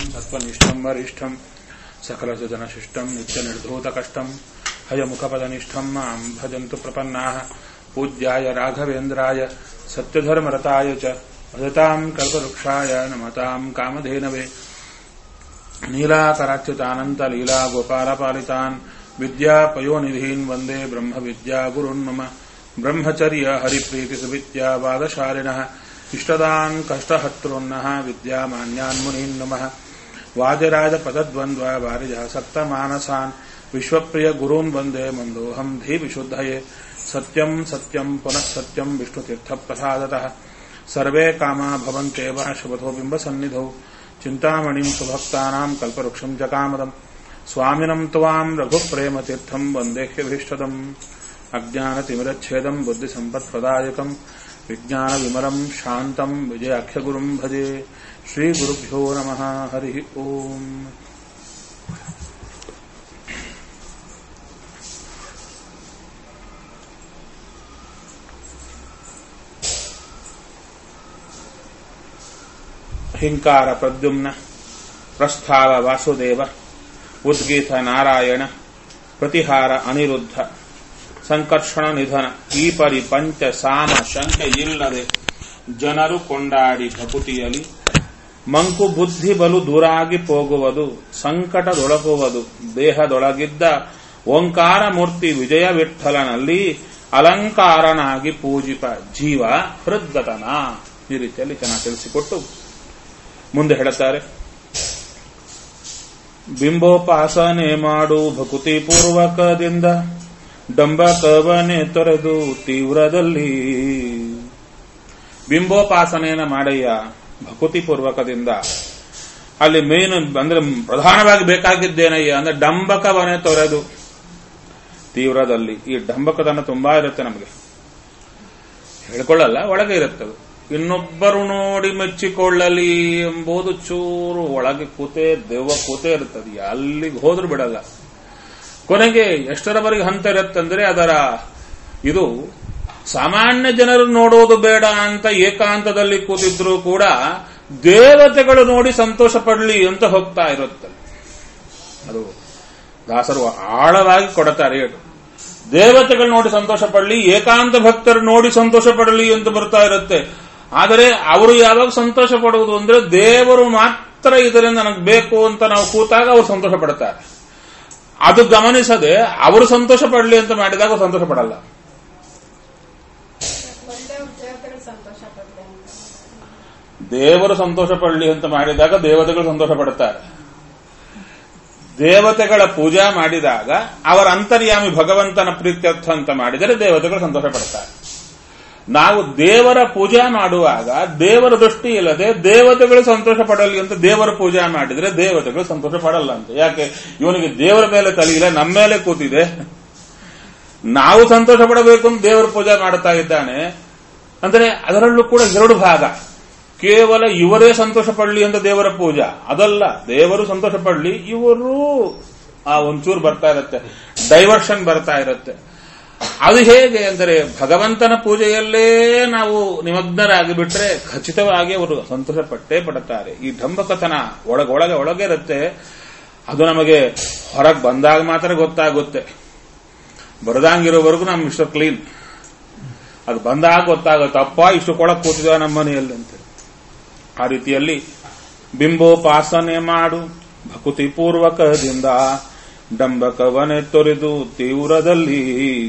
तत्त्वनिष्ठम् वरिष्ठम् सकलसुजनशिष्टम् नित्यनिर्धूतकष्टम् हयमुखपदनिष्ठम् माम् भजन्तु प्रपन्नाः पूज्याय राघवेन्द्राय सत्यधर्मरताय च भजताम् कल्पवृक्षाय नमताम् कामधेनवे नीलाकराच्युतानन्तलीलागोपालपालितान् विद्यापयोनिधीन् वन्दे ब्रह्मविद्यागुरुन् मम ब्रह्मचर्य हरिप्रीतिसुविद्यावादशालिनः इष्टदान् कष्टहर्तॄन्नः विद्यामान्यान् मुनीन् नमः वादिराजपदद्वन्द्व वारिजासक्तमानसान् विश्वप्रियगुरून् वन्दे मन्दोऽहम् धीविशुद्धये सत्यम् सत्यम् पुनः सत्यम् विष्णुतीर्थप्रसादतः सर्वे कामा भवन्त्येव शुभतो बिम्बसन्निधौ चिन्तामणिम् सुभक्तानाम् कल्पवृक्षम् च कामदम् स्वामिनम् त्वाम् रघुप्रेमतीर्थम् वन्देह्यभीष्टदम् अज्ञानतिमिरच्छेदम् बुद्धिसम्पत्प्रदायकम् विज्ञानविमलम् शान्तम् विजयाख्यगुरुम् भजे श्रीगुरुभ्यो नमः हरिः ओम् हिङ्कार प्रद्युम्न प्रस्थाव वासुदेव ಉದ್ಗೀತ ನಾರಾಯಣ ಪ್ರತಿಹಾರ ಅನಿರುದ್ಧ ಸಂಕರ್ಷಣ ನಿಧನ ಈ ಪರಿ ಪಂಚ ಸಾಮ ಶಂಕೆ ಇಲ್ಲದೆ ಜನರು ಕೊಂಡಾಡಿ ಭಕುತಿಯಲಿ ಮಂಕು ಬುದ್ಧಿ ಬಲು ದೂರಾಗಿ ಹೋಗುವುದು ಸಂಕಟದೊಳಗುವುದು ದೇಹದೊಳಗಿದ್ದ ಓಂಕಾರ ಮೂರ್ತಿ ವಿಜಯ ವಿಠಲನಲ್ಲಿ ಅಲಂಕಾರನಾಗಿ ಪೂಜಿಪ ಜೀವ ಹೃದ್ಗತನ ಈ ರೀತಿಯಲ್ಲಿ ಚೆನ್ನಾಗಿ ತಿಳಿಸಿಕೊಟ್ಟು ಮುಂದೆ ಹೇಳುತ್ತಾರೆ ಬಿಂಬೋಪಾಸನೆ ಮಾಡು ಭಕುತಿ ಪೂರ್ವಕದಿಂದ ಡಂಬಕವನೆ ತೊರೆದು ತೀವ್ರದಲ್ಲಿ ಬಿಂಬೋಪಾಸನೆಯನ್ನ ಮಾಡಯ್ಯ ಭಕುತಿ ಪೂರ್ವಕದಿಂದ ಅಲ್ಲಿ ಮೇನ್ ಅಂದ್ರೆ ಪ್ರಧಾನವಾಗಿ ಬೇಕಾಗಿದ್ದೇನಯ್ಯ ಅಂದ್ರೆ ಡಂಬಕವನೆ ತೊರೆದು ತೀವ್ರದಲ್ಲಿ ಈ ಡಂಬಕದನ್ನ ತುಂಬಾ ಇರುತ್ತೆ ನಮಗೆ ಹೇಳ್ಕೊಳ್ಳಲ್ಲ ಒಳಗೆ ಇರುತ್ತೆ ಅದು ಇನ್ನೊಬ್ಬರು ನೋಡಿ ಮೆಚ್ಚಿಕೊಳ್ಳಲಿ ಎಂಬುದು ಚೂರು ಒಳಗೆ ಕೂತೆ ದೆವ್ವ ಕೂತೆ ಇರುತ್ತದೆ ಅಲ್ಲಿಗೆ ಹೋದ್ರೂ ಬಿಡಲ್ಲ ಕೊನೆಗೆ ಎಷ್ಟರವರೆಗೆ ಹಂತ ಇರುತ್ತಂದ್ರೆ ಅದರ ಇದು ಸಾಮಾನ್ಯ ಜನರು ನೋಡೋದು ಬೇಡ ಅಂತ ಏಕಾಂತದಲ್ಲಿ ಕೂತಿದ್ರು ಕೂಡ ದೇವತೆಗಳು ನೋಡಿ ಸಂತೋಷ ಪಡಲಿ ಅಂತ ಹೋಗ್ತಾ ಇರುತ್ತೆ ಅದು ದಾಸರು ಆಳವಾಗಿ ಕೊಡುತ್ತಾರೆ ದೇವತೆಗಳು ನೋಡಿ ಸಂತೋಷ ಪಡಲಿ ಏಕಾಂತ ಭಕ್ತರು ನೋಡಿ ಸಂತೋಷ ಪಡಲಿ ಅಂತ ಬರ್ತಾ ಇರುತ್ತೆ ಆದರೆ ಅವರು ಯಾವಾಗ ಸಂತೋಷ ಪಡುವುದು ಅಂದ್ರೆ ದೇವರು ಮಾತ್ರ ಇದರಿಂದ ನನಗೆ ಬೇಕು ಅಂತ ನಾವು ಕೂತಾಗ ಅವರು ಸಂತೋಷ ಪಡುತ್ತಾರೆ ಅದು ಗಮನಿಸದೆ ಅವರು ಸಂತೋಷ ಪಡಲಿ ಅಂತ ಮಾಡಿದಾಗ ಸಂತೋಷ ಪಡಲ್ಲ ದೇವರು ಸಂತೋಷ ಪಡಲಿ ಅಂತ ಮಾಡಿದಾಗ ದೇವತೆಗಳು ಸಂತೋಷ ಪಡುತ್ತಾರೆ ದೇವತೆಗಳ ಪೂಜಾ ಮಾಡಿದಾಗ ಅವರ ಅಂತರ್ಯಾಮಿ ಭಗವಂತನ ಪ್ರೀತ್ಯರ್ಥ ಅಂತ ಮಾಡಿದರೆ ದೇವತೆಗಳು ಸಂತೋಷ ಪಡ್ತಾರೆ ನಾವು ದೇವರ ಪೂಜಾ ಮಾಡುವಾಗ ದೇವರ ದೃಷ್ಟಿ ಇಲ್ಲದೆ ದೇವತೆಗಳು ಸಂತೋಷ ಪಡಲಿ ಅಂತ ದೇವರ ಪೂಜಾ ಮಾಡಿದ್ರೆ ದೇವತೆಗಳು ಸಂತೋಷ ಪಡಲ್ಲ ಅಂತ ಯಾಕೆ ಇವನಿಗೆ ದೇವರ ಮೇಲೆ ತಲೆಯಿಲ್ಲ ನಮ್ಮ ಮೇಲೆ ಕೂತಿದೆ ನಾವು ಸಂತೋಷ ಪಡಬೇಕು ಅಂತ ದೇವರ ಪೂಜಾ ಮಾಡುತ್ತಾ ಇದ್ದಾನೆ ಅಂದ್ರೆ ಅದರಲ್ಲೂ ಕೂಡ ಎರಡು ಭಾಗ ಕೇವಲ ಇವರೇ ಸಂತೋಷ ಪಡಲಿ ಅಂತ ದೇವರ ಪೂಜಾ ಅದಲ್ಲ ದೇವರು ಸಂತೋಷ ಪಡಲಿ ಇವರು ಆ ಒಂಚೂರು ಬರ್ತಾ ಇರುತ್ತೆ ಡೈವರ್ಷನ್ ಬರ್ತಾ ಇರುತ್ತೆ ಅದು ಹೇಗೆ ಅಂದರೆ ಭಗವಂತನ ಪೂಜೆಯಲ್ಲೇ ನಾವು ನಿಮಗ್ನರಾಗಿ ಬಿಟ್ರೆ ಖಚಿತವಾಗಿ ಅವರು ಸಂತೋಷ ಪಟ್ಟೇ ಪಡುತ್ತಾರೆ ಈ ಢಂಬಕತನ ಒಳಗೊಳಗೆ ಒಳಗೆ ಇರುತ್ತೆ ಅದು ನಮಗೆ ಹೊರಗೆ ಬಂದಾಗ ಮಾತ್ರ ಗೊತ್ತಾಗುತ್ತೆ ಬರದಂಗಿರೋವರೆಗೂ ನಮ್ಮ ಮಿಸ್ಟರ್ ಕ್ಲೀನ್ ಅದು ಬಂದಾಗ ಗೊತ್ತಾಗುತ್ತೆ ಅಪ್ಪ ಇಷ್ಟು ಕೊಳಕ್ ಕೂತಿದ್ವ ನಮ್ಮ ಮನೆಯಲ್ಲಿ ಅಂತ ಆ ರೀತಿಯಲ್ಲಿ ಬಿಂಬೋಪಾಸನೆ ಮಾಡು ಭಕುತಿ ಪೂರ್ವಕದಿಂದ ಡಂಬಕವನೆ ತೊರೆದು ತೀವ್ರದಲ್ಲಿ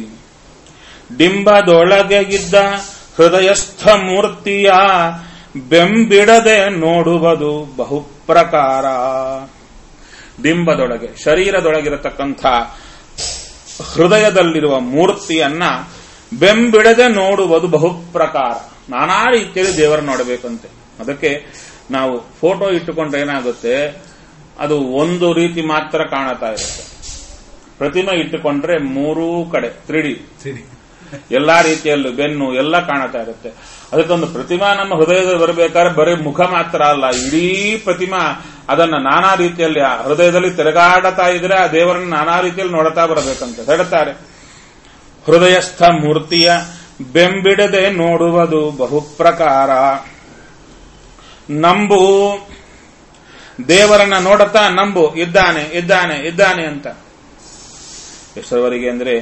ಡಿಂಬದೊಳಗೆ ಇದ್ದ ಹೃದಯಸ್ಥ ಮೂರ್ತಿಯ ಬೆಂಬಿಡದೆ ನೋಡುವುದು ಬಹುಪ್ರಕಾರ ಡಿಂಬದೊಳಗೆ ಶರೀರದೊಳಗಿರತಕ್ಕಂಥ ಹೃದಯದಲ್ಲಿರುವ ಮೂರ್ತಿಯನ್ನ ಬೆಂಬಿಡದೆ ನೋಡುವುದು ಬಹುಪ್ರಕಾರ ನಾನಾ ರೀತಿಯಲ್ಲಿ ದೇವರ ನೋಡಬೇಕಂತೆ ಅದಕ್ಕೆ ನಾವು ಫೋಟೋ ಇಟ್ಟುಕೊಂಡ್ರೆ ಏನಾಗುತ್ತೆ ಅದು ಒಂದು ರೀತಿ ಮಾತ್ರ ಕಾಣತಾ ಇರುತ್ತೆ ಪ್ರತಿಮೆ ಇಟ್ಟುಕೊಂಡ್ರೆ ಮೂರೂ ಕಡೆ ತ್ರಿಡಿ ಎಲ್ಲಾ ರೀತಿಯಲ್ಲೂ ಬೆನ್ನು ಎಲ್ಲ ಕಾಣತಾ ಇರುತ್ತೆ ಅದಕ್ಕೊಂದು ಪ್ರತಿಮಾ ನಮ್ಮ ಹೃದಯದಲ್ಲಿ ಬರಬೇಕಾದ್ರೆ ಬರೀ ಮುಖ ಮಾತ್ರ ಅಲ್ಲ ಇಡೀ ಪ್ರತಿಮಾ ಅದನ್ನ ನಾನಾ ರೀತಿಯಲ್ಲಿ ಆ ಹೃದಯದಲ್ಲಿ ತಿರುಗಾಡತಾ ಇದ್ರೆ ಆ ದೇವರನ್ನ ನಾನಾ ರೀತಿಯಲ್ಲಿ ನೋಡ್ತಾ ಬರಬೇಕಂತ ಹೇಳ್ತಾರೆ ಹೃದಯಸ್ಥ ಮೂರ್ತಿಯ ಬೆಂಬಿಡದೆ ನೋಡುವುದು ಬಹುಪ್ರಕಾರ ನಂಬು ದೇವರನ್ನ ನೋಡುತ್ತಾ ನಂಬು ಇದ್ದಾನೆ ಇದ್ದಾನೆ ಇದ್ದಾನೆ ಅಂತ ಎಷ್ಟರವರೆಗೆ ಅಂದ್ರೆ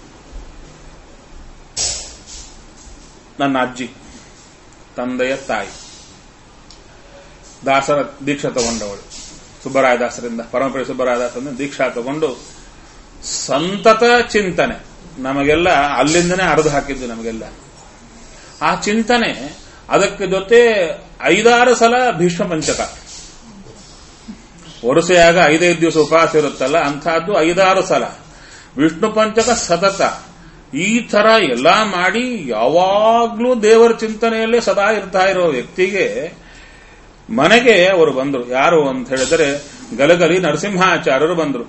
ನನ್ನ ಅಜ್ಜಿ ತಂದೆಯ ತಾಯಿ ದಾಸರ ದೀಕ್ಷಾ ತಗೊಂಡವಳು ಸುಬ್ಬರಾಯ ದಾಸರಿಂದ ಪರಮಪುರಿ ಸುಬ್ಬರಾಯ ದಾಸರಿಂದ ದೀಕ್ಷಾ ತಗೊಂಡು ಸಂತತ ಚಿಂತನೆ ನಮಗೆಲ್ಲ ಅಲ್ಲಿಂದನೇ ಅರ್ಧ ಹಾಕಿದ್ದು ನಮಗೆಲ್ಲ ಆ ಚಿಂತನೆ ಅದಕ್ಕೆ ಜೊತೆ ಐದಾರು ಸಲ ಭೀಷ್ಮ ಪಂಚಕ ವರುಸೆಯಾಗ ಐದೈದು ದಿವಸ ಉಪವಾಸ ಇರುತ್ತಲ್ಲ ಅಂತಹದ್ದು ಐದಾರು ಸಲ ವಿಷ್ಣು ಪಂಚಕ ಸತತ ಈ ತರ ಎಲ್ಲ ಮಾಡಿ ಯಾವಾಗ್ಲೂ ದೇವರ ಚಿಂತನೆಯಲ್ಲೇ ಸದಾ ಇರ್ತಾ ಇರೋ ವ್ಯಕ್ತಿಗೆ ಮನೆಗೆ ಅವರು ಬಂದರು ಯಾರು ಅಂತ ಹೇಳಿದರೆ ಗಲಗಲಿ ನರಸಿಂಹಾಚಾರ್ಯರು ಬಂದರು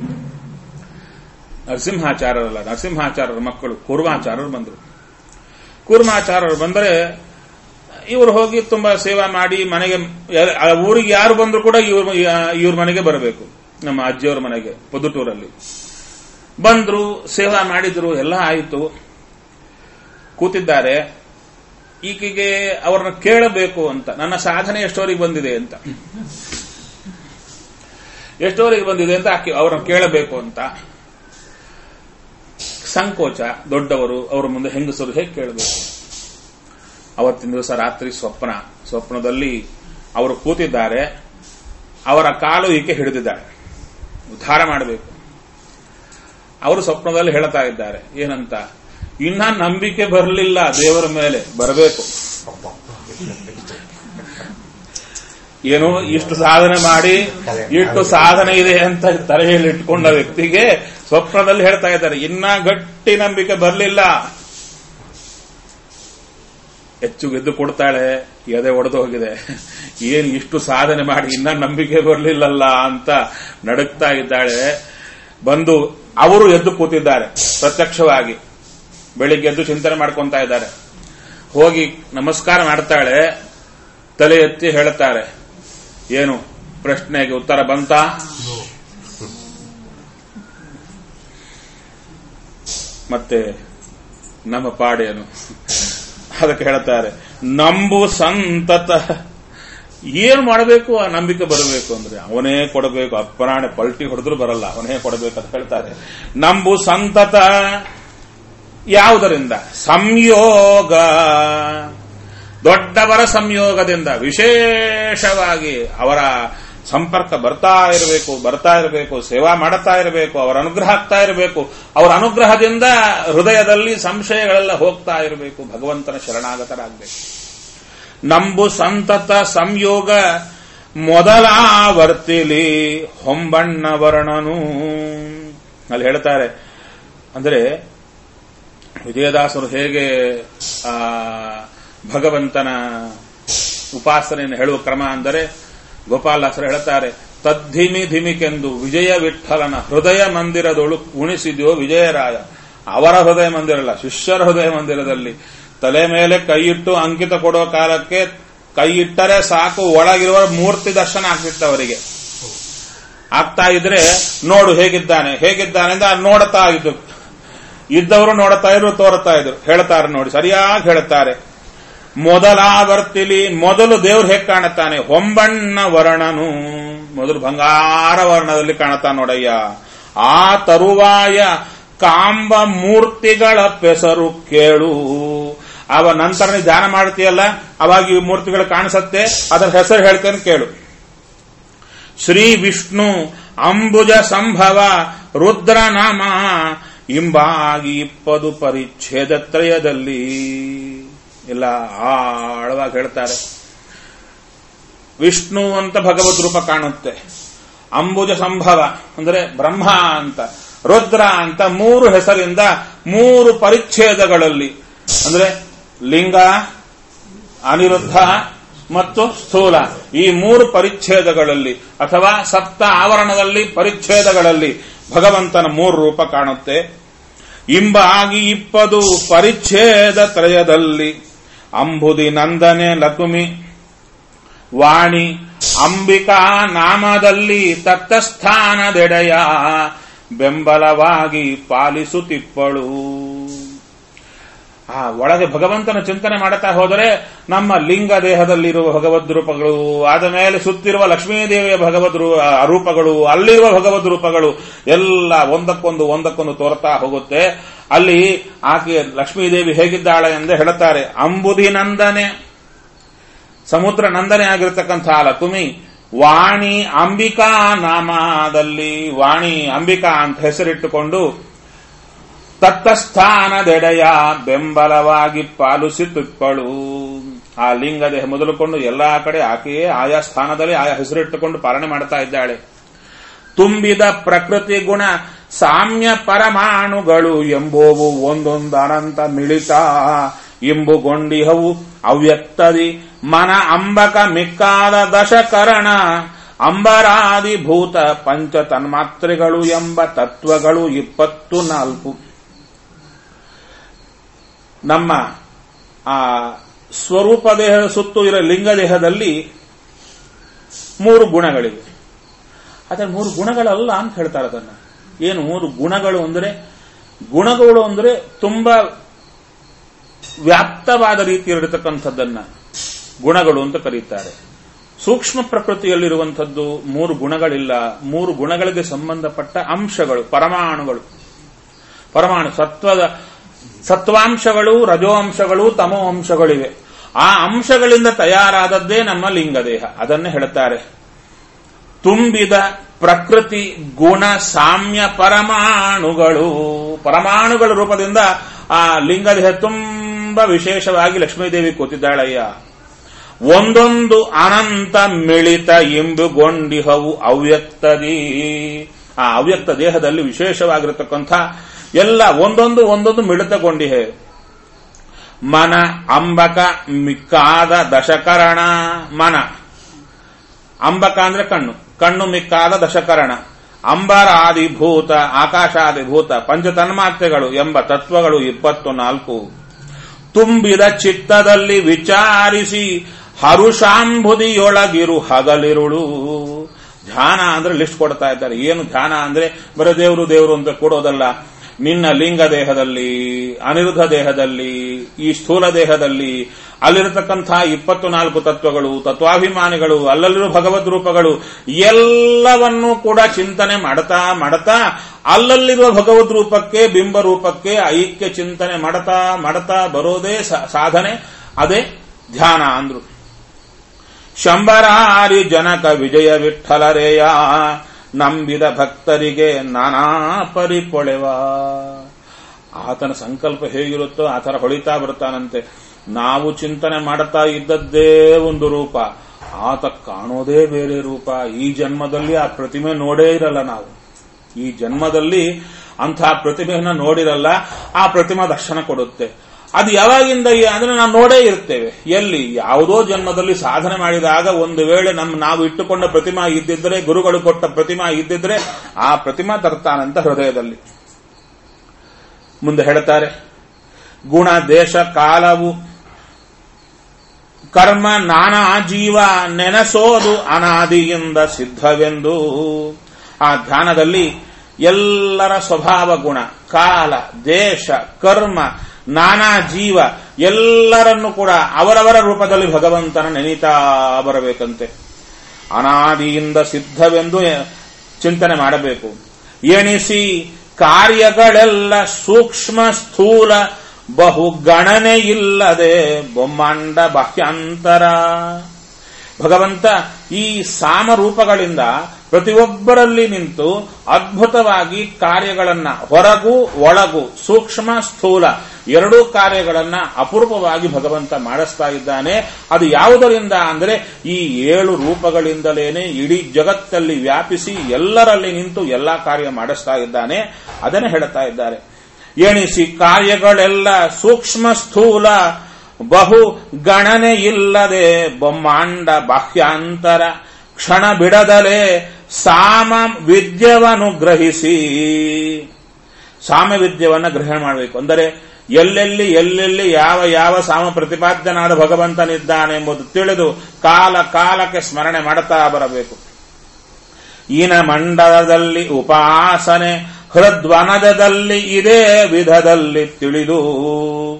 ನರಸಿಂಹಾಚಾರ್ಯರಲ್ಲ ನರಸಿಂಹಾಚಾರ್ಯರ ಮಕ್ಕಳು ಕೂರ್ಮಾಚಾರ್ಯರು ಬಂದರು ಕೂರ್ಮಾಚಾರ್ಯರು ಬಂದರೆ ಇವರು ಹೋಗಿ ತುಂಬಾ ಸೇವಾ ಮಾಡಿ ಮನೆಗೆ ಆ ಊರಿಗೆ ಯಾರು ಬಂದ್ರು ಕೂಡ ಇವ್ರ ಇವ್ರ ಮನೆಗೆ ಬರಬೇಕು ನಮ್ಮ ಅಜ್ಜಿಯವರ ಮನೆಗೆ ಪುದುಟೂರಲ್ಲಿ ಬಂದ್ರು ಸೇವಾ ಮಾಡಿದ್ರು ಎಲ್ಲ ಆಯಿತು ಕೂತಿದ್ದಾರೆ ಈಕೆಗೆ ಅವ್ರನ್ನ ಕೇಳಬೇಕು ಅಂತ ನನ್ನ ಸಾಧನೆ ಎಷ್ಟೋರಿಗೆ ಬಂದಿದೆ ಅಂತ ಎಷ್ಟೋರಿಗೆ ಬಂದಿದೆ ಅಂತ ಆಕೆ ಅವ್ರನ್ನ ಕೇಳಬೇಕು ಅಂತ ಸಂಕೋಚ ದೊಡ್ಡವರು ಅವರ ಮುಂದೆ ಹೆಂಗಸರು ಹೇಗೆ ಕೇಳಬೇಕು ಅವತ್ತಿನ ದಿವಸ ರಾತ್ರಿ ಸ್ವಪ್ನ ಸ್ವಪ್ನದಲ್ಲಿ ಅವರು ಕೂತಿದ್ದಾರೆ ಅವರ ಕಾಲು ಈಕೆ ಹಿಡಿದಿದ್ದಾಳೆ ಉದ್ಧಾರ ಮಾಡಬೇಕು ಅವರು ಸ್ವಪ್ನದಲ್ಲಿ ಹೇಳ್ತಾ ಇದ್ದಾರೆ ಏನಂತ ಇನ್ನ ನಂಬಿಕೆ ಬರಲಿಲ್ಲ ದೇವರ ಮೇಲೆ ಬರಬೇಕು ಏನು ಇಷ್ಟು ಸಾಧನೆ ಮಾಡಿ ಇಷ್ಟು ಸಾಧನೆ ಇದೆ ಅಂತ ತಲೆಯಲ್ಲಿ ಇಟ್ಕೊಂಡ ವ್ಯಕ್ತಿಗೆ ಸ್ವಪ್ನದಲ್ಲಿ ಹೇಳ್ತಾ ಇದ್ದಾರೆ ಇನ್ನ ಗಟ್ಟಿ ನಂಬಿಕೆ ಬರಲಿಲ್ಲ ಹೆಚ್ಚು ಗೆದ್ದು ಕೊಡ್ತಾಳೆ ಎದೆ ಒಡೆದು ಹೋಗಿದೆ ಏನ್ ಇಷ್ಟು ಸಾಧನೆ ಮಾಡಿ ಇನ್ನ ನಂಬಿಕೆ ಬರಲಿಲ್ಲಲ್ಲ ಅಂತ ನಡುಕ್ತಾ ಇದ್ದಾಳೆ ಬಂದು ಅವರು ಎದ್ದು ಕೂತಿದ್ದಾರೆ ಪ್ರತ್ಯಕ್ಷವಾಗಿ ಬೆಳಿಗ್ಗೆ ಎದ್ದು ಚಿಂತನೆ ಮಾಡ್ಕೊಂತಾ ಇದ್ದಾರೆ ಹೋಗಿ ನಮಸ್ಕಾರ ಮಾಡ್ತಾಳೆ ತಲೆ ಎತ್ತಿ ಹೇಳುತ್ತಾರೆ ಏನು ಪ್ರಶ್ನೆಗೆ ಉತ್ತರ ಬಂತ ಮತ್ತೆ ನಮ್ಮ ಪಾಡೇನು ಅದಕ್ಕೆ ಹೇಳ್ತಾರೆ ನಂಬು ಸಂತತ ಏನು ಮಾಡಬೇಕು ಆ ನಂಬಿಕೆ ಬರಬೇಕು ಅಂದ್ರೆ ಅವನೇ ಕೊಡಬೇಕು ಅಪ್ಪನಾಣೆ ಪಲ್ಟಿ ಹೊಡೆದ್ರು ಬರಲ್ಲ ಅವನೇ ಕೊಡಬೇಕು ಅಂತ ಹೇಳ್ತಾರೆ ನಂಬು ಸಂತತ ಯಾವುದರಿಂದ ಸಂಯೋಗ ದೊಡ್ಡವರ ಸಂಯೋಗದಿಂದ ವಿಶೇಷವಾಗಿ ಅವರ ಸಂಪರ್ಕ ಬರ್ತಾ ಇರಬೇಕು ಬರ್ತಾ ಇರಬೇಕು ಸೇವಾ ಮಾಡುತ್ತಾ ಇರಬೇಕು ಅವರ ಅನುಗ್ರಹ ಆಗ್ತಾ ಇರಬೇಕು ಅವರ ಅನುಗ್ರಹದಿಂದ ಹೃದಯದಲ್ಲಿ ಸಂಶಯಗಳೆಲ್ಲ ಹೋಗ್ತಾ ಇರಬೇಕು ಭಗವಂತನ ಶರಣಾಗತರಾಗಬೇಕು ನಂಬು ಸಂತತ ಸಂಯೋಗ ಮೊದಲಾವರ್ತಿಲಿ ಹೊಂಬಣ್ಣ ವರ್ಣನು ಅಲ್ಲಿ ಹೇಳ್ತಾರೆ ಅಂದ್ರೆ ವಿಜಯದಾಸರು ಹೇಗೆ ಆ ಭಗವಂತನ ಉಪಾಸನೆಯನ್ನು ಹೇಳುವ ಕ್ರಮ ಅಂದರೆ ಗೋಪಾಲದಾಸರು ಹೇಳ್ತಾರೆ ತದ್ಧಿಮಿ ಧಿಮಿಕೆಂದು ವಿಜಯ ವಿಠಲನ ಹೃದಯ ಮಂದಿರದೊಳು ಉಣಿಸಿದ್ಯೋ ವಿಜಯರಾಯ ಅವರ ಹೃದಯ ಮಂದಿರ ಅಲ್ಲ ಶಿಷ್ಯರ ಹೃದಯ ಮಂದಿರದಲ್ಲಿ ತಲೆ ಮೇಲೆ ಕೈ ಇಟ್ಟು ಅಂಕಿತ ಕೊಡೋ ಕಾಲಕ್ಕೆ ಕೈ ಇಟ್ಟರೆ ಸಾಕು ಒಳಗಿರುವ ಮೂರ್ತಿ ದರ್ಶನ ಆಗ್ತಿತ್ತು ಅವರಿಗೆ ಆಗ್ತಾ ಇದ್ರೆ ನೋಡು ಹೇಗಿದ್ದಾನೆ ಹೇಗಿದ್ದಾನೆ ಅಂತ ನೋಡ್ತಾ ಇದ್ದು ಇದ್ದವರು ನೋಡ್ತಾ ಇದ್ರು ತೋರ್ತಾ ಇದ್ರು ಹೇಳ್ತಾರೆ ನೋಡಿ ಸರಿಯಾಗಿ ಹೇಳ್ತಾರೆ ಮೊದಲಾವರ್ತಿಲಿ ಮೊದಲು ದೇವ್ರು ಹೇಗೆ ಕಾಣುತ್ತಾನೆ ಹೊಂಬಣ್ಣ ವರ್ಣನು ಮೊದಲು ಬಂಗಾರ ವರ್ಣದಲ್ಲಿ ಕಾಣುತ್ತಾನೆ ನೋಡಯ್ಯ ಆ ತರುವಾಯ ಕಾಂಬ ಮೂರ್ತಿಗಳ ಪೆಸರು ಕೇಳು ಅವ ನಂತರ ನೀ ಧ್ಯಾನ ಮಾಡ್ತೀಯಲ್ಲ ಅವಾಗ ಈ ಮೂರ್ತಿಗಳು ಕಾಣಿಸತ್ತೆ ಅದರ ಹೆಸರು ಹೇಳ್ತೇನೆ ಕೇಳು ಶ್ರೀ ವಿಷ್ಣು ಅಂಬುಜ ಸಂಭವ ರುದ್ರನಾಮ ಇಂಬಾಗಿ ಇಪ್ಪದು ಪರಿಚ್ಛೇದತ್ರಯದಲ್ಲಿ ಇಲ್ಲ ಆಳವಾಗಿ ಹೇಳ್ತಾರೆ ವಿಷ್ಣು ಅಂತ ಭಗವದ್ ರೂಪ ಕಾಣುತ್ತೆ ಅಂಬುಜ ಸಂಭವ ಅಂದ್ರೆ ಬ್ರಹ್ಮ ಅಂತ ರುದ್ರ ಅಂತ ಮೂರು ಹೆಸರಿಂದ ಮೂರು ಪರಿಚ್ಛೇದಗಳಲ್ಲಿ ಅಂದ್ರೆ ಲಿಂಗ ಅನಿರುದ್ಧ ಮತ್ತು ಸ್ಥೂಲ ಈ ಮೂರು ಪರಿಚ್ಛೇದಗಳಲ್ಲಿ ಅಥವಾ ಸಪ್ತ ಆವರಣದಲ್ಲಿ ಪರಿಚ್ಛೇದಗಳಲ್ಲಿ ಭಗವಂತನ ಮೂರು ರೂಪ ಕಾಣುತ್ತೆ ಇಂಬಾಗಿ ಇಪ್ಪದು ಪರಿಚ್ಛೇದ ತ್ರಯದಲ್ಲಿ ಅಂಬುದಿ ನಂದನೆ ಲಕುಮಿ ವಾಣಿ ಅಂಬಿಕಾ ನಾಮದಲ್ಲಿ ತತ್ತಸ್ಥಾನದೆಡೆಯ ಬೆಂಬಲವಾಗಿ ಪಾಲಿಸುತ್ತಿಪ್ಪಳು ಆ ಒಳಗೆ ಭಗವಂತನ ಚಿಂತನೆ ಮಾಡುತ್ತಾ ಹೋದರೆ ನಮ್ಮ ಲಿಂಗ ದೇಹದಲ್ಲಿರುವ ಭಗವದ್ ರೂಪಗಳು ಆದ ಮೇಲೆ ಸುತ್ತಿರುವ ಲಕ್ಷ್ಮೀದೇವಿಯ ಭಗವದ್ ರೂ- ಆ ರೂಪಗಳು ಅಲ್ಲಿರುವ ಭಗವದ್ ರೂಪಗಳು ಎಲ್ಲ ಒಂದಕ್ಕೊಂದು ಒಂದಕ್ಕೊಂದು ತೋರ್ತಾ ಹೋಗುತ್ತೆ ಅಲ್ಲಿ ಆಕೆ ಲಕ್ಷ್ಮೀದೇವಿ ಹೇಗಿದ್ದಾಳೆ ಎಂದು ಹೇಳುತ್ತಾರೆ ಅಂಬುದಿ ನಂದನೆ ಸಮುದ್ರ ನಂದನೆ ಆಗಿರತಕ್ಕಂಥ ಲಕುಮಿ ವಾಣಿ ಅಂಬಿಕಾ ನಾಮದಲ್ಲಿ ವಾಣಿ ಅಂಬಿಕಾ ಅಂತ ಹೆಸರಿಟ್ಟುಕೊಂಡು ತತ್ತಸ್ಥಾನದೆಡೆಯ ಬೆಂಬಲವಾಗಿ ಪಾಲಿಸುತ್ತಿಕ್ಕಳು ಆ ಲಿಂಗದೇಹ ಮೊದಲುಕೊಂಡು ಎಲ್ಲಾ ಕಡೆ ಆಕೆಯೇ ಆಯಾ ಸ್ಥಾನದಲ್ಲಿ ಆಯಾ ಹೆಸರಿಟ್ಟುಕೊಂಡು ಪಾಲನೆ ಮಾಡ್ತಾ ಇದ್ದಾಳೆ ತುಂಬಿದ ಪ್ರಕೃತಿ ಗುಣ ಸಾಮ್ಯ ಪರಮಾಣುಗಳು ಎಂಬುವು ಒಂದೊಂದು ಅನಂತ ಮಿಳಿತ ಇಂಬುಗೊಂಡಿಹವು ಅವ್ಯಕ್ತದಿ ಮನ ಅಂಬಕ ಮಿಕ್ಕಾದ ದಶಕರಣ ಅಂಬರಾದಿ ಭೂತ ಪಂಚ ತನ್ಮಾತ್ರೆಗಳು ಎಂಬ ತತ್ವಗಳು ಇಪ್ಪತ್ತು ನಾಲ್ಕು ನಮ್ಮ ಆ ಸ್ವರೂಪ ದೇಹದ ಸುತ್ತು ಇರೋ ಲಿಂಗ ದೇಹದಲ್ಲಿ ಮೂರು ಗುಣಗಳಿವೆ ಆದರೆ ಮೂರು ಗುಣಗಳಲ್ಲ ಅಂತ ಹೇಳ್ತಾರೆ ಅದನ್ನ ಏನು ಮೂರು ಗುಣಗಳು ಅಂದರೆ ಗುಣಗಳು ಅಂದರೆ ತುಂಬಾ ವ್ಯಾಪ್ತವಾದ ರೀತಿಯಲ್ಲಿರತಕ್ಕಂಥದ್ದನ್ನ ಗುಣಗಳು ಅಂತ ಕರೀತಾರೆ ಸೂಕ್ಷ್ಮ ಪ್ರಕೃತಿಯಲ್ಲಿರುವಂಥದ್ದು ಮೂರು ಗುಣಗಳಿಲ್ಲ ಮೂರು ಗುಣಗಳಿಗೆ ಸಂಬಂಧಪಟ್ಟ ಅಂಶಗಳು ಪರಮಾಣುಗಳು ಪರಮಾಣು ಸತ್ವದ ಸತ್ವಾಂಶಗಳು ರಜೋ ಅಂಶಗಳು ತಮೋ ಅಂಶಗಳಿವೆ ಆ ಅಂಶಗಳಿಂದ ತಯಾರಾದದ್ದೇ ನಮ್ಮ ಲಿಂಗದೇಹ ಅದನ್ನೇ ಹೇಳುತ್ತಾರೆ ತುಂಬಿದ ಪ್ರಕೃತಿ ಗುಣ ಸಾಮ್ಯ ಪರಮಾಣುಗಳು ಪರಮಾಣುಗಳ ರೂಪದಿಂದ ಆ ಲಿಂಗದೇಹ ತುಂಬಾ ವಿಶೇಷವಾಗಿ ಲಕ್ಷ್ಮೀದೇವಿ ಕೂತಿದ್ದಾಳಯ್ಯ ಒಂದೊಂದು ಅನಂತ ಮಿಳಿತ ಎಂಬುಗೊಂಡಿಹವು ಅವ್ಯಕ್ತದಿ ಆ ಅವ್ಯಕ್ತ ದೇಹದಲ್ಲಿ ವಿಶೇಷವಾಗಿರತಕ್ಕಂಥ ಎಲ್ಲ ಒಂದೊಂದು ಒಂದೊಂದು ಮಿಳಿತಗೊಂಡಿಹೆ ಮನ ಅಂಬಕ ಮಿಕ್ಕಾದ ದಶಕರಣ ಮನ ಅಂಬಕ ಅಂದ್ರೆ ಕಣ್ಣು ಕಣ್ಣು ಮಿಕ್ಕಾದ ದಶಕರಣ ಅಂಬರಾದಿ ಭೂತ ಆಕಾಶಾದಿ ಭೂತ ಪಂಚತನ್ಮಾತ್ರೆಗಳು ಎಂಬ ತತ್ವಗಳು ಇಪ್ಪತ್ತು ನಾಲ್ಕು ತುಂಬಿದ ಚಿತ್ತದಲ್ಲಿ ವಿಚಾರಿಸಿ ಹರುಷಾಂಬುದಿಯೊಳಗಿರು ಹಗಲಿರುಳು ಧ್ಯಾನ ಅಂದ್ರೆ ಲಿಸ್ಟ್ ಕೊಡ್ತಾ ಇದ್ದಾರೆ ಏನು ಧ್ಯಾನ ಅಂದ್ರೆ ಬರೀ ದೇವರು ದೇವರು ಅಂತ ಕೊಡೋದಲ್ಲ ನಿನ್ನ ಲಿಂಗ ದೇಹದಲ್ಲಿ ಅನಿರುದ್ಧ ದೇಹದಲ್ಲಿ ಈ ಸ್ಥೂಲ ದೇಹದಲ್ಲಿ ಅಲ್ಲಿರತಕ್ಕಂಥ ಇಪ್ಪತ್ತು ನಾಲ್ಕು ತತ್ವಗಳು ತತ್ವಾಭಿಮಾನಿಗಳು ಅಲ್ಲಲ್ಲಿರುವ ಭಗವದ್ ರೂಪಗಳು ಎಲ್ಲವನ್ನೂ ಕೂಡ ಚಿಂತನೆ ಮಾಡ್ತಾ ಮಾಡ್ತಾ ಅಲ್ಲಲ್ಲಿರುವ ಭಗವದ್ ರೂಪಕ್ಕೆ ಬಿಂಬ ರೂಪಕ್ಕೆ ಐಕ್ಯ ಚಿಂತನೆ ಮಾಡ್ತಾ ಮಾಡ್ತಾ ಬರೋದೇ ಸಾ- ಸಾಧನೆ ಅದೇ ಧ್ಯಾನ ಅಂದ್ರು ಶಂಬರಾರಿ ಜನಕ ವಿಜಯ ವಿಠಲರೇಯ ನಂಬಿದ ಭಕ್ತರಿಗೆ ನಾನಾ ಪರಿಪೊಳೆವ ಆತನ ಸಂಕಲ್ಪ ಹೇಗಿರುತ್ತೋ ಆ ಥರ ಹೊಳಿತಾ ಬರ್ತಾನಂತೆ ನಾವು ಚಿಂತನೆ ಮಾಡುತ್ತಾ ಇದ್ದದ್ದೇ ಒಂದು ರೂಪ ಆತ ಕಾಣೋದೇ ಬೇರೆ ರೂಪ ಈ ಜನ್ಮದಲ್ಲಿ ಆ ಪ್ರತಿಮೆ ನೋಡೇ ಇರಲ್ಲ ನಾವು ಈ ಜನ್ಮದಲ್ಲಿ ಅಂತಹ ಪ್ರತಿಮೆಯನ್ನ ನೋಡಿರಲ್ಲ ಆ ಪ್ರತಿಮಾ ದರ್ಶನ ಕೊಡುತ್ತೆ ಅದು ಯಾವಾಗಿಂದ ಈ- ಅಂದ್ರೆ ನಾವು ನೋಡೇ ಇರ್ತೇವೆ ಎಲ್ಲಿ ಯಾವುದೋ ಜನ್ಮದಲ್ಲಿ ಸಾಧನೆ ಮಾಡಿದಾಗ ಒಂದು ವೇಳೆ ನಮ್ಮ ನಾವು ಇಟ್ಟುಕೊಂಡ ಪ್ರತಿಮಾ ಇದ್ದಿದ್ರೆ ಗುರುಗಳು ಕೊಟ್ಟ ಪ್ರತಿಮಾ ಇದ್ದಿದ್ರೆ ಆ ಪ್ರತಿಮಾ ತರ್ತಾನಂತ ಹೃದಯದಲ್ಲಿ ಮುಂದೆ ಹೇಳ್ತಾರೆ ಗುಣ ದೇಶ ಕಾಲವು ಕರ್ಮ ನಾನಾ ಜೀವ ನೆನೆಸೋದು ಅನಾದಿಯಿಂದ ಸಿದ್ಧವೆಂದು ಆ ಧ್ಯಾನದಲ್ಲಿ ಎಲ್ಲರ ಸ್ವಭಾವ ಗುಣ ಕಾಲ ದೇಶ ಕರ್ಮ ನಾನಾ ಜೀವ ಎಲ್ಲರನ್ನು ಕೂಡ ಅವರವರ ರೂಪದಲ್ಲಿ ಭಗವಂತನ ನೆನೀತಾ ಬರಬೇಕಂತೆ ಅನಾದಿಯಿಂದ ಸಿದ್ಧವೆಂದು ಚಿಂತನೆ ಮಾಡಬೇಕು ಎಣಿಸಿ ಕಾರ್ಯಗಳೆಲ್ಲ ಸೂಕ್ಷ್ಮ ಸ್ಥೂಲ ಬಹು ಗಣನೆ ಇಲ್ಲದೆ ಬೊಮ್ಮಾಂಡ ಬಾಹ್ಯಾಂತರ ಭಗವಂತ ಈ ಸಾಮರೂಪಗಳಿಂದ ಪ್ರತಿಯೊಬ್ಬರಲ್ಲಿ ನಿಂತು ಅದ್ಭುತವಾಗಿ ಕಾರ್ಯಗಳನ್ನ ಹೊರಗೂ ಒಳಗೂ ಸೂಕ್ಷ್ಮ ಸ್ಥೂಲ ಎರಡೂ ಕಾರ್ಯಗಳನ್ನ ಅಪೂರ್ವವಾಗಿ ಭಗವಂತ ಮಾಡಿಸ್ತಾ ಇದ್ದಾನೆ ಅದು ಯಾವುದರಿಂದ ಅಂದ್ರೆ ಈ ಏಳು ರೂಪಗಳಿಂದಲೇನೆ ಇಡೀ ಜಗತ್ತಲ್ಲಿ ವ್ಯಾಪಿಸಿ ಎಲ್ಲರಲ್ಲಿ ನಿಂತು ಎಲ್ಲಾ ಕಾರ್ಯ ಮಾಡಿಸ್ತಾ ಇದ್ದಾನೆ ಅದನ್ನೇ ಹೇಳುತ್ತಾ ಇದ್ದಾರೆ ಎಣಿಸಿ ಕಾರ್ಯಗಳೆಲ್ಲ ಸೂಕ್ಷ್ಮ ಸ್ಥೂಲ ಬಹು ಗಣನೆ ಇಲ್ಲದೆ ಬೊಮ್ಮಾಂಡ ಬಾಹ್ಯಾಂತರ ಕ್ಷಣ ಬಿಡದಲೆ ಸಾಮ ವಿದ್ಯವನ್ನು ಗ್ರಹಿಸಿ ಸಾಮ ವಿದ್ಯವನ್ನು ಗ್ರಹಣ ಮಾಡಬೇಕು ಅಂದರೆ ಎಲ್ಲೆಲ್ಲಿ ಎಲ್ಲೆಲ್ಲಿ ಯಾವ ಯಾವ ಸಾಮ ಪ್ರತಿಪಾದ್ಯನಾದ ಭಗವಂತನಿದ್ದಾನೆ ಎಂಬುದು ತಿಳಿದು ಕಾಲ ಕಾಲಕ್ಕೆ ಸ್ಮರಣೆ ಮಾಡುತ್ತಾ ಬರಬೇಕು ಈನ ಮಂಡಲದಲ್ಲಿ ಉಪಾಸನೆ ಹೃದ್ವನದದಲ್ಲಿ ಇದೇ ವಿಧದಲ್ಲಿ ತಿಳಿದು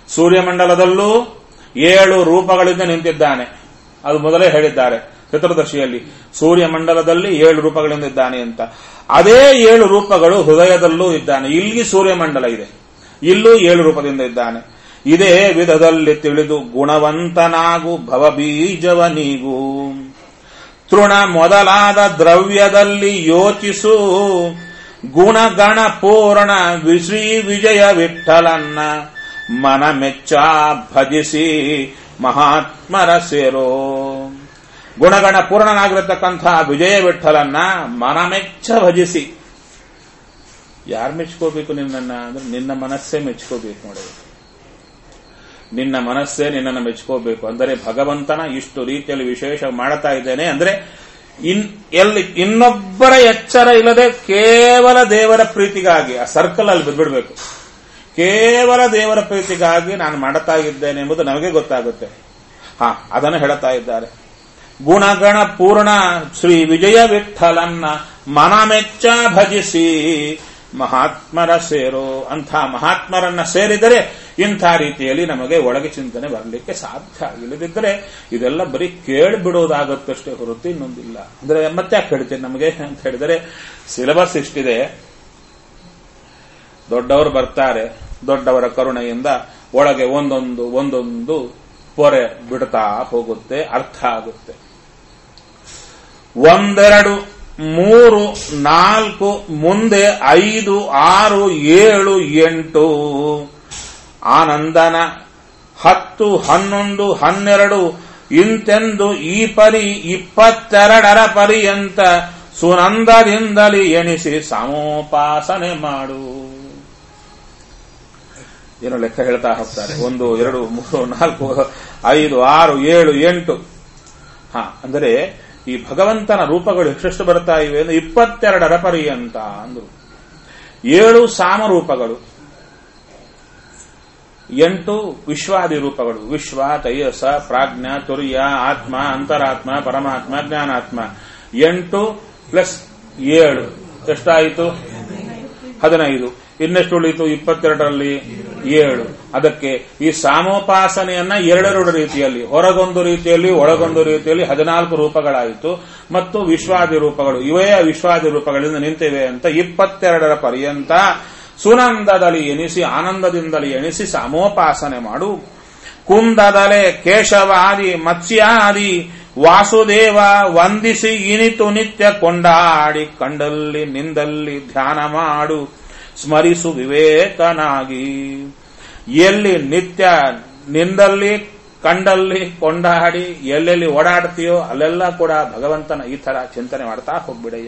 ಸೂರ್ಯಮಂಡಲದಲ್ಲೂ ಏಳು ರೂಪಗಳಿಂದ ನಿಂತಿದ್ದಾನೆ ಅದು ಮೊದಲೇ ಹೇಳಿದ್ದಾರೆ ಚತುರ್ದಶಿಯಲ್ಲಿ ಸೂರ್ಯಮಂಡಲದಲ್ಲಿ ಏಳು ರೂಪಗಳಿಂದ ಇದ್ದಾನೆ ಅಂತ ಅದೇ ಏಳು ರೂಪಗಳು ಹೃದಯದಲ್ಲೂ ಇದ್ದಾನೆ ಇಲ್ಲಿ ಸೂರ್ಯಮಂಡಲ ಇದೆ ಇಲ್ಲೂ ಏಳು ರೂಪದಿಂದ ಇದ್ದಾನೆ ಇದೇ ವಿಧದಲ್ಲಿ ತಿಳಿದು ಗುಣವಂತನಾಗು ಭವಬೀಜವ ನೀಗು ತೃಣ ಮೊದಲಾದ ದ್ರವ್ಯದಲ್ಲಿ ಯೋಚಿಸು ಗುಣಗಣ ಪೂರ್ಣ ಶ್ರೀ ವಿಜಯ ವಿಠಲನ್ನ ಮನ ಮೆಚ್ಚ ಭಜಿಸಿ ಮಹಾತ್ಮರ ಸೇರೋ ಗುಣಗಣ ಪೂರ್ಣನಾಗಿರತಕ್ಕಂಥ ವಿಜಯ ವಿಠಲನ್ನ ಮನ ಮೆಚ್ಚ ಭಜಿಸಿ ಯಾರು ಮೆಚ್ಕೋಬೇಕು ನಿನ್ನನ್ನ ಅಂದ್ರೆ ನಿನ್ನ ಮನಸ್ಸೇ ಮೆಚ್ಕೋಬೇಕು ನೋಡಿ ನಿನ್ನ ಮನಸ್ಸೇ ನಿನ್ನನ್ನು ಮೆಚ್ಕೋಬೇಕು ಅಂದರೆ ಭಗವಂತನ ಇಷ್ಟು ರೀತಿಯಲ್ಲಿ ವಿಶೇಷ ಮಾಡ್ತಾ ಇದ್ದೇನೆ ಅಂದ್ರೆ ಇನ್ ಎಲ್ಲಿ ಇನ್ನೊಬ್ಬರ ಎಚ್ಚರ ಇಲ್ಲದೆ ಕೇವಲ ದೇವರ ಪ್ರೀತಿಗಾಗಿ ಆ ಸರ್ಕಲ್ ಅಲ್ಲಿ ಬಿದ್ಬಿಡ್ಬೇಕು ಕೇವಲ ದೇವರ ಪ್ರೀತಿಗಾಗಿ ನಾನು ಮಾಡುತ್ತಾ ಇದ್ದೇನೆ ಎಂಬುದು ನಮಗೆ ಗೊತ್ತಾಗುತ್ತೆ ಹಾ ಅದನ್ನು ಹೇಳುತ್ತಾ ಇದ್ದಾರೆ ಗುಣಗಣ ಪೂರ್ಣ ಶ್ರೀ ವಿಜಯ ವಿಠಲನ್ನ ಮನಮೆಚ್ಚ ಭಜಿಸಿ ಮಹಾತ್ಮರ ಸೇರೋ ಅಂಥ ಮಹಾತ್ಮರನ್ನ ಸೇರಿದರೆ ಇಂಥ ರೀತಿಯಲ್ಲಿ ನಮಗೆ ಒಳಗೆ ಚಿಂತನೆ ಬರಲಿಕ್ಕೆ ಸಾಧ್ಯ ಇಲ್ಲದಿದ್ದರೆ ಇದೆಲ್ಲ ಬರೀ ಕೇಳಿಬಿಡೋದಾಗತ್ತಷ್ಟೇ ಹೊರತು ಇನ್ನೊಂದಿಲ್ಲ ಅಂದ್ರೆ ಮತ್ತೆ ಯಾಕೆ ಹೇಳ್ತೀನಿ ನಮಗೆ ಅಂತ ಹೇಳಿದರೆ ಸಿಲೆಬಸ್ ಇಷ್ಟಿದೆ ದೊಡ್ಡವರು ಬರ್ತಾರೆ ದೊಡ್ಡವರ ಕರುಣೆಯಿಂದ ಒಳಗೆ ಒಂದೊಂದು ಒಂದೊಂದು ಪೊರೆ ಬಿಡ್ತಾ ಹೋಗುತ್ತೆ ಅರ್ಥ ಆಗುತ್ತೆ ಒಂದೆರಡು ಮೂರು ನಾಲ್ಕು ಮುಂದೆ ಐದು ಆರು ಏಳು ಎಂಟು ಆನಂದನ ಹತ್ತು ಹನ್ನೊಂದು ಹನ್ನೆರಡು ಇಂತೆಂದು ಈ ಪರಿ ಇಪ್ಪತ್ತೆರಡರ ಪರ್ಯಂತ ಸುನಂದದಿಂದಲೇ ಎಣಿಸಿ ಸಮೋಪಾಸನೆ ಮಾಡು ಏನೋ ಲೆಕ್ಕ ಹೇಳ್ತಾ ಹೋಗ್ತಾರೆ ಒಂದು ಎರಡು ಮೂರು ನಾಲ್ಕು ಐದು ಆರು ಏಳು ಎಂಟು ಹಾ ಅಂದರೆ ಈ ಭಗವಂತನ ರೂಪಗಳು ಎಷ್ಟೆಷ್ಟು ಬರ್ತಾ ಇವೆ ಅಂದ್ರೆ ಇಪ್ಪತ್ತೆರಡರ ಪರ್ಯಂತ ಅಂದ್ರು ಏಳು ಸಾಮರೂಪಗಳು ಎಂಟು ವಿಶ್ವಾದಿ ರೂಪಗಳು ವಿಶ್ವ ತೈಯಸ ಪ್ರಾಜ್ಞ ತುರ್ಯ ಆತ್ಮ ಅಂತರಾತ್ಮ ಪರಮಾತ್ಮ ಜ್ಞಾನಾತ್ಮ ಎಂಟು ಪ್ಲಸ್ ಏಳು ಎಷ್ಟಾಯಿತು ಹದಿನೈದು ಇನ್ನೆಷ್ಟು ಉಳಿಯಿತು ಇಪ್ಪತ್ತೆರಡರಲ್ಲಿ ಏಳು ಅದಕ್ಕೆ ಈ ಸಾಮೋಪಾಸನೆಯನ್ನ ಎರಡೆರಡು ರೀತಿಯಲ್ಲಿ ಹೊರಗೊಂದು ರೀತಿಯಲ್ಲಿ ಒಳಗೊಂದು ರೀತಿಯಲ್ಲಿ ಹದಿನಾಲ್ಕು ರೂಪಗಳಾಯಿತು ಮತ್ತು ವಿಶ್ವಾದಿ ರೂಪಗಳು ಇವೇ ವಿಶ್ವಾದಿ ರೂಪಗಳಿಂದ ನಿಂತಿವೆ ಅಂತ ಇಪ್ಪತ್ತೆರಡರ ಪರ್ಯಂತ ಸುನಂದದಲ್ಲಿ ಎನಿಸಿ ಆನಂದದಿಂದಲೇ ಎಣಿಸಿ ಸಮೋಪಾಸನೆ ಮಾಡು ಕುಂದದಲೆ ಕೇಶವಾದಿ ಮತ್ಸ್ಯಾದಿ ವಾಸುದೇವ ವಂದಿಸಿ ಇನಿತು ನಿತ್ಯ ಕೊಂಡಾಡಿ ಕಂಡಲ್ಲಿ ನಿಂದಲ್ಲಿ ಧ್ಯಾನ ಮಾಡು ಸ್ಮರಿಸು ವಿವೇಕನಾಗಿ ಎಲ್ಲಿ ನಿತ್ಯ ನಿಂದಲ್ಲಿ ಕಂಡಲ್ಲಿ ಕೊಂಡಾಡಿ ಎಲ್ಲೆಲ್ಲಿ ಓಡಾಡ್ತೀಯೋ ಅಲ್ಲೆಲ್ಲ ಕೂಡ ಭಗವಂತನ ಈ ತರ ಚಿಂತನೆ ಮಾಡ್ತಾ ಹೋಗ್ಬಿಡಯ್ಯ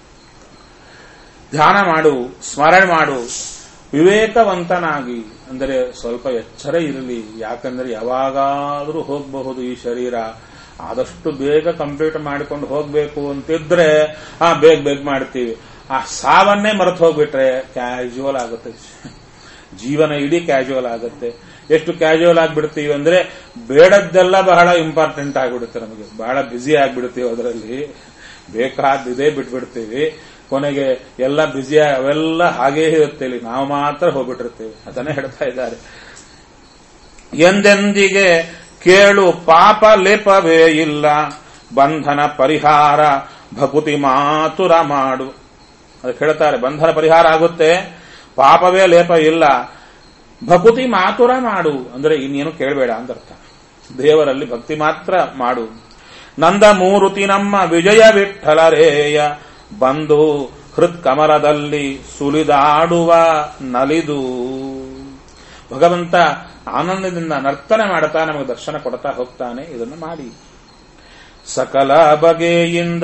ಧ್ಯಾನ ಮಾಡು ಸ್ಮರಣೆ ಮಾಡು ವಿವೇಕವಂತನಾಗಿ ಅಂದರೆ ಸ್ವಲ್ಪ ಎಚ್ಚರ ಇರಲಿ ಯಾಕಂದ್ರೆ ಯಾವಾಗಾದರೂ ಹೋಗಬಹುದು ಈ ಶರೀರ ಆದಷ್ಟು ಬೇಗ ಕಂಪ್ಲೀಟ್ ಮಾಡಿಕೊಂಡು ಹೋಗ್ಬೇಕು ಅಂತಿದ್ರೆ ಆ ಬೇಗ ಬೇಗ ಮಾಡ್ತೀವಿ ಆ ಸಾವನ್ನೇ ಮರೆತು ಹೋಗ್ಬಿಟ್ರೆ ಕ್ಯಾಶುವಲ್ ಆಗುತ್ತೆ ಜೀವನ ಇಡೀ ಕ್ಯಾಶುವಲ್ ಆಗುತ್ತೆ ಎಷ್ಟು ಕ್ಯಾಶುವಲ್ ಆಗಿಬಿಡ್ತೀವಿ ಅಂದ್ರೆ ಬೇಡದ್ದೆಲ್ಲ ಬಹಳ ಇಂಪಾರ್ಟೆಂಟ್ ಆಗಿಬಿಡುತ್ತೆ ನಮಗೆ ಬಹಳ ಬ್ಯುಸಿ ಆಗಿಬಿಡ್ತೀವಿ ಅದರಲ್ಲಿ ಬೇಕಾದಿದೆ ಬಿಟ್ಬಿಡ್ತೀವಿ ಕೊನೆಗೆ ಎಲ್ಲ ಬ್ಯುಸಿ ಅವೆಲ್ಲ ಹಾಗೇ ಇರುತ್ತೆ ಇಲ್ಲಿ ನಾವು ಮಾತ್ರ ಹೋಗ್ಬಿಟ್ಟಿರ್ತೀವಿ ಅದನ್ನೇ ಹೇಳ್ತಾ ಇದ್ದಾರೆ ಎಂದೆಂದಿಗೆ ಕೇಳು ಪಾಪ ಲೇಪವೇ ಇಲ್ಲ ಬಂಧನ ಪರಿಹಾರ ಭಕುತಿ ಮಾತುರ ಮಾಡು ಅದಕ್ಕೆ ಹೇಳ್ತಾರೆ ಬಂಧನ ಪರಿಹಾರ ಆಗುತ್ತೆ ಪಾಪವೇ ಲೇಪ ಇಲ್ಲ ಭಕುತಿ ಮಾತುರ ಮಾಡು ಅಂದ್ರೆ ಇನ್ನೇನು ಕೇಳಬೇಡ ಅಂತ ಅರ್ಥ ದೇವರಲ್ಲಿ ಭಕ್ತಿ ಮಾತ್ರ ಮಾಡು ನಂದ ಮೂರುತಿ ನಮ್ಮ ವಿಜಯ ವಿಠಲರೇಯ ಬಂದು ಹೃತ್ ಕಮಲದಲ್ಲಿ ಸುಲಿದಾಡುವ ನಲಿದು ಭಗವಂತ ಆನಂದದಿಂದ ನರ್ತನೆ ಮಾಡುತ್ತಾ ನಮಗೆ ದರ್ಶನ ಕೊಡ್ತಾ ಹೋಗ್ತಾನೆ ಇದನ್ನು ಮಾಡಿ ಸಕಲ ಬಗೆಯಿಂದ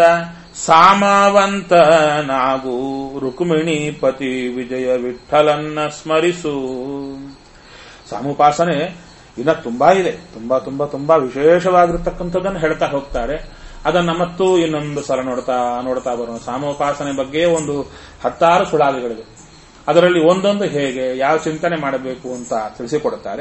ಸಾಮವಂತನಾಗು ರುಕ್ಮಿಣೀಪತಿ ವಿಜಯ ವಿಠಲನ್ನ ಸ್ಮರಿಸು ಸಾಮುಪಾಸನೆ ಇನ್ನ ತುಂಬಾ ಇದೆ ತುಂಬಾ ತುಂಬಾ ತುಂಬಾ ವಿಶೇಷವಾಗಿರ್ತಕ್ಕಂಥದ್ದನ್ನು ಹೇಳ್ತಾ ಹೋಗ್ತಾರೆ ಅದನ್ನ ಮತ್ತೂ ಇನ್ನೊಂದು ಸಲ ನೋಡ್ತಾ ನೋಡ್ತಾ ಬರೋಣ ಸಾಮೋಪಾಸನೆ ಬಗ್ಗೆ ಒಂದು ಹತ್ತಾರು ಸುಳಾದಿಗಳಿವೆ ಅದರಲ್ಲಿ ಒಂದೊಂದು ಹೇಗೆ ಯಾವ ಚಿಂತನೆ ಮಾಡಬೇಕು ಅಂತ ತಿಳಿಸಿಕೊಡುತ್ತಾರೆ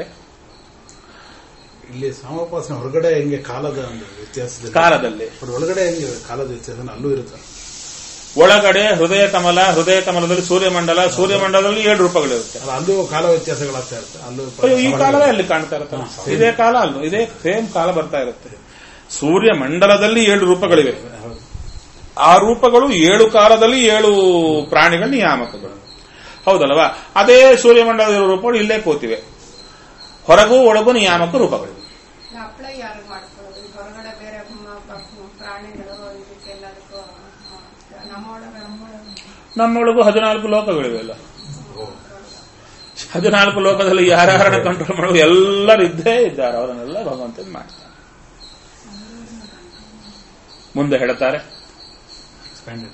ಇಲ್ಲಿ ಸಾಮೋಪಾಸನೆ ಹೊರಗಡೆ ಹೆಂಗೆ ಕಾಲದ ಒಂದು ವ್ಯತ್ಯಾಸದಲ್ಲಿ ಕಾಲದಲ್ಲಿ ಅದ್ರ ಒಳಗಡೆ ಹೆಂಗೆ ಕಾಲದ ವ್ಯತ್ಯಾಸ ಅಲ್ಲೂ ಇರುತ್ತೆ ಒಳಗಡೆ ಹೃದಯ ಕಮಲ ಹೃದಯ ಕಮಲದಲ್ಲಿ ಸೂರ್ಯಮಂಡಲ ಸೂರ್ಯಮಂಡಲದಲ್ಲಿ ಏಳು ರೂಪಗಳಿರುತ್ತೆ ಅಲ್ಲ, ಅಲ್ಲೂ ಕಾಲ ವ್ಯತ್ಯಾಸಗಳಾಗ್ತಾ ಇರುತ್ತೆ ಅಲ್ಲೂ ಅಯ್ಯೋ, ಈ ಕಾಲವೇ ಅಲ್ಲಿ ಕಾಣ್ತಾ ಇರುತ್ತೆ ಇದೇ ಕಾಲ ಅಲ್ಲ ಇದೇ ಸೇಮ್ ಕಾಲ ಬರ್ತಾ ಇರುತ್ತೆ ಸೂರ್ಯ ಮಂಡಲದಲ್ಲಿ ಏಳು ರೂಪಗಳಿವೆ ಹೌದು. ಆ ರೂಪಗಳು ಏಳು ಕಾಲದಲ್ಲಿ ಏಳು ಪ್ರಾಣಿಗಳ ನಿಯಾಮಕಗಳು ಹೌದಲ್ವಾ ಅದೇ ಸೂರ್ಯಮಂಡಲದ ರೂಪಗಳು ಇಲ್ಲೇ ಕೂತಿವೆ ಹೊರಗೂ ಒಳಗೂ ನಿಯಾಮಕ ರೂಪಗಳಿವೆ ಅಪ್ಲೈ ಯಾರು ಮಾಡ್ಕೊಳ್ಳೋದು ಈಗ ಹೊರಗಡೆ ಬೇರೆ ಮ- ಪ- ಪ್ರಾಣಿಗಳು ಇದಕ್ಕೆಲ್ಲದಕ್ಕೂ ಆ, ನಮ್ಮೊಳಗೆ ನಮ್ಮೊಳಗೆ ನಮ್ಮೊಳಗೂ ಹದಿನಾಲ್ಕು ಲೋಕಗಳಿವೆ ಅಲ್ಲ ಹದಿನಾಲ್ಕು ಲೋಕದಲ್ಲಿ ಯಾರ್ಯಾರನ್ನ ಕಂಟ್ರೋಲ್ ಮಾಡುವ ಎಲ್ಲರೂ ಇದ್ದೇ ಇದ್ದಾರೆ ಅವರನ್ನೆಲ್ಲ ಭಗವಂತನ ಮಾಡ್ತಾರೆ ಮುಂದೆ ಹೇಳ್ತಾರೆ Expanded.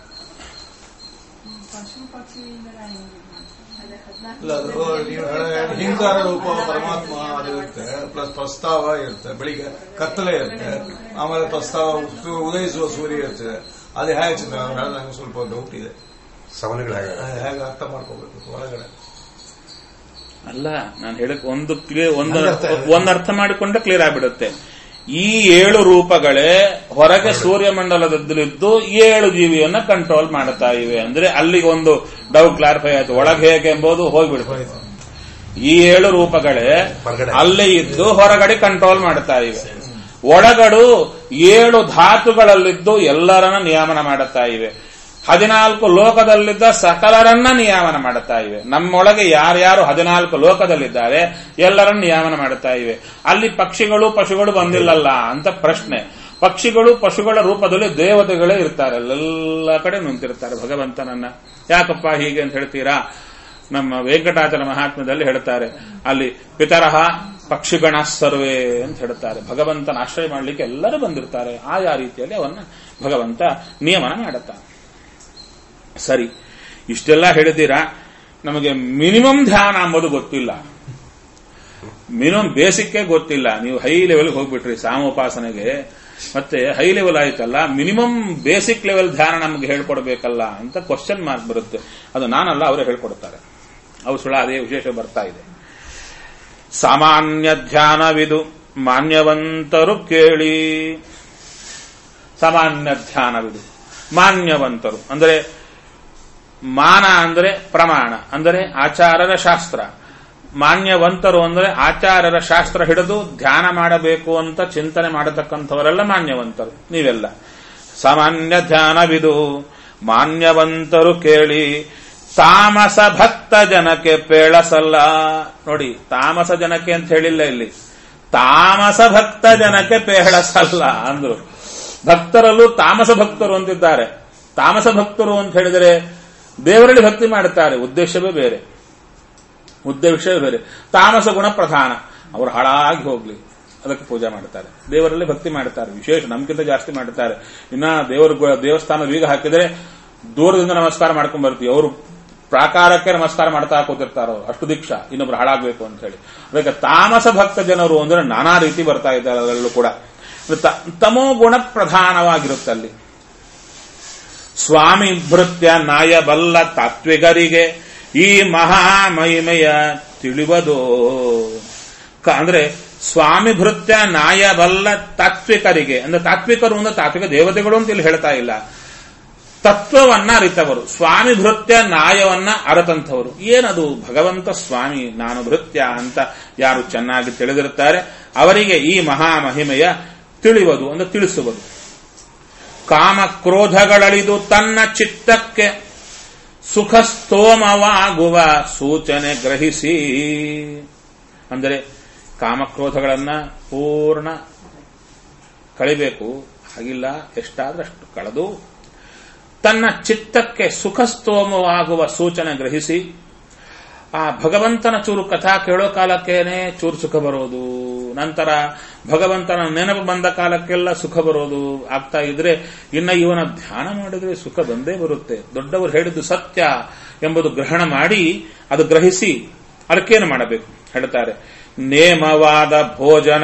ಪಶು ಪಕ್ಷಿಯಿಂದ ಅದೇ ಇಲ್ಲ ಅದು ನೀವು ಹದಿನಾಲ್ಕು ಹೇಳೋ ಹಿಂಕಾರ ರೂಪ ಪರಮಾತ್ಮ ಅದು ಇರುತ್ತೆ ಪ್ಲಸ್ ಪ್ರಸ್ತಾವ ಇರುತ್ತೆ ಬೆಳಿಗ್ಗೆ ಕತ್ತಲೆ ಇರುತ್ತೆ ಆಮೇಲೆ ಪ್ರಸ್ತಾವ ಸು- ಉದಯಿಸುವ ಸೂರ್ಯ ಇರುತ್ತೆ ಅದು ಹೇಗೆ ಚಿಂತ ನಂಗೆ ಸ್ವಲ್ಪ ಡೌಟ್ ಇದೆ ಸವನಗಳಾಗ ಅದು ಹೇಗೆ ಅರ್ಥ ಮಾಡ್ಕೋಬೇಕು ಒಳಗಡೆ ಅಲ್ಲ ನಾನು ಹೇಳಕ್ ಒಂದು ಕ್ಲಿಯರ್ ಒಂದು ನಂಗೆ ಅರ್ಥ ಆಯ್ತು. ಒಂದು ಅರ್ಥ ಮಾಡಿಕೊಂಡ್ರೆ ಕ್ಲಿಯರ್ ಆಗ್ಬಿಡುತ್ತೆ ಈ ಏಳು ರೂಪಗಳೇ ಹೊರಗೆ ಸೂರ್ಯಮಂಡಲದಲ್ಲಿದ್ದು ಏಳು ಜೀವಿಯನ್ನ ಕಂಟ್ರೋಲ್ ಮಾಡ್ತಾ ಇವೆ ಅಂದ್ರೆ ಅಲ್ಲಿಗೆ ಒಂದು ಡೌಟ್ ಕ್ಲಾರಿಫೈ ಆಯ್ತು ಒಳಗೆ ಹೇಗೆ ಎಂಬುದು ಹೋಗ್ಬಿಡುತ್ತೆ ಈ ಏಳು ರೂಪಗಳೇ ಹೊರಗಡೆ. ಅಲ್ಲೇ ಇದ್ದು ಹೊರಗಡೆ ಕಂಟ್ರೋಲ್ ಮಾಡ್ತಾ ಇವೆ ಒಳಗಡು ಏಳು ಧಾತುಗಳಲ್ಲಿದ್ದು ಎಲ್ಲರನ್ನ ನಿಯಮನ ಮಾಡುತ್ತಾ ಇವೆ ಹದಿನಾಲ್ಕು ಲೋಕದಲ್ಲಿದ್ದ ಸಕಲರನ್ನ ನಿಯಮನ ಮಾಡುತ್ತಾ ಇವೆ ನಮ್ಮೊಳಗೆ ಯಾರ್ಯಾರು ಹದಿನಾಲ್ಕು ಲೋಕದಲ್ಲಿದ್ದಾರೆ ಎಲ್ಲರನ್ನ ನಿಯಮನ ಮಾಡುತ್ತಾ ಇವೆ ಅಲ್ಲಿ ಪಕ್ಷಿಗಳು ಪಶುಗಳು ಬಂದಿಲ್ಲಲ್ಲ ಅಂತ ಪ್ರಶ್ನೆ ಪಕ್ಷಿಗಳು ಪಶುಗಳ ರೂಪದಲ್ಲಿ ದೇವತೆಗಳೇ ಇರ್ತಾರೆ ಎಲ್ಲ ಕಡೆ ನಿಂತಿರ್ತಾರೆ ಭಗವಂತನನ್ನ ಯಾಕಪ್ಪ ಹೀಗೆ ಅಂತ ಹೇಳ್ತೀರಾ ನಮ್ಮ ವೆಂಕಟಾಚಲ ಮಹಾತ್ಮ್ಯದಲ್ಲಿ ಹೇಳ್ತಾರೆ ಅಲ್ಲಿ ಪಿತರಹ ಪಕ್ಷಿಗಣ ಸರ್ವೇ ಅಂತ ಹೇಳ್ತಾರೆ ಭಗವಂತನ ಆಶ್ರಯ ಮಾಡಲಿಕ್ಕೆ ಎಲ್ಲರೂ ಬಂದಿರ್ತಾರೆ ಆಯಾ ರೀತಿಯಲ್ಲಿ ಅವನ್ನ ಭಗವಂತ ನಿಯಮನ ಮಾಡುತ್ತಾನೆ ಸರಿ ಇಷ್ಟೆಲ್ಲ ಹೇಳಿದ್ದೀರಾ ನಮಗೆ ಮಿನಿಮಮ್ ಧ್ಯಾನ ಅಂಬೋದು ಗೊತ್ತಿಲ್ಲ ಮಿನಿಮಮ್ ಬೇಸಿಕ್ಕೇ ಗೊತ್ತಿಲ್ಲ ನೀವು ಹೈ ಲೆವೆಲ್ಗೆ ಹೋಗ್ಬಿಟ್ರಿ ಸಾಮೋಪಾಸನೆಗೆ ಮತ್ತೆ ಹೈ ಲೆವೆಲ್ ಆಯ್ತಲ್ಲ ಮಿನಿಮಮ್ ಬೇಸಿಕ್ ಲೆವೆಲ್ ಧ್ಯಾನ ನಮ್ಗೆ ಹೇಳ್ಕೊಡ್ಬೇಕಲ್ಲ ಅಂತ ಕ್ವಶನ್ ಮಾರ್ಕ್ ಬರುತ್ತೆ ಅದು ನಾನಲ್ಲ ಅವರೇ ಹೇಳ್ಕೊಡ್ತಾರೆ ಅವ್ರು ಸುಳ ಅದೇ ವಿಶೇಷ ಬರ್ತಾ ಇದೆ ಸಾಮಾನ್ಯ ಧ್ಯಾನವಿದು ಮಾನ್ಯವಂತರು ಕೇಳಿ ಸಾಮಾನ್ಯ ಧ್ಯಾನವಿದು ಮಾನ್ಯವಂತರು ಅಂದರೆ ಮಾನ ಅಂದರೆ ಪ್ರಮಾಣ ಅಂದರೆ ಆಚಾರರ ಶಾಸ್ತ್ರ ಮಾನ್ಯವಂತರು ಅಂದರೆ ಆಚಾರರ ಶಾಸ್ತ್ರ ಹಿಡಿದು ಧ್ಯಾನ ಮಾಡಬೇಕು ಅಂತ ಚಿಂತನೆ ಮಾಡತಕ್ಕಂಥವರೆಲ್ಲ ಮಾನ್ಯವಂತರು ನೀವೆಲ್ಲ ಸಾಮಾನ್ಯ ಧ್ಯಾನವಿದು ಮಾನ್ಯವಂತರು ಕೇಳಿ ತಾಮಸ ಭಕ್ತ ಜನಕ್ಕೆ ಪೇಳಸಲ್ಲ ನೋಡಿ ತಾಮಸ ಜನಕ್ಕೆ ಅಂತ ಹೇಳಿಲ್ಲ ಇಲ್ಲಿ ತಾಮಸ ಭಕ್ತ ಜನಕ್ಕೆ ಪೇಳಸಲ್ಲ ಅಂದ್ರು ಭಕ್ತರಲ್ಲೂ ತಾಮಸ ಭಕ್ತರು ಅಂತಿದ್ದಾರೆ ತಾಮಸ ಭಕ್ತರು ಅಂತ ಹೇಳಿದರೆ ದೇವರಲ್ಲಿ ಭಕ್ತಿ ಮಾಡುತ್ತಾರೆ ಉದ್ದೇಶವೇ ಬೇರೆ ಉದ್ದೇಶವೇ ಬೇರೆ ತಾಮಸ ಗುಣ ಪ್ರಧಾನ ಅವರು ಹಾಳಾಗಿ ಹೋಗ್ಲಿ ಅದಕ್ಕೆ ಪೂಜೆ ಮಾಡ್ತಾರೆ ದೇವರಲ್ಲಿ ಭಕ್ತಿ ಮಾಡ್ತಾರೆ ವಿಶೇಷ ನಮ್ಗಿಂತ ಜಾಸ್ತಿ ಮಾಡ್ತಾರೆ ಇನ್ನ ದೇವರ ಗು- ದೇವಸ್ಥಾನ ಬೀಗ ಹಾಕಿದ್ರೆ ದೂರದಿಂದ ನಮಸ್ಕಾರ ಮಾಡ್ಕೊಂಡ್ ಬರ್ತೀವಿ ಅವರು ಪ್ರಾಕಾರಕ್ಕೆ ನಮಸ್ಕಾರ ಮಾಡ್ತಾ ಕೂತಿರ್ತಾರ ಅವ್ರು ಅಷ್ಟು ದೀಕ್ಷಾ ಇನ್ನೊಬ್ರು ಹಾಳಾಗ್ಬೇಕು ಅಂತ ಹೇಳಿ ಅದಕ್ಕೆ ತಾಮಸ ಭಕ್ತ ಜನರು ಅಂದ್ರೆ ನಾನಾ ರೀತಿ ಬರ್ತಾ ಇದ್ದಾರೆ ಅದರಲ್ಲೂ ಕೂಡ ತ- ತಮೋ ಗುಣ ಪ್ರಧಾನವಾಗಿರುತ್ತೆ ಅಲ್ಲಿ ಸ್ವಾಮಿ ಭೃತ್ಯ ನಾಯಬಲ್ಲ ತಾತ್ವಿಕರಿಗೆ ಈ ಮಹಾಮಹಿಮೆಯ ತಿಳಿವದು ಕ- ಅಂದ್ರೆ ಸ್ವಾಮಿ ಭೃತ್ಯ ನಾಯಬಲ್ಲ ತಾತ್ವಿಕರಿಗೆ ಅಂದ್ರೆ ತಾತ್ವಿಕರು ಅಂದ್ರೆ ತಾತ್ವಿಕ ದೇವತೆಗಳು ಅಂತ ಇಲ್ಲಿ ಹೇಳ್ತಾ ಇಲ್ಲ ತತ್ವವನ್ನ ಅರಿತವರು ಸ್ವಾಮಿ ಭೃತ್ಯ ನ್ಯಾಯವನ್ನ ಅರತಂಥವರು ಏನದು ಭಗವಂತ ಸ್ವಾಮಿ ನಾನು ಭೃತ್ಯ ಅಂತ ಯಾರು ಚೆನ್ನಾಗಿ ತಿಳಿದಿರುತ್ತಾರೆ ಅವರಿಗೆ ಈ ಮಹಾಮಹಿಮೆಯ ತಿಳಿಯುವುದು ಅಂದ್ರೆ ತಿಳಿಸುವುದು ಕಾಮ ಕ್ರೋಧಗಳಳಿದು ತನ್ನ ಚಿತ್ತಕ್ಕೆ ಸುಖ ಸ್ತೋಮವಾಗುವ ಸೂಚನೆ ಗ್ರಹಿಸಿ ಅಂದರೆ ಕಾಮಕ್ರೋಧಗಳನ್ನ ಪೂರ್ಣ ಕಳಿಬೇಕು ಹಾಗಿಲ್ಲ ಎಷ್ಟಾದ್ರಷ್ಟು ಕಳೆದು ತನ್ನ ಚಿತ್ತಕ್ಕೆ ಸುಖ ಸ್ತೋಮವಾಗುವ ಸೂಚನೆ ಗ್ರಹಿಸಿ ಆ ಭಗವಂತನ ಚೂರು ಕಥಾ ಕೇಳೋ ಕಾಲಕ್ಕೇನೆ ಚೂರು ಸುಖ ಬರೋದು ನಂತರ ಭಗವಂತನ ನೆನಪು ಬಂದ ಕಾಲಕ್ಕೆಲ್ಲ ಸುಖ ಬರೋದು ಆಗ್ತಾ ಇದ್ರೆ ಇನ್ನ ಇವನ ಧ್ಯಾನ ಮಾಡಿದ್ರೆ ಸುಖ ಬಂದೇ ಬರುತ್ತೆ ದೊಡ್ಡವರು ಹೇಳಿದ್ದು ಸತ್ಯ ಎಂಬುದು ಗ್ರಹಣ ಮಾಡಿ ಅದು ಗ್ರಹಿಸಿ ಅದಕ್ಕೇನು ಮಾಡಬೇಕು ಹೇಳ್ತಾರೆ ನೇಮವಾದ ಭೋಜನ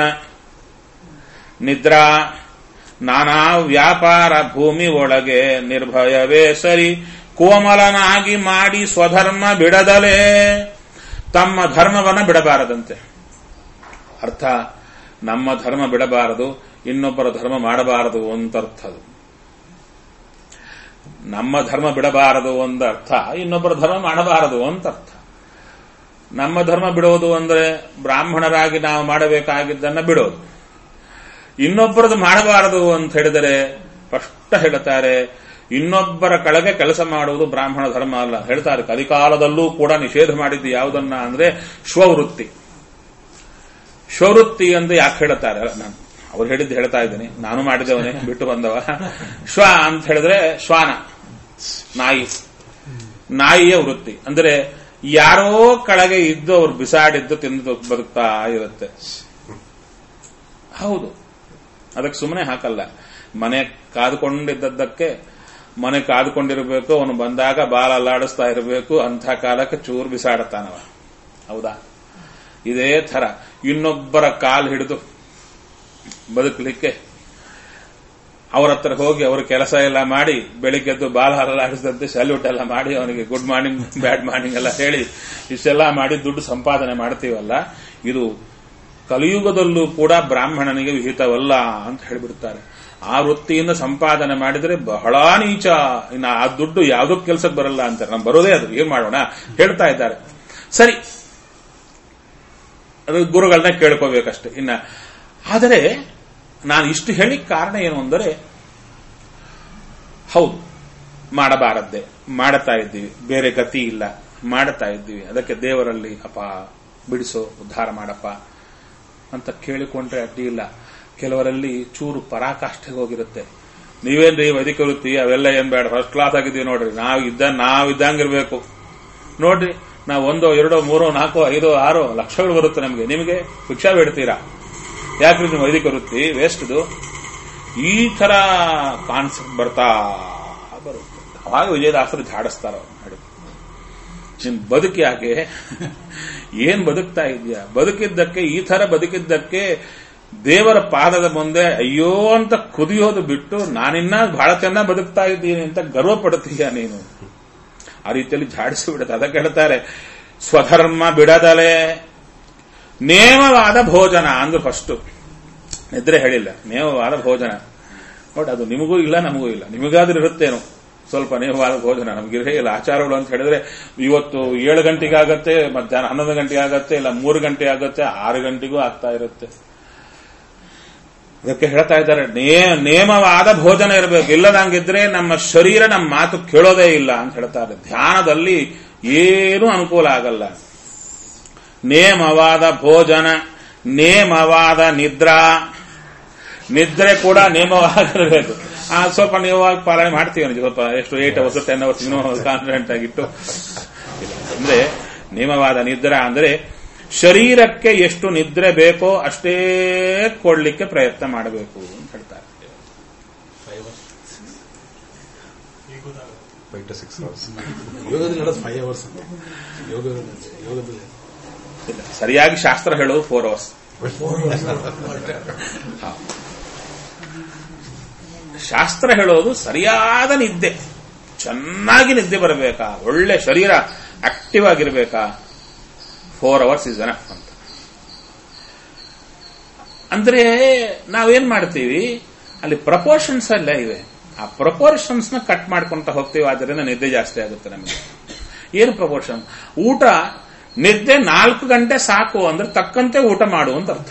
ನಿದ್ರಾ ನಾನಾ ವ್ಯಾಪಾರ ಭೂಮಿ ಒಳಗೆ ನಿರ್ಭಯವೇ ಸರಿ ಕೋಮಲನಾಗಿ ಮಾಡಿ ಸ್ವಧರ್ಮ ಬಿಡದಲೇ ತಮ್ಮ ಧರ್ಮವನ್ನ ಬಿಡಬಾರದಂತೆ ಅರ್ಥ ನಮ್ಮ ಧರ್ಮ ಬಿಡಬಾರದು ಇನ್ನೊಬ್ಬರ ಧರ್ಮ ಮಾಡಬಾರದು ಅಂತ ಅರ್ಥ ಅದು ನಮ್ಮ ಧರ್ಮ ಬಿಡಬಾರದು ಒಂದು ಅರ್ಥ ಇನ್ನೊಬ್ಬರ ಧರ್ಮ ಮಾಡಬಾರದು ಅಂತ ಅರ್ಥ ನಮ್ಮ ಧರ್ಮ ಬಿಡೋದು ಅಂದ್ರೆ ಬ್ರಾಹ್ಮಣರಾಗಿ ನಾವು ಮಾಡಬೇಕಾಗಿದ್ದನ್ನ ಬಿಡೋದು ಇನ್ನೊಬ್ಬರದು ಮಾಡಬಾರದು ಅಂತ ಹೇಳಿದರೆ ಸ್ಪಷ್ಟ ಹೇಳ್ತಾರೆ ಇನ್ನೊಬ್ಬರ ಕೆಳಗೆ ಕೆಲಸ ಮಾಡುವುದು ಬ್ರಾಹ್ಮಣ ಧರ್ಮ ಅಲ್ಲ ಹೇಳ್ತಾರೆ ಕಲಿಕಾಲದಲ್ಲೂ ಕೂಡ ನಿಷೇಧ ಮಾಡಿದ್ದು ಯಾವುದನ್ನ ಅಂದ್ರೆ ಸ್ವವೃತ್ತಿ ಸ್ವವೃತ್ತಿ ಎಂದು ಯಾಕೆ ಹೇಳ್ತಾರೆ ಅಲ್ಲ, ನಾನು ಅವ್ರು ಹೇಳಿದ್ದು ಹೇಳ್ತಾ ಇದ್ದೀನಿ ನಾನು ಮಾಡಿದವನೇ ಬಿಟ್ಟು ಬಂದವ ಶ್ವ ಅಂತ ಹೇಳಿದ್ರೆ ಶ್ವಾನ ನಾಯಿ ನಾಯಿಯ ವೃತ್ತಿ ಅಂದ್ರೆ ಯಾರೋ ಕೆಳಗೆ ಇದ್ದು ಅವ್ರು ಬಿಸಾಡಿದ್ದು ತಿಂದು ಬದುಕ್ತಾ ಇರುತ್ತೆ ಹೌದು ಅದಕ್ಕೆ ಸುಮ್ಮನೆ ಹಾಕಲ್ಲ ಮನೆ ಕಾದುಕೊಂಡಿದ್ದದ್ದಕ್ಕೆ ಮನೆ ಕಾದುಕೊಂಡಿರಬೇಕು ಅವನು ಬಂದಾಗ ಬಾಲ ಅಲ್ಲಾಡಿಸ್ತಾ ಇರಬೇಕು ಅಂಥ ಕಾಲಕ್ಕೆ ಚೂರು ಬಿಸಾಡತಾನವ ಹೌದಾ ಇದೇ ಥರ ಇನ್ನೊಬ್ಬರ ಕಾಲು ಹಿಡಿದು ಬದುಕಲಿಕ್ಕೆ ಅವ್ರ ಹತ್ರ ಹೋಗಿ ಅವ್ರ ಕೆಲಸ ಎಲ್ಲ ಮಾಡಿ ಬೆಳಿಗ್ಗೆದ್ದು ಬಾಲ ಹರಲಾಡಿಸಿದಂತೆ ಸಲ್ಯೂಟ್ ಎಲ್ಲ ಮಾಡಿ ಅವನಿಗೆ ಗುಡ್ ಮಾರ್ನಿಂಗ್ ಬ್ಯಾಡ್ ಮಾರ್ನಿಂಗ್ ಎಲ್ಲ ಹೇಳಿ ಇಷ್ಟೆಲ್ಲ ಮಾಡಿ ದುಡ್ಡು ಸಂಪಾದನೆ ಮಾಡ್ತೀವಲ್ಲ ಇದು ಕಲಿಯುಗದಲ್ಲೂ ಕೂಡ ಬ್ರಾಹ್ಮಣನಿಗೆ ವಿಹಿತವಲ್ಲ ಅಂತ ಹೇಳಿಬಿಡ್ತಾರೆ ಆ ವೃತ್ತಿಯಿಂದ ಸಂಪಾದನೆ ಮಾಡಿದರೆ ಬಹಳ ನೀಚ ಇನ್ನು ಆ ದುಡ್ಡು ಯಾವುದಕ್ಕೆ ಕೆಲಸಕ್ಕೆ ಬರಲ್ಲ ಅಂತಾರೆ ನಾವು ಬರೋದೇ ಅದು ಏನ್ ಮಾಡೋಣ ಹೇಳ್ತಾ ಇದ್ದಾರೆ ಸರಿ ಅದು ಗುರುಗಳನ್ನ ಕೇಳ್ಕೋಬೇಕಷ್ಟೆ ಇನ್ನ ಆದರೆ ನಾನು ಇಷ್ಟು ಹೇಳಿ ಕಾರಣ ಏನು ಅಂದರೆ ಹೌದು ಮಾಡಬಾರದ್ದೆ ಮಾಡುತ್ತಾ ಇದ್ದೀವಿ ಬೇರೆ ಗತಿ ಇಲ್ಲ ಮಾಡುತ್ತಾ ಇದ್ದೀವಿ ಅದಕ್ಕೆ ದೇವರಲ್ಲಿ ಅಪ್ಪ ಬಿಡಿಸೋ ಉದ್ಧಾರ ಮಾಡಪ್ಪ ಅಂತ ಕೇಳಿಕೊಂಡ್ರೆ ಅಡ್ಡಿ ಇಲ್ಲ ಕೆಲವರಲ್ಲಿ ಚೂರು ಪರಾಕಾಷ್ಠೆಗೆ ಹೋಗಿರುತ್ತೆ ನೀವೇನ್ರಿ ವೈದಿಕ ವೃತ್ತಿ ಅವೆಲ್ಲ ಏನ್ ಬೇಡ ಫಸ್ಟ್ ಕ್ಲಾಸ್ ಆಗಿದ್ದೀವಿ ನೋಡ್ರಿ ನಾವು ಇದ್ದ ನಾವು ಇದ್ದಂಗಿರ್ಬೇಕು ನೋಡ್ರಿ ನಾವು ಒಂದೋ ಎರಡೋ ಮೂರೋ ನಾಲ್ಕೋ ಐದೋ ಆರೋ ಲಕ್ಷಗಳು ಬರುತ್ತೆ ನಮಗೆ ನಿಮಗೆ ಭಿಕ್ಷಾ ಬೇಡ್ತೀರಾ ಯಾಕ್ರಿ ನೀವು ವೈದಿಕ ವೃತ್ತಿ ವೇಸ್ಟ್ದು ಈ ತರ ಕಾನ್ಸೆಪ್ಟ್ ಬರ್ತಾ ಬರುತ್ತೆ ಅವಾಗ ವಿಜಯದಾಸರು ಝಾಡಿಸ್ತಾರ ನೋಡಿ ನಿನ್ ಬದುಕು ಯಾಕೆ ಏನ್ ಬದುಕ್ತಾ ಇದೆಯಾ ಬದುಕಿದ್ದಕ್ಕೆ ಈ ತರ ಬದುಕಿದ್ದಕ್ಕೆ ದೇವರ ಪಾದದ ಮುಂದೆ ಅಯ್ಯೋ ಅಂತ ಕುದಿಯೋದು ಬಿಟ್ಟು ನಾನಿನ್ನ ಬಹಳ ಚೆನ್ನಾಗಿ ಬದುಕ್ತಾ ಇದ್ದೀನಿ ಅಂತ ಗರ್ವ ಪಡ್ತೀಯ ನೀನು ಆ ರೀತಿಯಲ್ಲಿ ಝಾಡಿಸಿ ಬಿಡುತ್ತೆ ಅದಕ್ಕೆ ಹೇಳ್ತಾರೆ ಸ್ವಧರ್ಮ ಬಿಡದಲೆ ನೇಮವಾದ ಭೋಜನ ಅಂದ್ರು ಫಸ್ಟ್ ನಿದ್ರೆ ಹೇಳಿಲ್ಲ ನೇಮವಾದ ಭೋಜನ ಬಟ್ ಅದು ನಿಮಗೂ ಇಲ್ಲ ನಮಗೂ ಇಲ್ಲ ನಿಮಗಾದ್ರೂ ಇರುತ್ತೇನೋ ಸ್ವಲ್ಪ ನೇಮವಾದ ಭೋಜನ ನಮಗಿರೇ ಇಲ್ಲ ಆಚಾರಗಳು ಅಂತ ಹೇಳಿದ್ರೆ ಇವತ್ತು ಏಳು ಗಂಟೆಗೆ ಆಗತ್ತೆ ಮಧ್ಯಾಹ್ನ ಹನ್ನೊಂದು ಗಂಟೆಗೆ ಆಗತ್ತೆ ಇಲ್ಲ ಮೂರು ಗಂಟೆ ಆಗತ್ತೆ ಆರು ಗಂಟೆಗೂ ಆಗ್ತಾ ಇರುತ್ತೆ ಅದಕ್ಕೆ ಹೇಳ್ತಾ ಇದ್ದಾರೆ ನೇ- ನೇಮವಾದ ಭೋಜನ ಇರಬೇಕು ಇಲ್ಲದಂಗಿದ್ರೆ ನಮ್ಮ ಶರೀರ ನಮ್ಮ ಮಾತು ಕೇಳೋದೇ ಇಲ್ಲ ಅಂತ ಹೇಳ್ತಾರೆ ಧ್ಯಾನದಲ್ಲಿ ಏನೂ ಅನುಕೂಲ ಆಗಲ್ಲ ನೇಮವಾದ ಭೋಜನ ನೇಮವಾದ ನಿದ್ರಾ ನಿದ್ರೆ ಕೂಡ ನೇಮವಾಗಿರಬೇಕು ಆ ಸ್ವಲ್ಪ ನೇಮವಾಗಿ ಪಾಲನೆ ಮಾಡ್ತೀವಿ ನನಗೆ ಸ್ವಲ್ಪ ಎಷ್ಟು ಏಟ್ ಅವರ್ಸ್ ಟೆನ್ ಅವರ್ಸ್ ಇನ್ನೂ ಕಾನ್ಫಿಡೆಂಟ್ ಆಗಿಟ್ಟು ಇಲ್ಲ. ಅಂದ್ರೆ ನೇಮವಾದ ನಿದ್ರಾ ಅಂದ್ರೆ ಶರೀರಕ್ಕೆ ಎಷ್ಟು ನಿದ್ರೆ ಬೇಕೋ ಅಷ್ಟೇ ಕೊಡ್ಲಿಕ್ಕೆ ಪ್ರಯತ್ನ ಮಾಡಬೇಕು ಅಂತ ಹೇಳ್ತಾರೆ ಫೈವ್ ಟು ಸಿಕ್ಸ್ ಅವರ್ಸ್ ಯೋಗದಲ್ಲಿ ನಡೆದು ಫೈವ್ ಅವರ್ಸ್ ಅಂತ ಯೋಗದಲ್ಲಿ ಯೋಗದಲ್ಲಿ ಇಲ್ಲ ಸರಿಯಾಗಿ ಶಾಸ್ತ್ರ ಹೇಳೋದು ಫೋರ್ ಅವರ್ಸ್ ಶಾಸ್ತ್ರ ಹೇಳೋದು ಸರಿಯಾದ ನಿದ್ದೆ ಚೆನ್ನಾಗಿ ನಿದ್ದೆ ಬರಬೇಕಾ ಒಳ್ಳೆ ಶರೀರ ಆಕ್ಟಿವ್ ಆಗಿರ್ಬೇಕಾ ಫೋರ್ ಅವರ್ಸ್ ಇಸ್ ಎನಫ್ ಅಂತ ಅಂದ್ರೆ ನಾವೇನ್ ಮಾಡ್ತೀವಿ ಅಲ್ಲಿ ಪ್ರಪೋರ್ಷನ್ಸ್ ಎಲ್ಲ ಇವೆ ಆ ಪ್ರಪೋರ್ಷನ್ಸ್ ನ ಕಟ್ ಮಾಡ್ಕೊಂತ ಹೋಗ್ತೀವಿ ಆದ್ದರಿಂದ ನಿದ್ದೆ ಜಾಸ್ತಿ ಆಗುತ್ತೆ ನಮಗೆ ಏನು ಪ್ರಪೋರ್ಷನ್ ಊಟ ನಿದ್ದೆ ನಾಲ್ಕು ಗಂಟೆ ಸಾಕು ಅಂದ್ರೆ ತಕ್ಕಂತೆ ಊಟ ಮಾಡು ಅಂತ ಅರ್ಥ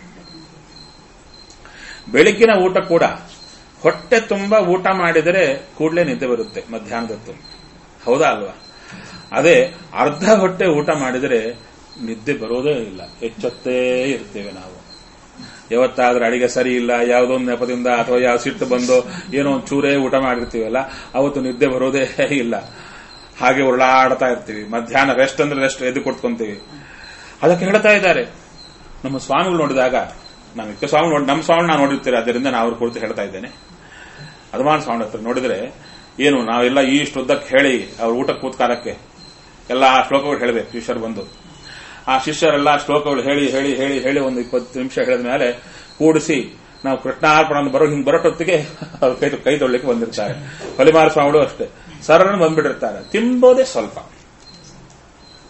ಬೆಳಗ್ಗಿನ ಊಟ ಕೂಡ ಹೊಟ್ಟೆ ತುಂಬಾ ಊಟ ಮಾಡಿದರೆ ಕೂಡಲೇ ನಿದ್ದೆ ಬರುತ್ತೆ ಮಧ್ಯಾಹ್ನದತ್ತು ಹೌದಾ ಅಲ್ವಾ ಅದೇ ಅರ್ಧ ಹೊಟ್ಟೆ ಊಟ ಮಾಡಿದರೆ ನಿದ್ದೆ ಬರೋದೇ ಇಲ್ಲ ಎಚ್ಚೊತ್ತೇ ಇರ್ತೇವೆ ನಾವು ಯಾವತ್ತಾದ್ರೂ ಅಡಿಗೆ ಸರಿ ಇಲ್ಲ ಯಾವುದೋ ಒಂದು ನೆಪದಿಂದ ಅಥವಾ ಯಾವ ಸಿಟ್ಟು ಬಂದೋ ಏನೋ ಒಂದು ಚೂರೇ ಊಟ ಮಾಡಿರ್ತೀವಲ್ಲ ಅವತ್ತು ನಿದ್ದೆ ಬರೋದೇ ಇಲ್ಲ ಹಾಗೆ ಉರುಳಾಡ್ತಾ ಇರ್ತೀವಿ ಮಧ್ಯಾಹ್ನ ರೆಸ್ಟ್ ಅಂದ್ರೆ ರೆಸ್ಟ್ ಎದ್ದು ಕೊಟ್ಕೊಂತೀವಿ ಅದಕ್ಕೆ ಹೇಳ್ತಾ ಇದ್ದಾರೆ ನಮ್ಮ ಸ್ವಾಮಿಗಳು ನೋಡಿದಾಗ ನಾವು ಮಿಕ್ಕ ಸ್ವಾಮಿ ನೋಡಿ ನಮ್ಮ ಸ್ವಾಮಿ ನಾವು ನೋಡಿರ್ತೀರ ಅದರಿಂದ ನಾವು ಅವ್ರ ಕುರಿತು ಹೇಳ್ತಾ ಇದ್ದೇನೆ ಅನುಮಾನ ಸ್ವಾಮಿ ಹತ್ರ ನೋಡಿದ್ರೆ ಏನು ನಾವೆಲ್ಲ ಈ ಉದ್ದಕ್ಕೆ ಹೇಳಿ ಅವ್ರ ಊಟಕ್ಕೆ ಕೂತ್ಕಾಲಕ್ಕೆ ಎಲ್ಲ ಶ್ಲೋಕಗಳು ಹೇಳಬೇಕು ಶಿಷ್ಯರು ಬಂದು ಆ ಶಿಷ್ಯರೆಲ್ಲ ಶ್ಲೋಕಗಳು ಹೇಳಿ ಹೇಳಿ ಹೇಳಿ ಹೇಳಿ ಒಂದು ಇಪ್ಪತ್ತು ನಿಮಿಷ ಹೇಳಿದ ಮೇಲೆ ಕೂಡಿಸಿ ನಾವು ಕೃಷ್ಣಾರ್ಪಣ ಅಂತ ಬರೋ ಹಿಂಗ್ ಬರೋಟೊತ್ತಿಗೆ ಅವ್ರು ಕೈ ಕೈ ತೊಳ್ಲಿಕ್ಕೆ ಬಂದಿರ್ತಾರೆ ಹೊಲಿಮಾರ ಸ್ವಾಮಿಗಳು ಅಷ್ಟೇ ಸರನ್ನು ಬಂದ್ಬಿಟ್ಟಿರ್ತಾರೆ ತಿಂಬೋದೇ ಸ್ವಲ್ಪ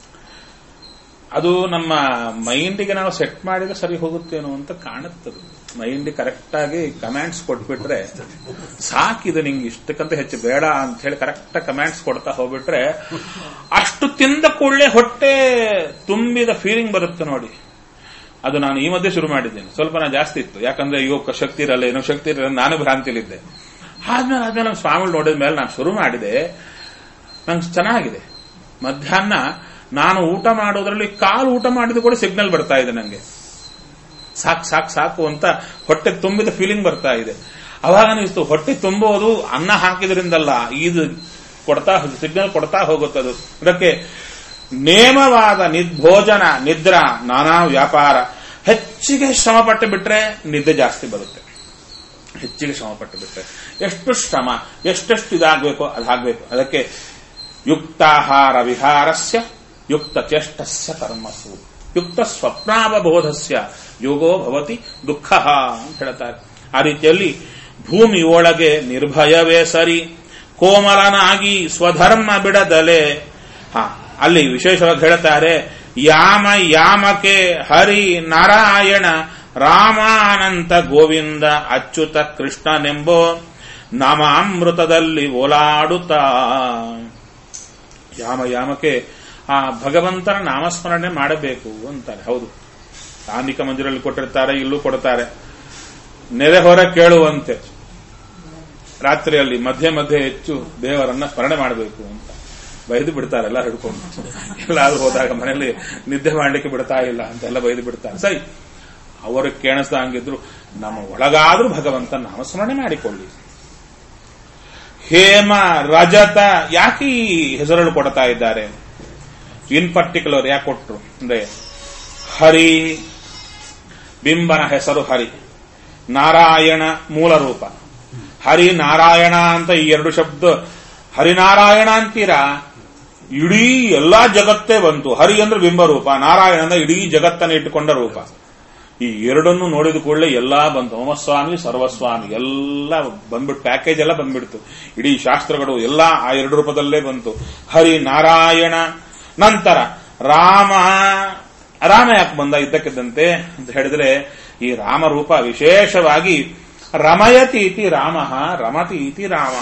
ಅದು ನಮ್ಮ ಮೈಂಡಿಗೆ ನಾವು ಸೆಟ್ ಮಾಡಿದ್ರೆ ಸರಿ ಹೋಗುತ್ತೇನೋ ಅಂತ ಕಾಣುತ್ತದೆ ಮೈಂಡ್ ಕರೆಕ್ಟಾಗಿ ಕಮ್ಯಾಂಡ್ಸ್ ಕೊಟ್ಬಿಟ್ರೆ ಸಾಕಿದು ನಿಂಗೆ ಇಷ್ಟಕ್ಕಂತ ಹೆಚ್ಚು ಬೇಡ ಅಂತ ಹೇಳಿ ಕರೆಕ್ಟ್ ಕಮ್ಯಾಂಡ್ಸ್ ಕೊಡ್ತಾ ಹೋಗ್ಬಿಟ್ರೆ ಅಷ್ಟು ತಿಂದ ಕೂಡಲೇ ಹೊಟ್ಟೆ ತುಂಬಿದ ಫೀಲಿಂಗ್ ಬರುತ್ತೆ ನೋಡಿ ಅದು ನಾನು ಈ ಮಧ್ಯೆ ಶುರು ಮಾಡಿದ್ದೇನೆ ಸ್ವಲ್ಪ ನಾ ಜಾಸ್ತಿ ಇತ್ತು ಯಾಕಂದ್ರೆ ಅಯ್ಯೋ ಕ- ಶಕ್ತಿ ಇರಲ್ಲ ಏನೋ ಶಕ್ತಿ ಇರಲ್ಲ ನಾನು ಭ್ರಾಂತಿಲಿದ್ದೆ ಆದ್ಮೇಲೆ ಆದ್ಮೇಲೆ ನಮ್ಮ ಸ್ವಾಮಿಗಳು ನೋಡಿದ ಮೇಲೆ ನಾನು ಶುರು ಮಾಡಿದೆ ನಂಗೆ ಚೆನ್ನಾಗಿದೆ ಮಧ್ಯಾಹ್ನ ನಾನು ಊಟ ಮಾಡೋದ್ರಲ್ಲಿ ಕಾಲು ಊಟ ಮಾಡಿದ ಕೂಡ ಸಿಗ್ನಲ್ ಬರ್ತಾ ಇದೆ ನಂಗೆ ಸಾಕು ಸಾಕು ಸಾಕು ಅಂತ ಹೊಟ್ಟೆ ತುಂಬಿದ ಫೀಲಿಂಗ್ ಬರ್ತಾ ಇದೆ ಅವಾಗ ಅನಿಸ್ತು ಹೊಟ್ಟೆ ತುಂಬೋದು ಅನ್ನ ಹಾಕಿದ್ರಿಂದಲ್ಲ ಇದು ಕೊಡ್ತಾ ಸಿಗ್ನಲ್ ಕೊಡ್ತಾ ಹೋಗುತ್ತದು ಅದಕ್ಕೆ ನೇಮವಾದ ನಿದ್ ಭೋಜನ ನಿದ್ರಾ ನಾನಾ ವ್ಯಾಪಾರ ಹೆಚ್ಚಿಗೆ ಶ್ರಮ ಪಟ್ಟು ಬಿಟ್ರೆ ನಿದ್ದೆ ಜಾಸ್ತಿ ಬರುತ್ತೆ ಹೆಚ್ಚಿಗೆ ಶ್ರಮ ಪಟ್ಟು ಬಿಟ್ರೆ ಎಷ್ಟು ಶ್ರಮ ಎಷ್ಟೆಷ್ಟು ಇದಾಗಬೇಕು ಅದಾಗಬೇಕು ಅದಕ್ಕೆ ಯುಕ್ತಾಹಾರ ವಿಹಾರಸ್ಯ ಯುಕ್ತ ಚೇಷ್ಟಸ್ಯ ಕರ್ಮಸು ಯುಕ್ತ ಸ್ವಪ್ನಾವಬೋಧಸ್ಯ ಯೋಗೋ ಭವತಿ ದುಃಖ ಅಂತ ಹೇಳ್ತಾರೆ ಆ ರೀತಿಯಲ್ಲಿ ಭೂಮಿಯೊಳಗೆ ನಿರ್ಭಯವೇ ಸರಿ ಕೋಮಲನಾಗಿ ಸ್ವಧರ್ಮ ಬಿಡದಲೆ ಹಾ ಅಲ್ಲಿ ವಿಶೇಷವಾಗಿ ಹೇಳ್ತಾರೆ ಯಾಮ ಯಾಮಕೆ ಹರಿ ನಾರಾಯಣ ರಾಮಾನಂತ ಗೋವಿಂದ ಅಚ್ಯುತ ಕೃಷ್ಣನೆಂಬೋ ನಾಮಾಮೃತದಲ್ಲಿ ಓಲಾಡುತ್ತಾ ಯಾಮ ಯಾಮಕ್ಕೆ ಆ ಭಗವಂತನ ನಾಮಸ್ಮರಣೆ ಮಾಡಬೇಕು ಅಂತಾರೆ ಹೌದು ಆಂದಿಕ ಮಂದಿರಲ್ಲಿ ಕೊಟ್ಟಿರ್ತಾರೆ ಇಲ್ಲೂ ಕೊಡ್ತಾರೆ ನೆರೆ ಹೊರ ಕೇಳುವಂತೆ ರಾತ್ರಿಯಲ್ಲಿ ಮಧ್ಯೆ ಮಧ್ಯೆ ಹೆಚ್ಚು ದೇವರನ್ನ ಸ್ಮರಣೆ ಮಾಡಬೇಕು ಅಂತ ಬೈದು ಬಿಡ್ತಾರೆ ಎಲ್ಲ ಹಿಡ್ಕೊಂಡು ಎಲ್ಲಾದ್ರೂ ಹೋದಾಗ ಮನೆಯಲ್ಲಿ ನಿದ್ದೆ ಮಾಡ್ಲಿಕ್ಕೆ ಬಿಡ್ತಾ ಇಲ್ಲ ಅಂತೆಲ್ಲ ಬೈದು ಬಿಡ್ತಾರೆ ಸರಿ ಅವರು ಕೇಣಿಸ್ದಂಗಿದ್ರು ನಮ್ಮ ಒಳಗಾದ್ರೂ ಭಗವಂತ ನಾಮಸ್ಮರಣೆ ಮಾಡಿಕೊಳ್ಳಿ ಹೇಮ ರಜತ ಯಾಕೆ ಈ ಹೆಸರುಗಳು ಕೊಡ್ತಾ ಇದ್ದಾರೆ ಇನ್ ಪರ್ಟಿಕ್ಯುಲರ್ ಯಾಕೆ ಕೊಟ್ರು ಅಂದ್ರೆ ಹರಿ ಬಿಂಬನ ಹೆಸರು ಹರಿ ನಾರಾಯಣ ಮೂಲ ರೂಪ ಹರಿ ನಾರಾಯಣ ಅಂತ ಈ ಎರಡು ಶಬ್ದ ಹರಿನಾರಾಯಣ ಅಂತೀರಾ ಇಡೀ ಎಲ್ಲಾ ಜಗತ್ತೇ ಬಂತು ಹರಿ ಅಂದ್ರೆ ಬಿಂಬ ರೂಪ ನಾರಾಯಣ ಅಂದ್ರೆ ಇಡೀ ಜಗತ್ತನ್ನು ಇಟ್ಟುಕೊಂಡ ರೂಪ ಈ ಎರಡನ್ನು ನೋಡಿದ ಕೂಡಲೇ ಎಲ್ಲಾ ಬಂತು ಮಮಸ್ವಾಮಿ ಸರ್ವಸ್ವಾಮಿ ಎಲ್ಲ ಬಂದ್ಬಿಟ್ಟು ಪ್ಯಾಕೇಜ್ ಎಲ್ಲ ಬಂದ್ಬಿಡ್ತು ಇಡೀ ಶಾಸ್ತ್ರಗಳು ಎಲ್ಲ ಆ ಎರಡು ರೂಪದಲ್ಲೇ ಬಂತು ಹರಿ ನಾರಾಯಣ ನಂತರ ರಾಮ ರಾಮ ಯಾಕೆ ಬಂದ ಇದ್ದಕ್ಕಿದ್ದಂತೆ ಅಂತ ಹೇಳಿದ್ರೆ ಈ ರಾಮರೂಪ ವಿಶೇಷವಾಗಿ ರಮಯತೀತಿ ರಾಮ ರಮತೀತಿ ರಾಮ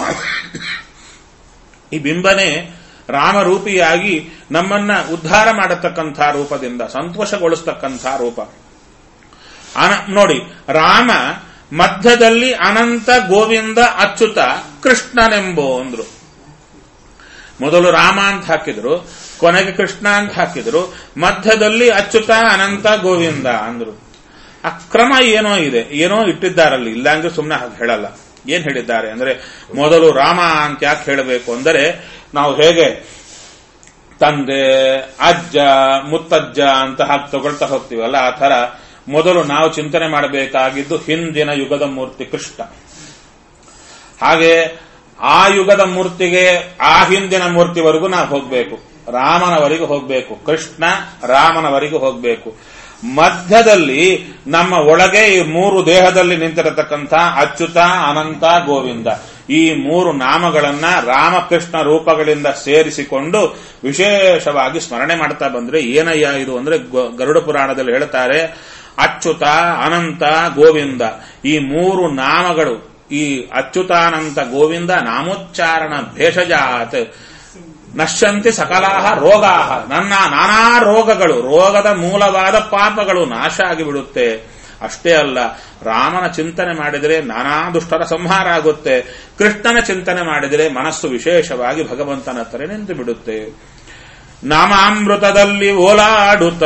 ಈ ಬಿಂಬನೆ ರಾಮರೂಪಿಯಾಗಿ ನಮ್ಮನ್ನ ಉದ್ಧಾರ ಮಾಡತಕ್ಕಂಥ ರೂಪದಿಂದ ಸಂತೋಷಗೊಳಿಸ್ತಕ್ಕಂಥ ರೂಪ ಅನ ನೋಡಿ ರಾಮ ಮಧ್ಯದಲ್ಲಿ ಅನಂತ ಗೋವಿಂದ ಅಚ್ಯುತ ಕೃಷ್ಣನೆಂಬೋ ಅಂದ್ರು ಮೊದಲು ರಾಮ ಅಂತ ಹಾಕಿದ್ರು ಕೊನೆಗೆ ಕೃಷ್ಣ ಅಂತ ಹಾಕಿದ್ರು ಮಧ್ಯದಲ್ಲಿ ಅಚ್ಯುತ ಅನಂತ ಗೋವಿಂದ ಅಂದ್ರು ಆ ಕ್ರಮ ಏನೋ ಇದೆ ಏನೋ ಇಟ್ಟಿದ್ದಾರಲ್ಲಿ ಇಲ್ಲ ಅಂದ್ರೆ ಸುಮ್ಮನೆ ಹಾಗೆ ಹೇಳಲ್ಲ ಏನ್ ಹೇಳಿದ್ದಾರೆ ಅಂದ್ರೆ ಮೊದಲು ರಾಮ ಅಂತ ಯಾಕೆ ಹೇಳಬೇಕು ಅಂದರೆ ನಾವು ಹೇಗೆ ತಂದೆ ಅಜ್ಜ ಮುತ್ತಜ್ಜ ಅಂತ ಹಾಕಿ ತಗೊಳ್ತಾ ಹೋಗ್ತೀವಲ್ಲ ಆ ತರ ಮೊದಲು ನಾವು ಚಿಂತನೆ ಮಾಡಬೇಕಾಗಿದ್ದು ಹಿಂದಿನ ಯುಗದ ಮೂರ್ತಿ ಕೃಷ್ಣ ಹಾಗೆ ಆ ಯುಗದ ಮೂರ್ತಿಗೆ ಆ ಹಿಂದಿನ ಮೂರ್ತಿವರೆಗೂ ನಾವು ಹೋಗ್ಬೇಕು ರಾಮನವರೆಗೂ ಹೋಗ್ಬೇಕು ಕೃಷ್ಣ ರಾಮನವರೆಗೂ ಹೋಗ್ಬೇಕು ಮಧ್ಯದಲ್ಲಿ ನಮ್ಮ ಒಳಗೆ ಈ ಮೂರು ದೇಹದಲ್ಲಿ ನಿಂತಿರತಕ್ಕಂಥ ಅಚ್ಯುತ ಅನಂತ ಗೋವಿಂದ ಈ ಮೂರು ನಾಮಗಳನ್ನ ರಾಮಕೃಷ್ಣ ರೂಪಗಳಿಂದ ಸೇರಿಸಿಕೊಂಡು ವಿಶೇಷವಾಗಿ ಸ್ಮರಣೆ ಮಾಡ್ತಾ ಬಂದ್ರೆ ಏನಯ್ಯ ಇದು ಅಂದ್ರೆ ಗ- ಗರುಡ ಪುರಾಣದಲ್ಲಿ ಹೇಳ್ತಾರೆ ಅಚ್ಯುತ ಅನಂತ ಗೋವಿಂದ ಈ ಮೂರು ನಾಮಗಳು ಈ ಅಚ್ಯುತಾನಂತ ಗೋವಿಂದ ನಾಮೋಚ್ಚಾರಣ ಭೇಷಜಾತ್ ನಶ್ಯಂತಿ ಸಕಲಾಹ ರೋಗಾಹ ನನ್ನ ನಾನಾ ರೋಗಗಳು ರೋಗದ ಮೂಲವಾದ ಪಾಪಗಳು ನಾಶ ಆಗಿಬಿಡುತ್ತೆ ಅಷ್ಟೇ ಅಲ್ಲ ರಾಮನ ಚಿಂತನೆ ಮಾಡಿದರೆ ನಾನಾ ದುಷ್ಟರ ಸಂಹಾರ ಆಗುತ್ತೆ ಕೃಷ್ಣನ ಚಿಂತನೆ ಮಾಡಿದರೆ ಮನಸ್ಸು ವಿಶೇಷವಾಗಿ ಭಗವಂತನ ಹತ್ರ ನಿಂತು ಬಿಡುತ್ತೆ ನಾಮಾಮೃತದಲ್ಲಿ ಓಲಾಡುತ್ತ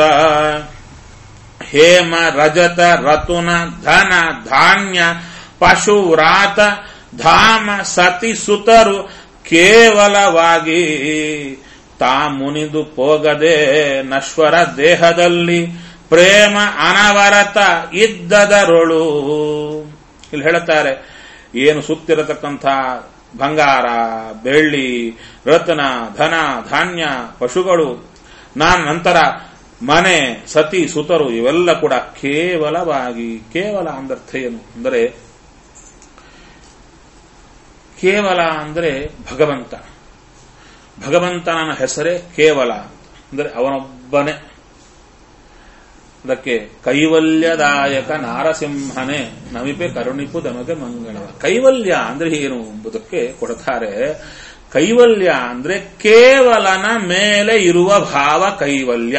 ಹೇಮ ರಜತ ರತುನ ಧನ ಧಾನ್ಯ ಪಶು ವ್ರಾತ ಧಾಮ ಸತಿ ಸುತರು ಕೇವಲವಾಗಿ ತಾ ಮುನಿದು ಹೋಗದೆ ನಶ್ವರ ದೇಹದಲ್ಲಿ ಪ್ರೇಮ ಅನವರತ ಇದ್ದದರೊಳು ಇಲ್ಲಿ ಹೇಳುತ್ತಾರೆ ಏನು ಸುತ್ತಿರತಕ್ಕಂಥ ಬಂಗಾರ ಬೆಳ್ಳಿ ರತ್ನ ಧನ ಧಾನ್ಯ ಪಶುಗಳು ನಾನು ನಂತರ ಮನೆ ಸತಿ ಸುತರು ಇವೆಲ್ಲ ಕೂಡ ಕೇವಲವಾಗಿ ಕೇವಲ ಅಂದರ್ಥ ಏನು ಅಂದರೆ ಕೇವಲ ಅಂದರೆ ಭಗವಂತ ಭಗವಂತನ ಹೆಸರೇ ಕೇವಲ ಅಂದರೆ ಅವನೊಬ್ಬನೇ ಅದಕ್ಕೆ ಕೈವಲ್ಯದಾಯಕ ನಾರಸಿಂಹನೇ ನಮಿಪೆ ಕರುಣಿಪು ನಮಗೆ ಮಂಗಳವ ಕೈವಲ್ಯ ಅಂದ್ರೆ ಏನು ಎಂಬುದಕ್ಕೆ ಕೊಡ್ತಾರೆ ಕೈವಲ್ಯ ಅಂದ್ರೆ ಕೇವಲನ ಮೇಲೆ ಇರುವ ಭಾವ ಕೈವಲ್ಯ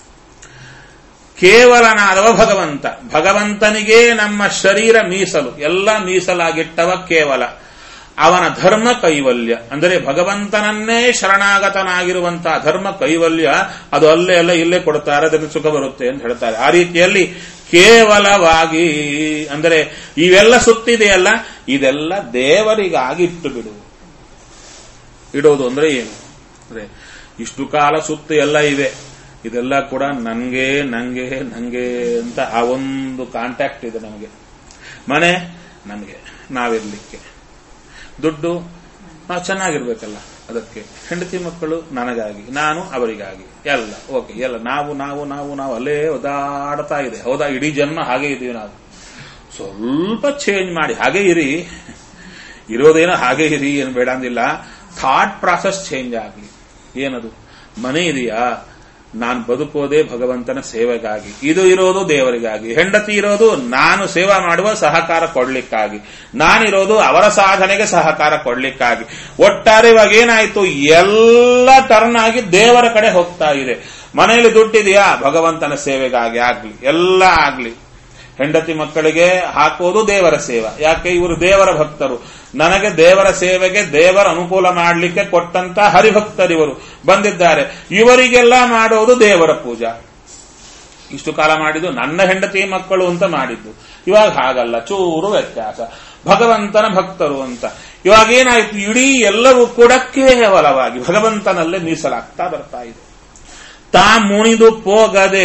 ಕೇವಲನಾದವ ಭಗವಂತ ಭಗವಂತನಿಗೆ ನಮ್ಮ ಶರೀರ ಮೀಸಲು ಎಲ್ಲ ಮೀಸಲಾಗಿಟ್ಟವ ಕೇವಲ ಅವನ ಧರ್ಮ ಕೈವಲ್ಯ ಅಂದರೆ ಭಗವಂತನನ್ನೇ ಶರಣಾಗತನಾಗಿರುವಂತಹ ಧರ್ಮ ಕೈವಲ್ಯ ಅದು ಅಲ್ಲೇ ಅಲ್ಲ ಇಲ್ಲೇ ಕೊಡ್ತಾರೆ ಅದಕ್ಕೆ ಸುಖ ಬರುತ್ತೆ ಅಂತ ಹೇಳ್ತಾರೆ ಆ ರೀತಿಯಲ್ಲಿ ಕೇವಲವಾಗಿ ಅಂದರೆ ಇವೆಲ್ಲ ಸುತ್ತಿದೆಯಲ್ಲ ಇದೆಲ್ಲ ದೇವರಿಗಾಗಿ ಇಟ್ಟು ಬಿಡು ಇಡೋದು ಅಂದ್ರೆ ಏನು ಅಂದ್ರೆ ಇಷ್ಟು ಕಾಲ ಸುತ್ತು ಎಲ್ಲ ಇವೆ ಇದೆಲ್ಲ ಕೂಡ ನನ್ಗೆ ನಂಗೆ ನಂಗೆ ಅಂತ ಆ ಒಂದು ಕಾಂಟ್ಯಾಕ್ಟ್ ಇದೆ ನಮಗೆ ಮನೆ ನಮಗೆ ನಾವಿರ್ಲಿಕ್ಕೆ ದುಡ್ಡು ನಾವು ಚೆನ್ನಾಗಿರ್ಬೇಕಲ್ಲ ಅದಕ್ಕೆ ಹೆಂಡತಿ ಮಕ್ಕಳು ನನಗಾಗಿ ನಾನು ಅವರಿಗಾಗಿ ಎಲ್ಲ ಓಕೆ ಎಲ್ಲ ನಾವು ನಾವು ನಾವು ನಾವು ಅಲ್ಲೇ ಒದಾಡ್ತಾ ಇದೆ ಹೌದಾ ಇಡೀ ಜನ್ಮ ಹಾಗೆ ಇದೀವಿ ನಾವು ಸ್ವಲ್ಪ ಚೇಂಜ್ ಮಾಡಿ ಹಾಗೆ ಇರಿ ಇರೋದೇನೋ ಹಾಗೆ ಇರಿ ಏನು ಬೇಡ ಅಂದಿಲ್ಲ ಥಾಟ್ ಪ್ರಾಸೆಸ್ ಚೇಂಜ್ ಆಗಲಿ ಏನದು ಮನೆ ಇದೆಯಾ ನಾನು ಬದುಕೋದೇ ಭಗವಂತನ ಸೇವೆಗಾಗಿ ಇದು ಇರೋದು ದೇವರಿಗಾಗಿ ಹೆಂಡತಿ ಇರೋದು ನಾನು ಸೇವಾ ಮಾಡುವ ಸಹಕಾರ ಕೊಡ್ಲಿಕ್ಕಾಗಿ ನಾನಿರೋದು ಅವರ ಸಾಧನೆಗೆ ಸಹಕಾರ ಕೊಡ್ಲಿಕ್ಕಾಗಿ ಒಟ್ಟಾರೆ ಇವಾಗ ಏನಾಯ್ತು ಎಲ್ಲ ಟರ್ನ್ ಆಗಿ ದೇವರ ಕಡೆ ಹೋಗ್ತಾ ಇದೆ ಮನೆಯಲ್ಲಿ ದುಡ್ಡಿದೆಯಾ ಭಗವಂತನ ಸೇವೆಗಾಗಿ ಆಗ್ಲಿ ಎಲ್ಲ ಆಗ್ಲಿ ಹೆಂಡತಿ ಮಕ್ಕಳಿಗೆ ಹಾಕೋದು ದೇವರ ಸೇವೆ ಯಾಕೆ ಇವರು ದೇವರ ಭಕ್ತರು ನನಗೆ ದೇವರ ಸೇವೆಗೆ ದೇವರ ಅನುಕೂಲ ಮಾಡಲಿಕ್ಕೆ ಕೊಟ್ಟಂತ ಹರಿಭಕ್ತರಿವರು ಬಂದಿದ್ದಾರೆ ಇವರಿಗೆಲ್ಲ ಮಾಡೋದು ದೇವರ ಪೂಜಾ ಇಷ್ಟು ಕಾಲ ಮಾಡಿದ್ದು ನನ್ನ ಹೆಂಡತಿ ಮಕ್ಕಳು ಅಂತ ಮಾಡಿದ್ದು ಇವಾಗ ಹಾಗಲ್ಲ ಚೂರು ವ್ಯತ್ಯಾಸ ಭಗವಂತನ ಭಕ್ತರು ಅಂತ ಇವಾಗ ಏನಾಯ್ತು ಇಡೀ ಎಲ್ಲವೂ ಕೂಡ ಕೇವಲವಾಗಿ ಭಗವಂತನಲ್ಲೇ ಮೀಸಲಾಗ್ತಾ ಬರ್ತಾ ಇದೆ ತಾ ಮುಣಿದು ಪೋಗದೆ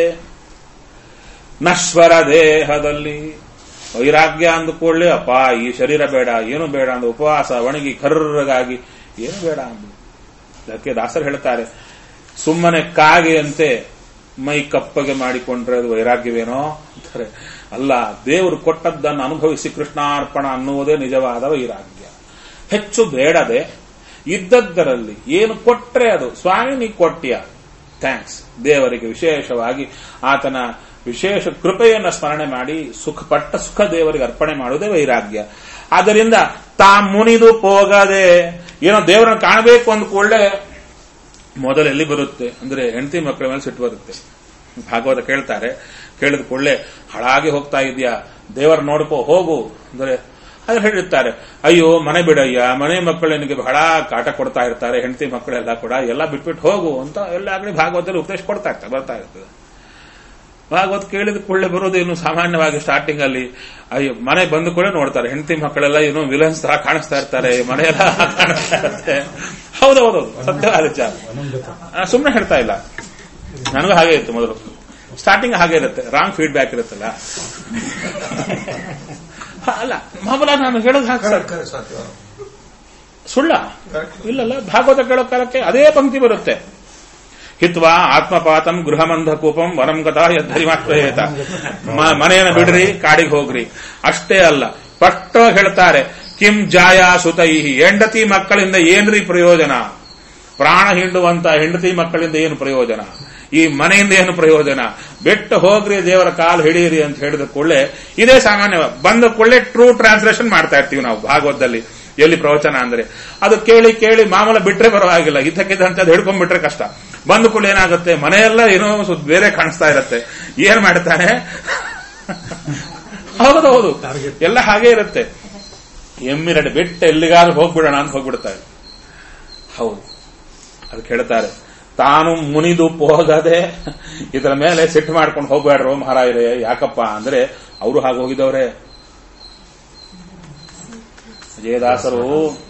ನಶ್ವರ ದೇಹದಲ್ಲಿ ವೈರಾಗ್ಯ ಅಂದುಕೊಳ್ಳಿ ಅಪ್ಪ ಈ ಶರೀರ ಬೇಡ ಏನು ಬೇಡ ಅಂದು ಉಪವಾಸ ಒಣಗಿ ಕರ್ರಗಾಗಿ ಏನು ಬೇಡ ಅಂದು ಅದಕ್ಕೆ ದಾಸರು ಹೇಳ್ತಾರೆ ಸುಮ್ಮನೆ ಕಾಗೆಯಂತೆ ಮೈ ಕಪ್ಪಗೆ ಮಾಡಿಕೊಂಡ್ರೆ ಅದು ವೈರಾಗ್ಯವೇನೋ ಅಂತಾರೆ ಅಲ್ಲ ದೇವರು ಕೊಟ್ಟದ್ದನ್ನು ಅನುಭವಿಸಿ ಕೃಷ್ಣಾರ್ಪಣ ಅನ್ನುವುದೇ ನಿಜವಾದ ವೈರಾಗ್ಯ ಹೆಚ್ಚು ಬೇಡದೆ ಇದ್ದದ್ದರಲ್ಲಿ ಏನು ಕೊಟ್ರೆ ಅದು ಸ್ವಾಮಿ ನೀ ಕೊಟ್ಟಿಯ ಥ್ಯಾಂಕ್ಸ್ ದೇವರಿಗೆ ವಿಶೇಷವಾಗಿ ಆತನ ವಿಶೇಷ ಕೃಪೆಯನ್ನು ಸ್ಮರಣೆ ಮಾಡಿ ಸುಖ ಪಟ್ಟ ಸುಖ ದೇವರಿಗೆ ಅರ್ಪಣೆ ಮಾಡುವುದೇ ವೈರಾಗ್ಯ ಆದ್ದರಿಂದ ತಾ ಮುನಿದು ಹೋಗದೆ ಏನೋ ದೇವರನ್ನು ಕಾಣಬೇಕು ಅಂದ ಕೂಡಲೇ ಮೊದಲೆಲ್ಲಿ ಬರುತ್ತೆ ಅಂದ್ರೆ ಹೆಂಡತಿ ಮಕ್ಕಳ ಮೇಲೆ ಸಿಟ್ಟು ಬರುತ್ತೆ ಭಾಗವತ ಕೇಳ್ತಾರೆ ಕೇಳಿದ ಕೂಡಲೇ ಹಾಳಾಗಿ ಹೋಗ್ತಾ ಇದೆಯಾ ದೇವರ ನೋಡ್ಕೋ ಹೋಗು ಅಂದ್ರೆ ಅದ್ರ ಹೇಳಿರ್ತಾರೆ ಅಯ್ಯೋ ಮನೆ ಬಿಡಯ್ಯ ಮನೆ ಮಕ್ಕಳು ನಿನಗೆ ಬಹಳ ಕಾಟ ಕೊಡ್ತಾ ಇರ್ತಾರೆ ಹೆಂಡತಿ ಮಕ್ಕಳೆಲ್ಲ ಕೂಡ ಎಲ್ಲ ಬಿಟ್ಬಿಟ್ಟು ಹೋಗು ಅಂತ ಎಲ್ಲ ಆಗಲಿ ಭಾಗವತದಲ್ಲಿ ಉಪದೇಶ ಕೊಡ್ತಾ ಇರ್ತಾರೆ ಬರ್ತಾ ಇರ್ತದೆ ಭಾಗವತ್ ಕೇಳಿದ ಕೂಡಲೇ ಬರೋದು ಇನ್ನು ಸಾಮಾನ್ಯವಾಗಿ ಸ್ಟಾರ್ಟಿಂಗ್ ಅಲ್ಲಿ ಅಯ್ಯೋ ಮನೆ ಬಂದು ಕೂಡ ನೋಡ್ತಾರೆ ಹೆಂಡತಿ ಮಕ್ಕಳೆಲ್ಲ ಏನು ವಿಲನ್ಸ್ ತರ ಕಾಣಿಸ್ತಾ ಇರ್ತಾರೆ ಮನೆಯೆಲ್ಲ ಕಾಣಿಸ್ತಾ ಇರುತ್ತೆ ಹೌದೌದು ಸತ್ಯವಾದ ವಿಚಾರ ಸುಮ್ಮನೆ ಹೇಳ್ತಾ ಇಲ್ಲ ನನಗೂ ಹಾಗೆ ಇತ್ತು ಮೊದಲು ಸ್ಟಾರ್ಟಿಂಗ್ ಹಾಗೆ ಇರುತ್ತೆ ರಾಂಗ್ ಫೀಡ್ಬ್ಯಾಕ್ ಇರುತ್ತಲ್ಲ ಅಲ್ಲ ಮಾಮೂಲ ನಾನು ಹೇಳೋದು ಹಾಗೆ ಸರ್ ಕರೆಕ್ಟ್ ಕರೆಕ್ಟ್ ಸತ್ಯ ಸುಳ್ಳ Correct. ಇಲ್ಲಲ್ಲ ಭಾಗವತ ಕೇಳೋ ಕಾಲಕ್ಕೆ ಅದೇ ಪಂಕ್ತಿ ಬರುತ್ತೆ ಹಿತ್ವಾ ಆತ್ಮಪಾತಂ ಗೃಹಮಂಧ ಕೂಪಂ ವರಂ ಗತ ಯದ್ಧರಿಮಾಶ್ರಯೇತ ಮ- ಮನೆಯನ್ನು ಬಿಡ್ರಿ ಕಾಡಿಗೆ ಹೋಗ್ರಿ ಅಷ್ಟೇ ಅಲ್ಲ ಸ್ಪಷ್ಟವಾಗಿ ಹೇಳ್ತಾರೆ ಕಿಂ ಜಾಯಾ ಸುತೈ ಹೆಂಡತಿ ಮಕ್ಕಳಿಂದ ಏನ್ರಿ ಪ್ರಯೋಜನ ಪ್ರಾಣ ಹಿಂಡುವಂತ ಹೆಂಡತಿ ಮಕ್ಕಳಿಂದ ಏನು ಪ್ರಯೋಜನ ಈ ಮನೆಯಿಂದ ಏನು ಪ್ರಯೋಜನ ಬೆಟ್ಟ ಹೋಗ್ರಿ ದೇವರ ಕಾಲು ಹಿಡಿಯಿರಿ ಅಂತ ಹೇಳಿದ ಕೂಡಲೇ ಇದೇ ಸಾಮಾನ್ಯ ಬಂದ ಕೂಡಲೇ ಟ್ರೂ ಟ್ರಾನ್ಸ್ಲೇಷನ್ ಮಾಡ್ತಾ ಇರ್ತೀವಿ ನಾವು ಭಾಗವತದಲ್ಲಿ ಎಲ್ಲಿ ಪ್ರವಚನ ಅಂದ್ರೆ ಅದು ಕೇಳಿ ಕೇಳಿ ಮಾಮೂಲ ಬಿಟ್ರೆ ಪರವಾಗಿಲ್ಲ ಇದ್ದಕ್ಕಿದ್ದಂತೆ ಅದು ಹಿಡ್ಕೊಂಡ್ಬಿಟ್ರೆ ಕಷ್ಟ ಬಂದ ಕೂಡ ಏನಾಗುತ್ತೆ ಮನೆಯೆಲ್ಲ ಏನೋ ಸ್ವಲ್ಪ ಬೇರೆ ಕಾಣಿಸ್ತಾ ಇರುತ್ತೆ ಏನ್ ಮಾಡ್ತಾನೆ ಹೌದು ಹೌದು ಎಲ್ಲ ಹಾಗೆ ಇರುತ್ತೆ ಎಮ್ಮಿರಡೆ ಬಿಟ್ಟು ಎಲ್ಲಿಗಾದ್ರೂ ಹೋಗ್ಬಿಡೋಣ ಅಂತ ಹೋಗ್ಬಿಡ್ತಾರೆ ಹೌದು ಅದಕ್ಕೆ ಹೇಳ್ತಾರೆ ತಾನು ಮುನಿದು ಹೋಗದೆ ಇದರ ಮೇಲೆ ಸಿಟ್ಟು ಮಾಡ್ಕೊಂಡು ಹೋಗ್ಬೇಡ್ರು ಮಹಾರಾಜರೇ ಯಾಕಪ್ಪ ಅಂದ್ರೆ ಅವರು ಹಾಗೆ ಹೋಗಿದವ್ರೆ ವಿಜಯದಾಸರು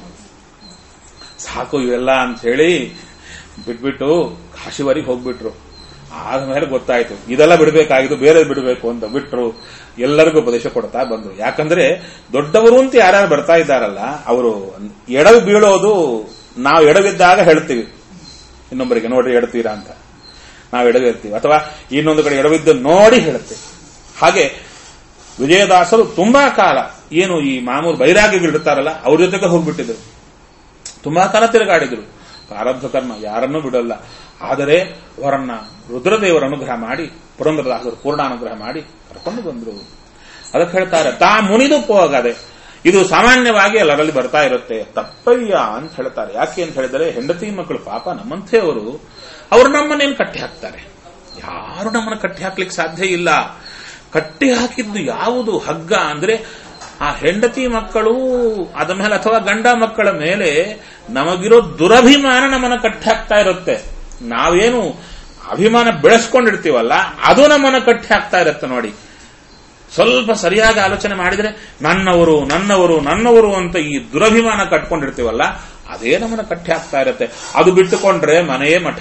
ಸಾಕು ಇವೆಲ್ಲ ಅಂತ ಹೇಳಿ ಬಿಟ್ಬಿಟ್ಟು ಕಾಶಿವರಿಗೆ ಹೋಗ್ಬಿಟ್ರು ಆದ್ಮೇಲೆ ಗೊತ್ತಾಯ್ತು ಇದೆಲ್ಲ ಬಿಡಬೇಕಾಗಿದ್ದು ಬೇರೆ ಬಿಡಬೇಕು ಅಂತ ಬಿಟ್ರು ಎಲ್ಲರಿಗೂ ಉಪದೇಶ ಕೊಡ್ತಾ ಬಂದ್ರು ಯಾಕಂದ್ರೆ ದೊಡ್ಡವರು ಅಂತ ಯಾರ್ಯಾರು ಬರ್ತಾ ಇದ್ದಾರಲ್ಲ ಅವರು ಎಡವಿ ಬೀಳೋದು ನಾವು ಎಡವಿದ್ದಾಗ ಹೇಳ್ತೀವಿ ಇನ್ನೊಬ್ಬರಿಗೆ ನೋಡ್ರಿ ಎಡ್ತೀರಾ ಅಂತ ನಾವು ಎಡವಿರ್ತೀವಿ ಅಥವಾ ಇನ್ನೊಂದು ಕಡೆ ಎಡವಿದ್ದು ನೋಡಿ ಹೇಳುತ್ತೇವೆ ಹಾಗೆ ವಿಜಯದಾಸರು ತುಂಬಾ ಕಾಲ ಏನು ಈ ಮಾಮೂಲು ಬೈರಾಗಿಗಳಿರ್ತಾರಲ್ಲ ಅವ್ರ ಜೊತೆಗೆ ಹೋಗ್ಬಿಟ್ಟಿದ್ರು ತುಂಬಾ ಕಾಲ ತಿರುಗಾಡಿದ್ರು ಪ್ರಾರಬ್ಧ ಕರ್ಮ ಯಾರನ್ನೂ ಬಿಡಲ್ಲ ಆದರೆ ಅವರನ್ನ ರುದ್ರದೇವರ ಅನುಗ್ರಹ ಮಾಡಿ ಪುರಂದರದಾಸರು ಪೂರ್ಣಾನುಗ್ರಹ ಮಾಡಿ ಕರ್ಕೊಂಡು ಬಂದ್ರು ಅದಕ್ಕೆ ಹೇಳ್ತಾರೆ ತಾ ಮುನಿದು ಹೋಗದೆ ಇದು ಸಾಮಾನ್ಯವಾಗಿ ಎಲ್ಲರಲ್ಲಿ ಬರ್ತಾ ಇರುತ್ತೆ ತಪ್ಪಯ್ಯ ಅಂತ ಹೇಳ್ತಾರೆ ಯಾಕೆ ಅಂತ ಹೇಳಿದರೆ ಹೆಂಡತಿ ಮಕ್ಕಳು ಪಾಪ ನಮ್ಮಂಥೆಯವರು ಅವರು ನಮ್ಮನ್ನೇನು ಕಟ್ಟಿ ಹಾಕ್ತಾರೆ ಯಾರು ನಮ್ಮನ್ನು ಕಟ್ಟಿ ಹಾಕ್ಲಿಕ್ಕೆ ಸಾಧ್ಯ ಇಲ್ಲ ಕಟ್ಟಿ ಹಾಕಿದ್ದು ಯಾವುದು ಹಗ್ಗ ಅಂದ್ರೆ ಆ ಹೆಂಡತಿ ಮಕ್ಕಳು ಅದ ಮೇಲೆ ಅಥವಾ ಗಂಡ ಮಕ್ಕಳ ಮೇಲೆ ನಮಗಿರೋ ದುರಭಿಮಾನ ನಮ್ಮನ್ನ ಕಟ್ಟಿ ಹಾಕ್ತಾ ಇರುತ್ತೆ ನಾವೇನು ಅಭಿಮಾನ ಬೆಳೆಸ್ಕೊಂಡಿರ್ತೀವಲ್ಲ ಅದು ನಮ್ಮನ್ನ ಕಟ್ಟಿ ಹಾಕ್ತಾ ಇರುತ್ತೆ ನೋಡಿ ಸ್ವಲ್ಪ ಸರಿಯಾಗಿ ಆಲೋಚನೆ ಮಾಡಿದ್ರೆ ನನ್ನವರು ನನ್ನವರು ನನ್ನವರು ಅಂತ ಈ ದುರಭಿಮಾನ ಕಟ್ಕೊಂಡಿರ್ತೀವಲ್ಲ ಅದೇ ನಮ್ಮನ್ನ ಕಟ್ಟಿ ಹಾಕ್ತಾ ಇರುತ್ತೆ ಅದು ಬಿಟ್ಟುಕೊಂಡ್ರೆ ಮನೆಯೇ ಮಠ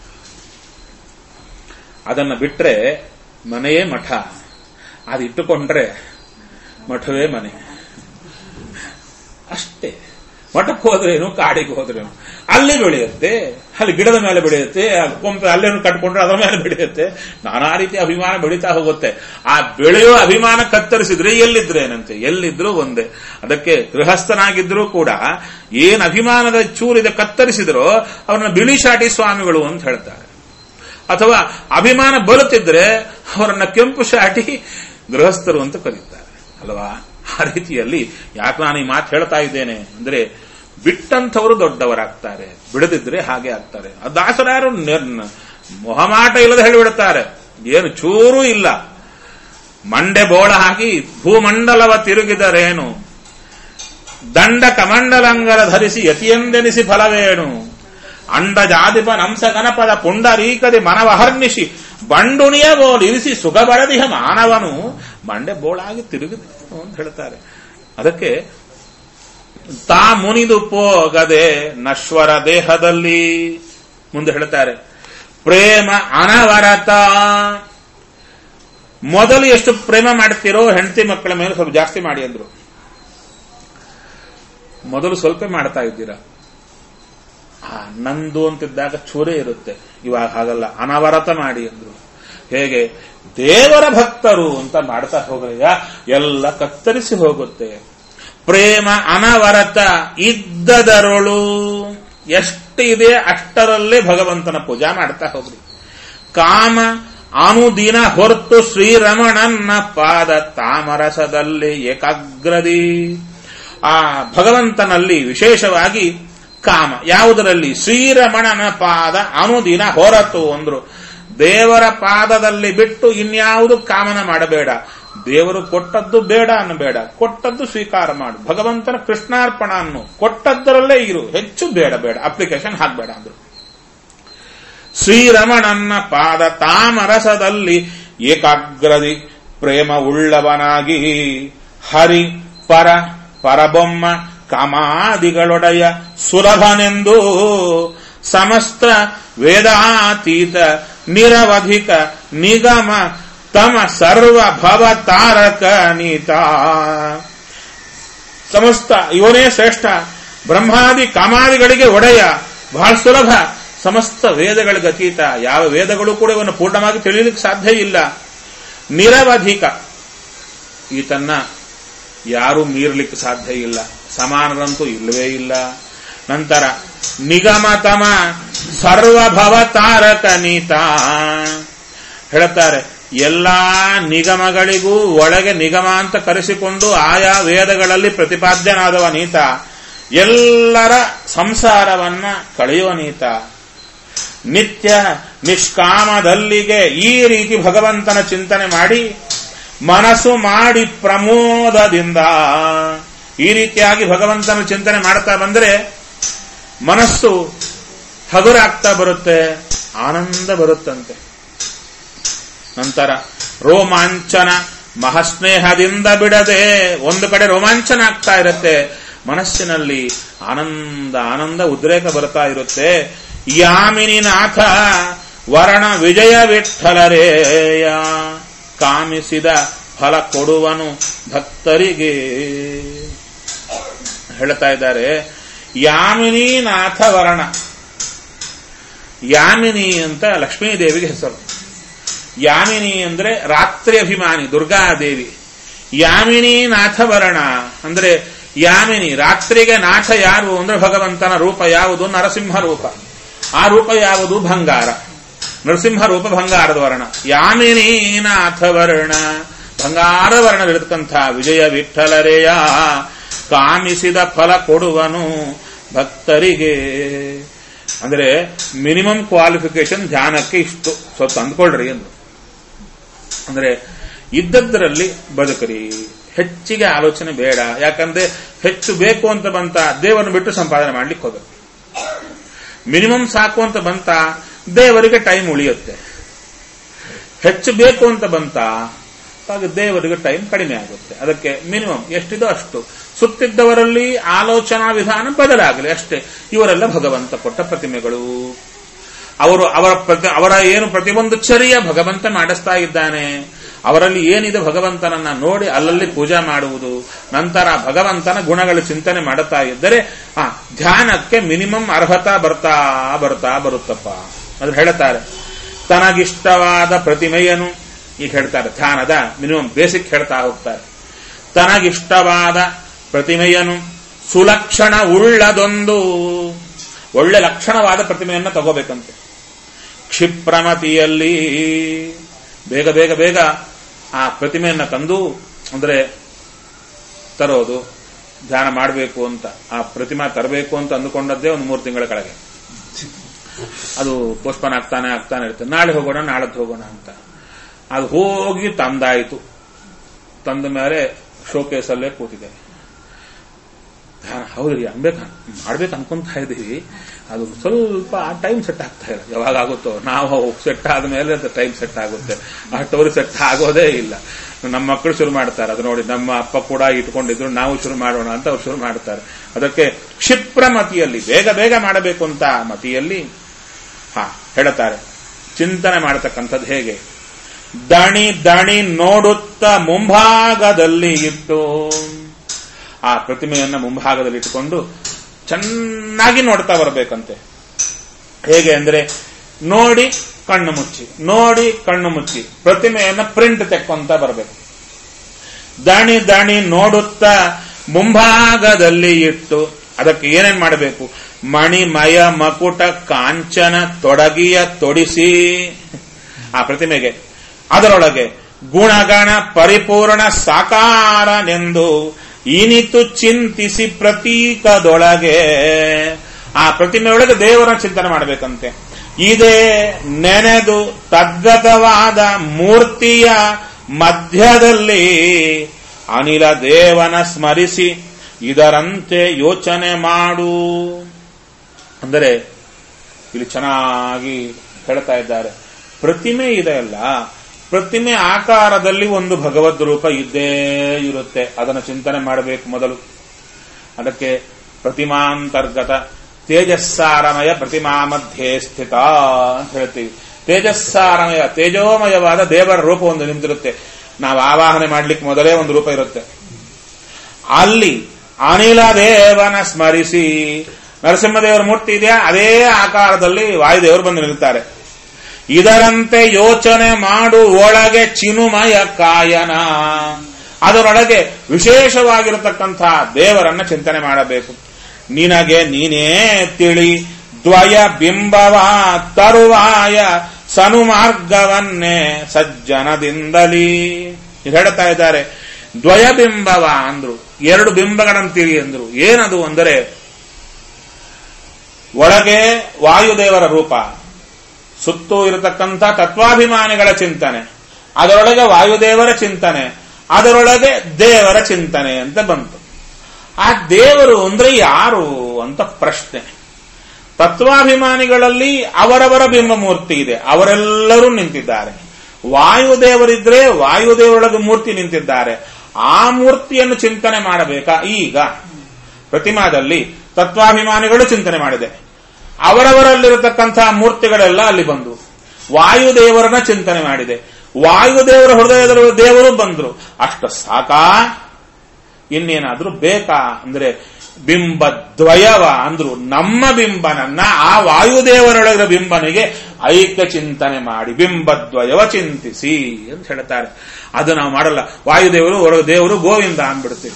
ಅದನ್ನ ಬಿಟ್ರೆ ಮನೆಯೇ ಮಠ ಅದು ಇಟ್ಟುಕೊಂಡ್ರೆ ಮಠವೇ ಮನೆ ಅಷ್ಟೇ ಮಠಕ್ಕೆ ಹೋದ್ರೇನು ಕಾಡಿಗೆ ಹೋದ್ರೇನು ಅಲ್ಲಿ ಬೆಳೆಯುತ್ತೆ ಅಲ್ಲಿ ಗಿಡದ ಮೇಲೆ ಬೆಳೆಯುತ್ತೆ ಆ ಕೊಂಪೆ ಅಲ್ಲೇನು ಕಟ್ಕೊಂಡ್ರೆ ಅದರ ಮೇಲೆ ಬೆಳೆಯುತ್ತೆ ನಾನಾ ರೀತಿ ಅಭಿಮಾನ ಬೆಳೀತಾ ಹೋಗುತ್ತೆ ಆ ಬೆಳೆಯೋ ಅಭಿಮಾನ ಕತ್ತರಿಸಿದ್ರೆ ಎಲ್ಲಿದ್ರೇನಂತೆ ಎಲ್ಲಿದ್ರೂ ಒಂದೇ ಅದಕ್ಕೆ ಗೃಹಸ್ಥನಾಗಿದ್ರೂ ಕೂಡ ಏನ್ ಅಭಿಮಾನದ ಚೂರಿದ ಕತ್ತರಿಸಿದ್ರೋ ಅವ್ರನ್ನ ಬಿಳಿ ಶಾಟಿ ಸ್ವಾಮಿಗಳು ಅಂತ ಹೇಳ್ತಾರೆ ಅಥವಾ ಅಭಿಮಾನ ಬರುತ್ತಿದ್ರೆ ಅವರನ್ನ ಕೆಂಪು ಶಾಟಿ ಗೃಹಸ್ಥರು ಅಂತ ಕರೀತಾರೆ ಅಲ್ವಾ ಆ ರೀತಿಯಲ್ಲಿ ಯಾಕೆ ನಾನು ಈ ಮಾತು ಹೇಳ್ತಾ ಇದ್ದೇನೆ ಅಂದ್ರೆ ಬಿಟ್ಟಂಥವರು ದೊಡ್ಡವರಾಗ್ತಾರೆ ಬಿಡದಿದ್ರೆ ಹಾಗೆ ಆಗ್ತಾರೆ ಆ ದಾಸರಾರು ನಿರ್- ಮೊಹಮಾಟ ಇಲ್ಲದೆ ಹೇಳಿಬಿಡುತ್ತಾರೆ ಏನು ಚೂರೂ ಇಲ್ಲ ಮಂಡೆ ಬೋಳ ಹಾಕಿ ಭೂಮಂಡಲವ ತಿರುಗಿದರೇನು ದಂಡ ಕಮಂಡಲಂಗರ ಧರಿಸಿ ಯತಿಯೆಂದೆನಿಸಿ ಫಲವೇಣು ಅಂಡ ಜಾದಿಪ ನಂಸ ಗಣಪದ ಪುಂಡರೀಕದಿ ಮನವಹರ್ನಿಶಿ ಬಂಡುಣಿಯ ಬೋಲ್ ಇರಿಸಿ ಸುಖ ಬರದಿಹ ಮಾನವನು ಮಂಡೆ ಬೋಳಾಗಿ ತಿರುಗಿದನು ಅಂತ ಹೇಳ್ತಾರೆ ಅದಕ್ಕೆ ತಾ ಮುನಿದು ಪೋಗದೆ ನಶ್ವರ ದೇಹದಲ್ಲಿ ಮುಂದೆ ಹೇಳ್ತಾರೆ ಪ್ರೇಮ ಅನವರತ ಮೊದಲು ಎಷ್ಟು ಪ್ರೇಮ ಮಾಡ್ತೀರೋ ಹೆಂಡತಿ ಮಕ್ಕಳ ಮೇಲೆ ಸ್ವಲ್ಪ ಜಾಸ್ತಿ ಮಾಡಿ ಅಂದ್ರು ಮೊದಲು ಸ್ವಲ್ಪ ಮಾಡ್ತಾ ಇದ್ದೀರಾ ಆ ನಂದು ಅಂತಿದ್ದಾಗ ಚೂರೇ ಇರುತ್ತೆ ಇವಾಗ ಹಾಗಲ್ಲ ಅನವರತ ಮಾಡಿ ಅಂದ್ರು ಹೇಗೆ ದೇವರ ಭಕ್ತರು ಅಂತ ಮಾಡ್ತಾ ಹೋಗಲಿಲ್ಲ ಎಲ್ಲ ಕತ್ತರಿಸಿ ಹೋಗುತ್ತೆ ಪ್ರೇಮ ಅನವರತ ಇದ್ದದರೊಳು ಎಷ್ಟಿದೆ ಅಷ್ಟರಲ್ಲೇ ಭಗವಂತನ ಪೂಜಾ ಮಾಡ್ತಾ ಹೋಗ್ರಿ ಕಾಮ ಅನುದಿನ ಹೊರತು ಶ್ರೀರಮಣನ್ನ ಪಾದ ತಾಮರಸದಲ್ಲಿ ಏಕಾಗ್ರದಿ ಆ ಭಗವಂತನಲ್ಲಿ ವಿಶೇಷವಾಗಿ ಕಾಮ ಯಾವುದರಲ್ಲಿ ಶ್ರೀರಮಣನ ಪಾದ ಅನುದಿನ ಹೊರತು ಅಂದ್ರು ದೇವರ ಪಾದದಲ್ಲಿ ಬಿಟ್ಟು ಇನ್ಯಾವುದು ಕಾಮನ ಮಾಡಬೇಡ ದೇವರು ಕೊಟ್ಟದ್ದು ಬೇಡ ಅನ್ನಬೇಡ ಕೊಟ್ಟದ್ದು ಸ್ವೀಕಾರ ಮಾಡು ಭಗವಂತನ ಕೃಷ್ಣಾರ್ಪಣ ಅನ್ನು ಕೊಟ್ಟದ್ದರಲ್ಲೇ ಇರು ಹೆಚ್ಚು ಬೇಡ ಬೇಡ ಅಪ್ಲಿಕೇಶನ್ ಹಾಕ್ಬೇಡ ಅಂದ್ರು ಶ್ರೀರಮಣನ್ನ ಪಾದ ತಾಮರಸದಲ್ಲಿ ಏಕಾಗ್ರದಿ ಪ್ರೇಮ ಉಳ್ಳವನಾಗಿ ಹರಿ ಪರ ಪರಬೊಮ್ಮ ಕಾಮಾದಿಗಳೊಡೆಯ ಸುಲಭನೆಂದು ಸಮಸ್ತ ವೇದಾತೀತ ನಿರವಧಿಕ ನಿಗಮ ತಮ ಸರ್ವ ಭವ ತಾರಕ ನೀತ ಸಮಸ್ತ ಇವನೇ ಶ್ರೇಷ್ಠ ಬ್ರಹ್ಮಾದಿ ಕಾಮಾದಿಗಳಿಗೆ ಒಡೆಯ ಬಹಳ ಸುಲಭ ಸಮಸ್ತ ವೇದಗಳಿಗೆ ಅತೀತ ಯಾವ ವೇದಗಳು ಕೂಡ ಇವನ್ನು ಪೂರ್ಣವಾಗಿ ತಿಳಿಯಲಿಕ್ಕೆ ಸಾಧ್ಯ ಇಲ್ಲ ನಿರವಧಿಕ ಈತನ್ನ ಯಾರೂ ಮೀರಲಿಕ್ಕೆ ಸಾಧ್ಯ ಇಲ್ಲ ಸಮಾನರಂತೂ ಇಲ್ಲವೇ ಇಲ್ಲ ನಂತರ ನಿಗಮತಮ ಸರ್ವಭವ ತಾರಕ ನೀತ ಹೇಳ್ತಾರೆ ಎಲ್ಲಾ ನಿಗಮಗಳಿಗೂ ಒಳಗೆ ನಿಗಮ ಅಂತ ಕರೆಸಿಕೊಂಡು ಆಯಾ ವೇದಗಳಲ್ಲಿ ಪ್ರತಿಪಾದ್ಯನಾದವ ನೀತ ಎಲ್ಲರ ಸಂಸಾರವನ್ನ ಕಳೆಯುವ ನೀತ ನಿತ್ಯ ನಿಷ್ಕಾಮದಲ್ಲಿಗೆ ಈ ರೀತಿ ಭಗವಂತನ ಚಿಂತನೆ ಮಾಡಿ ಮನಸ್ಸು ಮಾಡಿ ಪ್ರಮೋದದಿಂದ ಈ ರೀತಿಯಾಗಿ ಭಗವಂತನ ಚಿಂತನೆ ಮಾಡ್ತಾ ಬಂದರೆ ಮನಸ್ಸು ಹಗುರಾಗ್ತಾ ಬರುತ್ತೆ ಆನಂದ ಬರುತ್ತಂತೆ ನಂತರ ರೋಮಾಂಚನ ಮಹಸ್ನೇಹದಿಂದ ಬಿಡದೆ ಒಂದು ಕಡೆ ರೋಮಾಂಚನ ಆಗ್ತಾ ಇರುತ್ತೆ ಮನಸ್ಸಿನಲ್ಲಿ ಆನಂದ ಆನಂದ ಉದ್ರೇಕ ಬರ್ತಾ ಇರುತ್ತೆ ಯಾಮಿನಿ ನಾಥ ವರ್ಣ ವಿಜಯ ವಿಠಲರೇಯ ಕಾಮಿಸಿದ ಫಲ ಕೊಡುವನು ಭಕ್ತರಿಗೆ ಹೇಳ್ತಾ ಇದ್ದಾರೆ ಯಾಮಿನಿ ನಾಥ ವರ್ಣ ಯಾಮಿನಿ ಅಂತ ಲಕ್ಷ್ಮೀದೇವಿಗೆ ಹೆಸರು ಯಾಮಿನಿ ಅಂದ್ರೆ ರಾತ್ರಿ ಅಭಿಮಾನಿ ದುರ್ಗಾದೇವಿ ಯಾಮಿನಿ ನಾಥವರ್ಣ ಅಂದ್ರೆ ಯಾಮಿನಿ ರಾತ್ರಿಗೆ ನಾಥ ಯಾರು ಅಂದ್ರೆ ಭಗವಂತನ ರೂಪ ಯಾವುದು ನರಸಿಂಹ ರೂಪ ಆ ರೂಪ ಯಾವುದು ಬಂಗಾರ ನರಸಿಂಹ ರೂಪ ಬಂಗಾರದ ವರ್ಣ ಯಾಮಿನೀನಾಥ ವರ್ಣ ಬಂಗಾರದ ವರ್ಣವಿರತಕ್ಕಂಥ ವಿಜಯ ವಿಠಲರೆಯ ಕಾಮಿಸಿದ ಫಲ ಕೊಡುವನು ಭಕ್ತರಿಗೆ ಅಂದ್ರೆ ಮಿನಿಮಮ್ ಕ್ವಾಲಿಫಿಕೇಶನ್ ಧ್ಯಾನಕ್ಕೆ ಇಷ್ಟು ಸ್ವಲ್ಪ ಅಂದ್ಕೊಳ್ರಿ ಎಂದು ಅಂದ್ರೆ ಇದ್ದದ್ದರಲ್ಲಿ ಬದುಕರಿ ಹೆಚ್ಚಿಗೆ ಆಲೋಚನೆ ಬೇಡ ಯಾಕಂದ್ರೆ ಹೆಚ್ಚು ಬೇಕು ಅಂತ ಬಂತ ದೇವರನ್ನು ಬಿಟ್ಟು ಸಂಪಾದನೆ ಮಾಡ್ಲಿಕ್ಕೆ ಹೋಗಬೇಕು ಮಿನಿಮಮ್ ಸಾಕು ಅಂತ ಬಂತ ದೇವರಿಗೆ ಟೈಮ್ ಉಳಿಯುತ್ತೆ ಹೆಚ್ಚು ಬೇಕು ಅಂತ ಬಂತ ಆಗ ದೇವರಿಗೆ ಟೈಮ್ ಕಡಿಮೆ ಆಗುತ್ತೆ ಅದಕ್ಕೆ ಮಿನಿಮಮ್ ಎಷ್ಟಿದೋ ಅಷ್ಟು ಸುತ್ತಿದ್ದವರಲ್ಲಿ ಆಲೋಚನಾ ವಿಧಾನ ಬದಲಾಗಲಿ ಅಷ್ಟೇ ಇವರೆಲ್ಲ ಭಗವಂತ ಕೊಟ್ಟ ಪ್ರತಿಮೆಗಳು ಅವರು ಅವರ ಪ್ರತಿ ಅವರ ಏನು ಪ್ರತಿಯೊಂದು ಚರ್ಯ ಭಗವಂತ ಮಾಡಿಸ್ತಾ ಇದ್ದಾನೆ ಅವರಲ್ಲಿ ಏನಿದೆ ಭಗವಂತನನ್ನ ನೋಡಿ ಅಲ್ಲಲ್ಲಿ ಪೂಜಾ ಮಾಡುವುದು ನಂತರ ಭಗವಂತನ ಗುಣಗಳ ಚಿಂತನೆ ಮಾಡುತ್ತಾ ಇದ್ದರೆ ಆ ಧ್ಯಾನಕ್ಕೆ ಮಿನಿಮಮ್ ಅರ್ಹತಾ ಬರ್ತಾ ಬರ್ತಾ ಬರುತ್ತಪ್ಪ ಅದು ಹೇಳ್ತಾರೆ ತನಗಿಷ್ಟವಾದ ಪ್ರತಿಮೆಯನ್ನು ಈಗ ಹೇಳ್ತಾರೆ ಧ್ಯಾನದ ಮಿನಿಮಮ್ ಬೇಸಿಕ್ ಹೇಳ್ತಾ ಹೋಗ್ತಾರೆ ತನಗಿಷ್ಟವಾದ ಪ್ರತಿಮೆಯನ್ನು ಸುಲಕ್ಷಣ ಉಳ್ಳದೊಂದು ಒಳ್ಳೆ ಲಕ್ಷಣವಾದ ಪ್ರತಿಮೆಯನ್ನ ತಗೋಬೇಕಂತೆ ಕ್ಷಿಪ್ರಮತಿಯಲ್ಲಿ ಬೇಗ ಬೇಗ ಬೇಗ ಆ ಪ್ರತಿಮೆಯನ್ನ ತಂದು ಅಂದ್ರೆ ತರೋದು ಧ್ಯಾನ ಮಾಡಬೇಕು ಅಂತ ಆ ಪ್ರತಿಮಾ ತರಬೇಕು ಅಂತ ಅಂದುಕೊಂಡದ್ದೇ ಒಂದು ಮೂರು ತಿಂಗಳ ಕೆಳಗೆ ಅದು ಪೋಸ್ಟ್ಪೋನ್ ಆಗ್ತಾನೆ ಆಗ್ತಾನೆ ಇರುತ್ತೆ ನಾಳೆ ಹೋಗೋಣ ನಾಳದ್ದು ಹೋಗೋಣ ಅಂತ ಅದು ಹೋಗಿ ತಂದಾಯಿತು ತಂದ ಮೇಲೆ ಶೋಕೇಸಲ್ಲೇ ಕೂತಿದೆ ಧ್ಯಾನ ಹೌದ್ರಿ ಅನ್ಬೇಕ ಮಾಡ್ಬೇಕು ಅನ್ಕೊಂತ ಇದ್ದೀವಿ ಅದು ಸ್ವಲ್ಪ ಟೈಮ್ ಸೆಟ್ ಆಗ್ತಾ ಇಲ್ಲ ಯಾವಾಗ ಆಗುತ್ತೋ ನಾವು ಸೆಟ್ ಆದ್ಮೇಲೆ ಅದು ಟೈಮ್ ಸೆಟ್ ಆಗುತ್ತೆ ಅಷ್ಟವರು ಸೆಟ್ ಆಗೋದೇ ಇಲ್ಲ ನಮ್ಮ ಮಕ್ಕಳು ಶುರು ಮಾಡ್ತಾರೆ ಅದು ನೋಡಿ ನಮ್ಮ ಅಪ್ಪ ಕೂಡ ಇಟ್ಕೊಂಡಿದ್ರು ನಾವು ಶುರು ಮಾಡೋಣ ಅಂತ ಅವ್ರು ಶುರು ಮಾಡ್ತಾರೆ ಅದಕ್ಕೆ ಕ್ಷಿಪ್ರ ಮತಿಯಲ್ಲಿ ಬೇಗ ಬೇಗ ಮಾಡಬೇಕು ಅಂತ ಮತಿಯಲ್ಲಿ ಹಾ ಹೇಳುತ್ತಾರೆ ಚಿಂತನೆ ಮಾಡತಕ್ಕಂಥದ್ದು ಹೇಗೆ ದಣಿ ದಣಿ ನೋಡುತ್ತ ಮುಂಭಾಗದಲ್ಲಿ ಇಟ್ಟು ಆ ಪ್ರತಿಮೆಯನ್ನ ಮುಂಭಾಗದಲ್ಲಿ ಇಟ್ಟುಕೊಂಡು ಚೆನ್ನಾಗಿ ನೋಡ್ತಾ ಬರಬೇಕಂತೆ ಹೇಗೆ ಅಂದ್ರೆ ನೋಡಿ ಕಣ್ಣು ಮುಚ್ಚಿ ನೋಡಿ ಕಣ್ಣು ಮುಚ್ಚಿ ಪ್ರತಿಮೆಯನ್ನ ಪ್ರಿಂಟ್ ತೆಕ್ಕೊಂತ ಬರಬೇಕು ದಣಿ ದಣಿ ನೋಡುತ್ತಾ ಮುಂಭಾಗದಲ್ಲಿ ಇಟ್ಟು ಅದಕ್ಕೆ ಏನೇನ್ ಮಾಡಬೇಕು ಮಣಿಮಯ ಮಕುಟ ಕಾಂಚನ ತೊಡಗಿಯ ತೊಡಿಸಿ ಆ ಪ್ರತಿಮೆಗೆ ಅದರೊಳಗೆ ಗುಣಗಣ ಪರಿಪೂರ್ಣ ಸಾಕಾರನೆಂದು ಇನಿತು ಚಿಂತಿಸಿ ಪ್ರತೀಕದೊಳಗೆ ಆ ಪ್ರತಿಮೆಯೊಳಗೆ ದೇವರ ಚಿಂತನೆ ಮಾಡಬೇಕಂತೆ ಇದೇ ನೆನೆದು ತದ್ಗತವಾದ ಮೂರ್ತಿಯ ಮಧ್ಯದಲ್ಲಿ ಅನಿಲ ದೇವನ ಸ್ಮರಿಸಿ ಇದರಂತೆ ಯೋಚನೆ ಮಾಡು ಅಂದರೆ ಇಲ್ಲಿ ಚೆನ್ನಾಗಿ ಹೇಳ್ತಾ ಇದ್ದಾರೆ ಪ್ರತಿಮೆ ಇದೆ ಅಲ್ಲ ಪ್ರತಿಮೆ ಆಕಾರದಲ್ಲಿ ಒಂದು ಭಗವದ್ ರೂಪ ಇದ್ದೇ ಇರುತ್ತೆ ಅದನ್ನು ಚಿಂತನೆ ಮಾಡಬೇಕು ಮೊದಲು ಅದಕ್ಕೆ ಪ್ರತಿಮಾಂತರ್ಗತ ತೇಜಸ್ಸಾರಮಯ ಪ್ರತಿಮಾ ಮಧ್ಯೆ ಸ್ಥಿತ ಅಂತ ಹೇಳ್ತೀವಿ ತೇಜಸ್ಸಾರಮಯ ತೇಜೋಮಯವಾದ ದೇವರ ರೂಪ ಒಂದು ನಿಂತಿರುತ್ತೆ ನಾವು ಆವಾಹನೆ ಮಾಡ್ಲಿಕ್ಕೆ ಮೊದಲೇ ಒಂದು ರೂಪ ಇರುತ್ತೆ ಅಲ್ಲಿ ಅನಿಲ ದೇವನ ಸ್ಮರಿಸಿ ನರಸಿಂಹದೇವರ ಮೂರ್ತಿ ಇದೆಯಾ ಅದೇ ಆಕಾರದಲ್ಲಿ ವಾಯುದೇವರು ಬಂದು ನಿಲ್ತಾರೆ ಇದರಂತೆ ಯೋಚನೆ ಮಾಡು ಒಳಗೆ ಚಿನುಮಯ ಕಾಯನ ಅದರೊಳಗೆ ವಿಶೇಷವಾಗಿರತಕ್ಕಂಥ ದೇವರನ್ನ ಚಿಂತನೆ ಮಾಡಬೇಕು ನಿನಗೆ ನೀನೇ ತಿಳಿ ದ್ವಯ ಬಿಂಬವ ತರುವಾಯ ಸನುಮಾರ್ಗವನ್ನೇ ಸಜ್ಜನದಿಂದಲೀ ಇದು ಹೇಳ್ತಾ ಇದ್ದಾರೆ ದ್ವಯ ಬಿಂಬವ ಅಂದ್ರು ಎರಡು ಬಿಂಬಗಳಂತೀರಿ ಅಂದ್ರು ಏನದು ಅಂದರೆ ಒಳಗೆ ವಾಯುದೇವರ ರೂಪ ಸುತ್ತೂ ಇರತಕ್ಕಂಥ ತತ್ವಾಭಿಮಾನಿಗಳ ಚಿಂತನೆ ಅದರೊಳಗೆ ವಾಯುದೇವರ ಚಿಂತನೆ ಅದರೊಳಗೆ ದೇವರ ಚಿಂತನೆ ಅಂತ ಬಂತು ಆ ದೇವರು ಅಂದ್ರೆ ಯಾರು ಅಂತ ಪ್ರಶ್ನೆ ತತ್ವಾಭಿಮಾನಿಗಳಲ್ಲಿ ಅವರವರ ಬಿಂಬಮೂರ್ತಿ ಇದೆ ಅವರೆಲ್ಲರೂ ನಿಂತಿದ್ದಾರೆ ವಾಯುದೇವರಿದ್ರೆ ವಾಯುದೇವರೊಳಗೆ ಮೂರ್ತಿ ನಿಂತಿದ್ದಾರೆ ಆ ಮೂರ್ತಿಯನ್ನು ಚಿಂತನೆ ಮಾಡಬೇಕಾ ಈಗ ಪ್ರತಿಮಾದಲ್ಲಿ ತತ್ವಾಭಿಮಾನಿಗಳು ಚಿಂತನೆ ಮಾಡಿದೆ ಅವರವರಲ್ಲಿರತಕ್ಕಂತಹ ಮೂರ್ತಿಗಳೆಲ್ಲ ಅಲ್ಲಿ ಬಂದು ವಾಯುದೇವರನ್ನ ಚಿಂತನೆ ಮಾಡಿದೆ ವಾಯುದೇವರ ಹೃದಯದ ದೇವರು ಬಂದ್ರು ಅಷ್ಟು ಸಾಕಾ ಇನ್ನೇನಾದ್ರೂ ಬೇಕಾ ಅಂದ್ರೆ ಬಿಂಬದ್ವಯವ ಅಂದ್ರು ನಮ್ಮ ಬಿಂಬನನ್ನ ಆ ವಾಯುದೇವರೊಳಗಿನ ಬಿಂಬನಿಗೆ ಐಕ್ಯ ಚಿಂತನೆ ಮಾಡಿ ಬಿಂಬದ್ವಯವ ಚಿಂತಿಸಿ ಅಂತ ಹೇಳ್ತಾರೆ ಅದು ನಾವು ಮಾಡಲ್ಲ ವಾಯುದೇವರು ಹೊರ ದೇವರು ಗೋವಿಂದ ಅಂದ್ಬಿಡ್ತೀವಿ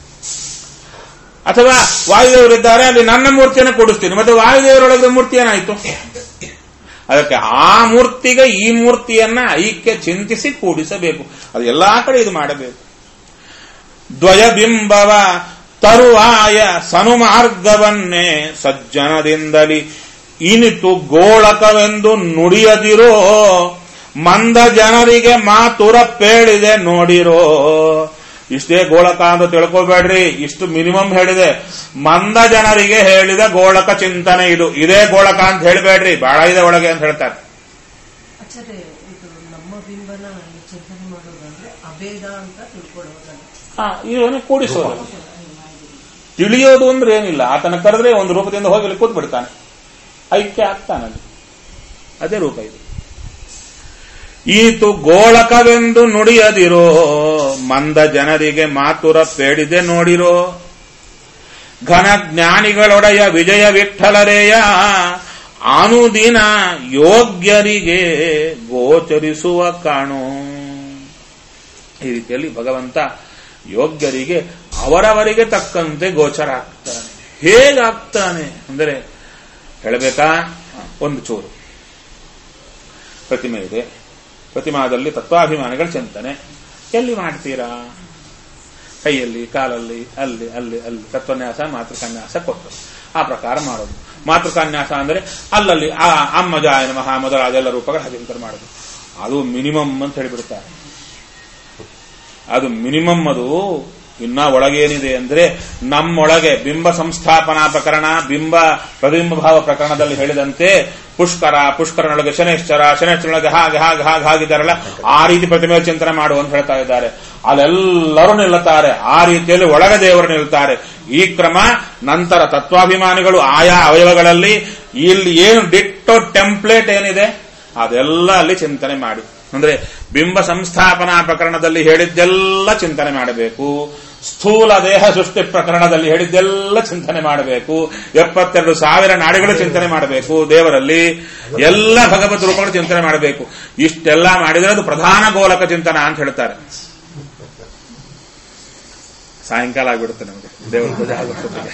ಅಥವಾ ವಾಯುದೇವರಿದ್ದಾರೆ ಅಲ್ಲಿ ನನ್ನ ಮೂರ್ತಿಯನ್ನು ಕೂಡಿಸ್ತೀನಿ ಮತ್ತೆ ವಾಯುದೇವರೊಳಗಿನ ಮೂರ್ತಿ ಏನಾಯ್ತು ಅದಕ್ಕೆ ಆ ಮೂರ್ತಿಗೆ ಈ ಮೂರ್ತಿಯನ್ನ ಐಕ್ಯ ಚಿಂತಿಸಿ ಕೂಡಿಸಬೇಕು ಅದು ಎಲ್ಲಾ ಕಡೆ ಇದು ಮಾಡಬೇಕು ದ್ವಯಬಿಂಬವ ತರುವಾಯ ಸನುಮಾರ್ಗವನ್ನೇ ಸಜ್ಜನದಿಂದಲಿ ಇನಿತು ಗೋಳಕವೆಂದು ನುಡಿಯದಿರೋ ಮಂದ ಜನರಿಗೆ ಮಾತುರ ಪೇಳಿದೆ ನೋಡಿರೋ ಇಷ್ಟೇ ಗೋಳಕ ಅಂತ ತಿಳ್ಕೊಬೇಡ್ರಿ ಇಷ್ಟು ಮಿನಿಮಮ್ ಹೇಳಿದೆ ಮಂದ ಜನರಿಗೆ ಹೇಳಿದ ಗೋಳಕ ಚಿಂತನೆ ಇದು ಇದೇ ಗೋಳಕ ಅಂತ ಹೇಳಬೇಡ್ರಿ ಬಹಳ ಇದೆ ಒಳಗೆ ಅಂತ ಹೇಳ್ತಾರೆ ಆಚಾರ್ಯ ಇದು ನಮ್ಮ ಬಿಂಬನ ಈ ಚಿಂತನೆ ಮಾಡೋದಂದ್ರೆ ಅಭೇದ ಅಂತ ತಿಳ್ಕೊಳ್ಳೋದಲ್ಲ ಹಾ ಇವನು ಕೂಡಿಸೋದು ತಿಳಿಯೋದು ಅಂದ್ರೆ ಏನಿಲ್ಲ ಆತನ ಕರೆದ್ರೆ ಒಂದು ರೂಪದಿಂದ ಹೋಗಿ ಅಲ್ಲಿ ಕೂತ್ ಬಿಡ್ತಾನೆ ಐಕ್ಯ ಆಗ್ತಾನಲ್ಲಿ ಅದೇ ರೂಪ ಇದು ಈತು ಗೋಳಕವೆಂದು ನುಡಿಯದಿರೋ ಮಂದ ಜನರಿಗೆ ಮಾತುರ ಪೇಡಿದೆ ನೋಡಿರೋ ಘನ ಜ್ಞಾನಿಗಳೊಡೆಯ ವಿಜಯ ವಿಠಲರೇಯ ಅನುದಿನ ಯೋಗ್ಯರಿಗೆ ಗೋಚರಿಸುವ ಕಾಣು ಈ ರೀತಿಯಲ್ಲಿ ಭಗವಂತ ಯೋಗ್ಯರಿಗೆ ಅವರವರಿಗೆ ತಕ್ಕಂತೆ ಗೋಚರ ಆಗ್ತಾನೆ ಹೇಗಾಗ್ತಾನೆ ಅಂದರೆ ಹೇಳಬೇಕಾ ಒಂದು ಚೂರು ಪ್ರತಿಮೆ ಇದೆ ಪ್ರತಿಮಾದಲ್ಲಿ ತತ್ವಾಭಿಮಾನಿಗಳ ಚಿಂತನೆ ಎಲ್ಲಿ ಮಾಡ್ತೀರಾ ಕೈಯಲ್ಲಿ ಕಾಲಲ್ಲಿ ಅಲ್ಲಿ ಅಲ್ಲಿ ಅಲ್ಲಿ ತತ್ವನ್ಯಾಸ ಮಾತೃಕನ್ಯಾಸ ಕೊಟ್ಟು ಆ ಪ್ರಕಾರ ಮಾಡೋದು ಮಾತೃಕನ್ಯಾಸ ಅಂದರೆ ಅಲ್ಲಲ್ಲಿ ಆ ಅಮ್ಮ ಜಾಯನ ಮಹಾ ಮೊದಲಾದ ಎಲ್ಲ ರೂಪಗಳ ಹರಿಂಕರ ಮಾಡೋದು ಅದು ಮಿನಿಮಮ್ ಅಂತ ಹೇಳಿಬಿಡ್ತಾರೆ ಅದು ಮಿನಿಮಮ್ ಅದು ಇನ್ನ ಒಳಗೇನಿದೆ ಅಂದ್ರೆ ನಮ್ಮೊಳಗೆ ಬಿಂಬ ಸಂಸ್ಥಾಪನಾ ಪ್ರಕರಣ ಬಿಂಬ ಪ್ರತಿಬಿಂಬ ಭಾವ ಪ್ರಕರಣದಲ್ಲಿ ಹೇಳಿದಂತೆ ಪುಷ್ಕರ ಪುಷ್ಕರನೊಳಗೆ ಶನೇಶ್ವರ ಶನೇಶ್ವರನೊಳಗೆ ಹಾಗೆ ಹಾಗೆ ಹಾಗೆ ಹಾಗಿದ್ದಾರಲ್ಲ ಆ ರೀತಿ ಪ್ರತಿಮೆ ಚಿಂತನೆ ಮಾಡು ಅಂತ ಹೇಳ್ತಾ ಇದ್ದಾರೆ ಅಲ್ಲೆಲ್ಲರೂ ನಿಲ್ಲುತ್ತಾರೆ ಆ ರೀತಿಯಲ್ಲಿ ಒಳಗೆ ದೇವರು ನಿಲ್ತಾರೆ ಈ ಕ್ರಮ ನಂತರ ತತ್ವಾಭಿಮಾನಿಗಳು ಆಯಾ ಅವಯವಗಳಲ್ಲಿ ಇಲ್ಲಿ ಏನು ಡಿಟ್ಟೋ ಟೆಂಪ್ಲೇಟ್ ಏನಿದೆ ಅದೆಲ್ಲ ಅಲ್ಲಿ ಚಿಂತನೆ ಮಾಡಿ ಅಂದ್ರೆ ಬಿಂಬ ಸಂಸ್ಥಾಪನಾ ಪ್ರಕರಣದಲ್ಲಿ ಹೇಳಿದ್ದೆಲ್ಲ ಚಿಂತನೆ ಮಾಡಬೇಕು ಸ್ಥೂಲ ದೇಹ ಸೃಷ್ಟಿ ಪ್ರಕರಣದಲ್ಲಿ ಹೇಳಿದ್ದೆಲ್ಲ ಚಿಂತನೆ ಮಾಡಬೇಕು ಎಪ್ಪತ್ತೆರಡು ಸಾವಿರ ನಾಡಿಗಳು ಚಿಂತನೆ ಮಾಡಬೇಕು ದೇವರಲ್ಲಿ ಎಲ್ಲ ಭಗವತ್ ರೂಪಗಳು ಚಿಂತನೆ ಮಾಡಬೇಕು ಇಷ್ಟೆಲ್ಲ ಮಾಡಿದರೆ ಅದು ಪ್ರಧಾನ ಗೋಲಕ ಚಿಂತನ ಅಂತ ಹೇಳ್ತಾರೆ ಸಾಯಂಕಾಲ ಆಗ್ಬಿಡುತ್ತೆ ನಮಗೆ ದೇವರ ಪೂಜೆ ಆಗೋಷ್ಟೊತ್ತಿಗೆ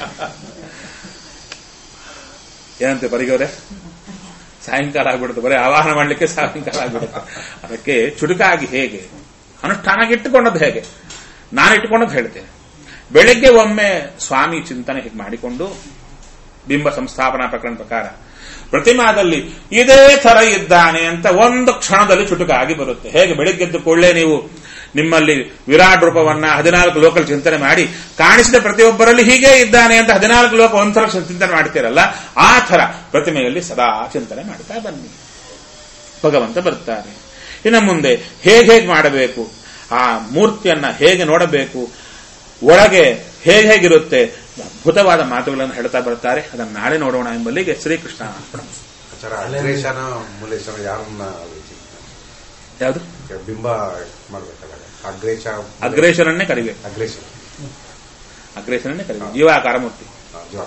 ಏನಂತೆ ಪರಿಗವ್ರೆ ಸಾಯಂಕಾಲ ಆಗ್ಬಿಡುತ್ತೆ ಬರೀ ಆವಾಹನ ಮಾಡಲಿಕ್ಕೆ ಸಾಯಂಕಾಲ ಆಗ್ಬಿಡುತ್ತೆ ಅದಕ್ಕೆ ಚುಟುಕಾಗಿ ಹೇಗೆ ಅನುಷ್ಠಾನಾಗಿ ಇಟ್ಟುಕೊಂಡದ್ದು ಹೇಗೆ ನಾನು ಇಟ್ಟುಕೊಂಡದ್ದು ಹೇಳ್ತೇನೆ ಬೆಳಿಗ್ಗೆ ಒಮ್ಮೆ ಸ್ವಾಮಿ ಚಿಂತನೆ ಹೀಗೆ ಮಾಡಿಕೊಂಡು ಬಿಂಬ ಸಂಸ್ಥಾಪನಾ ಪ್ರಕರಣ ಪ್ರಕಾರ ಪ್ರತಿಮಾದಲ್ಲಿ ಇದೇ ತರ ಇದ್ದಾನೆ ಅಂತ ಒಂದು ಕ್ಷಣದಲ್ಲಿ ಚುಟುಕಾಗಿ ಬರುತ್ತೆ ಹೇಗೆ ಬೆಳಿಗ್ಗೆದ್ದು ಕೊಳ್ಳೆ ನೀವು ನಿಮ್ಮಲ್ಲಿ ವಿರಾಟ್ ರೂಪವನ್ನ ಹದಿನಾಲ್ಕು ಲೋಕಲ್ ಚಿಂತನೆ ಮಾಡಿ ಕಾಣಿಸಿದ ಪ್ರತಿಯೊಬ್ಬರಲ್ಲಿ ಹೀಗೆ ಇದ್ದಾನೆ ಅಂತ ಹದಿನಾಲ್ಕು ಲೋಕ ಒಂಥರ ಚಿಂತನೆ ಮಾಡ್ತೀರಲ್ಲ ಆ ಥರ ಪ್ರತಿಮೆಯಲ್ಲಿ ಸದಾ ಚಿಂತನೆ ಮಾಡ್ತಾ ಬನ್ನಿ ಭಗವಂತ ಬರ್ತಾರೆ ಇನ್ನು ಮುಂದೆ ಹೇಗೆ ಹೇಗೆ ಮಾಡಬೇಕು ಆ ಮೂರ್ತಿಯನ್ನ ಹೇಗೆ ನೋಡಬೇಕು ಒಳಗೆ ಹೇಗೆ ಹೇಗಿರುತ್ತೆ ಅದ್ಭುತವಾದ ಮಾತುಗಳನ್ನು ಹೇಳ್ತಾ ಬರ್ತಾರೆ ಅದನ್ನು ನಾಳೆ ನೋಡೋಣ ಎಂಬಲ್ಲಿಗೆ ಶ್ರೀಕೃಷ್ಣ ಅರ್ಪಣ. ಆಚಾರ ಅಗ್ರೇಶನ ಮೂಲೇಶನ ಯಾರನ್ನ ಯಾವುದು ಬಿಂಬ ಮಾಡ್ಬೇಕಲ್ಲ ಅಗ್ರೇಶ ಅಗ್ರೇಶನನ್ನೇ ಕರಿಬೇಕು ಅಗ್ರೇಶ ಅಗ್ರೇಶನನ್ನೇ ಕರಿಬೇಕು ಜೀವಾಕಾರ ಮೂರ್ತಿ ಜೀವ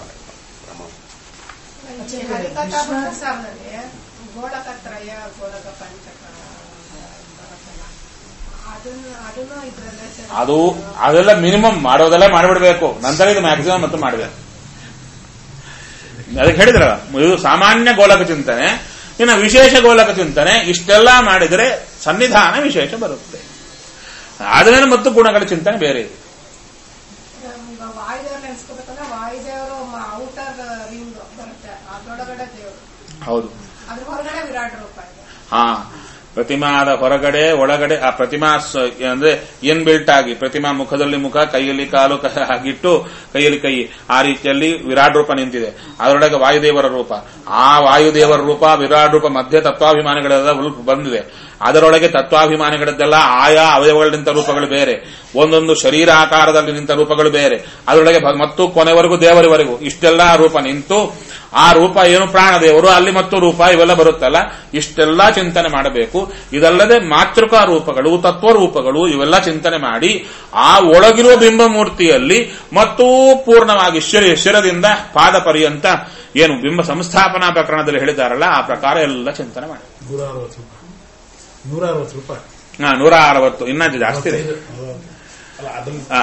ಹರಿಕಥಾ ಮಹೋತ್ಸವದಲ್ಲಿ ಗೋಳಕತ್ರಯ ಗೋಳಕ ಪಂಚಕ ಬರುತ್ತಲ್ಲ ಅದನ್ನ ಅದನ್ನು ಇದ್ರಲ್ಲೇ ಸೇರ್ಸಿ- ಅದು ಅದೆಲ್ಲ ಮಿನಿಮಮ್ ಮಾಡೋದೆಲ್ಲ ಮಾಡಿಬಿಡ್ಬೇಕು ನಂತರ ಇದು ಮ್ಯಾಕ್ಸಿಮಮ್ ಮತ್ತು ಮಾಡಬೇಕು ಅದಕ್ಕೆ ಹೇಳಿದ್ರಲ್ಲ ಇದು ಸಾಮಾನ್ಯ ಗೋಲಕ ಚಿಂತನೆ ಇನ್ನು ವಿಶೇಷ ಗೋಲಕ ಚಿಂತನೆ ಇಷ್ಟೆಲ್ಲ ಮಾಡಿದರೆ ಸನ್ನಿಧಾನ ವಿಶೇಷ ಬರುತ್ತೆ ಆದ್ಮೇಲೆ ಮತ್ತು ಗುಣಗಳ ಚಿಂತನೆ ಬೇರೆ ಇದೆ ಈಗ ವಾಯುದೇವ್ರ ನೆನ್ಸ್ಕೋಬೇಕಂದ್ರೆ ವಾಯುದೇವರು ಔಟರ್ ರಿಂಗ್ ಬರುತ್ತೆ ಅದರೊಳಗಡೆ ದೇವರು ಹೌದು ಅದ್ರ ಹೊರಗಡೆ ವಿರಾಟ್ ರೂಪ ಇದೆ ಹಾ ಪ್ರತಿಮಾದ ಹೊರಗಡೆ ಒಳಗಡೆ ಆ ಪ್ರತಿಮಾ ಸ- ಅಂದ್ರೆ ಏನ್ ಬಿಲ್ಟ್ ಆಗಿ ಪ್ರತಿಮಾ ಮುಖದಲ್ಲಿ ಮುಖ ಕೈಯಲ್ಲಿ ಕಾಲು ಕ- ಹಾಗಿಟ್ಟು ಕೈಯಲ್ಲಿ ಕೈ ಆ ರೀತಿಯಲ್ಲಿ ವಿರಾಟ್ ರೂಪ ನಿಂತಿದೆ ಅದರೊಳಗೆ ವಾಯುದೇವರ ರೂಪ ಆ ವಾಯುದೇವರ ರೂಪ ವಿರಾಟ್ ರೂಪ ಮಧ್ಯೆ ತತ್ವಾಭಿಮಾನಿಗಳೆಲ್ಲ ಉಲ್ಪ್ ಬಂದಿದೆ ಅದರೊಳಗೆ ತತ್ವಾಭಿಮಾನಿಗಳದ್ದೆಲ್ಲ ಆಯಾ ಅವಯವಗಳ ನಿಂತ ರೂಪಗಳು ಬೇರೆ ಒಂದೊಂದು ಶರೀರ ಆಕಾರದಲ್ಲಿ ನಿಂತ ರೂಪಗಳು ಬೇರೆ ಅದರೊಳಗೆ ಭ- ಮತ್ತು ಕೊನೆವರೆಗೂ ದೇವರಿವರೆಗೂ ಇಷ್ಟೆಲ್ಲ ರೂಪ ನಿಂತು ಆ ರೂಪ ಏನು ಪ್ರಾಣದೇವರು ಅಲ್ಲಿ ಮತ್ತು ರೂಪ ಇವೆಲ್ಲ ಬರುತ್ತಲ್ಲ ಇಷ್ಟೆಲ್ಲ ಚಿಂತನೆ ಮಾಡಬೇಕು ಇದಲ್ಲದೆ ಮಾತೃಕಾ ರೂಪಗಳು ತತ್ವ ರೂಪಗಳು ಇವೆಲ್ಲ ಚಿಂತನೆ ಮಾಡಿ ಆ ಒಳಗಿರುವ ಬಿಂಬಮೂರ್ತಿಯಲ್ಲಿ ಮತ್ತೂ ಪೂರ್ಣವಾಗಿ ಶಿರ ಶಿರದಿಂದ ಪಾದ ಪರ್ಯಂತ ಏನು ಬಿಂಬ ಸಂಸ್ಥಾಪನಾ ಪ್ರಕರಣದಲ್ಲಿ ಹೇಳಿದಾರಲ್ಲ ಆ ಪ್ರಕಾರ ಎಲ್ಲ ಚಿಂತನೆ ಮಾಡಿ ನೂರ ಅರವತ್ತು ರೂಪಾಯಿ ನೂರ ಅರವತ್ತು ರೂಪಾಯಿ ಹಾ, ನೂರ ಅರವತ್ತು ಇನ್ನ ಜಾಸ್ತಿ ಇದೆ ಅಲ್ಲ ಅದನ್ನ ಆ,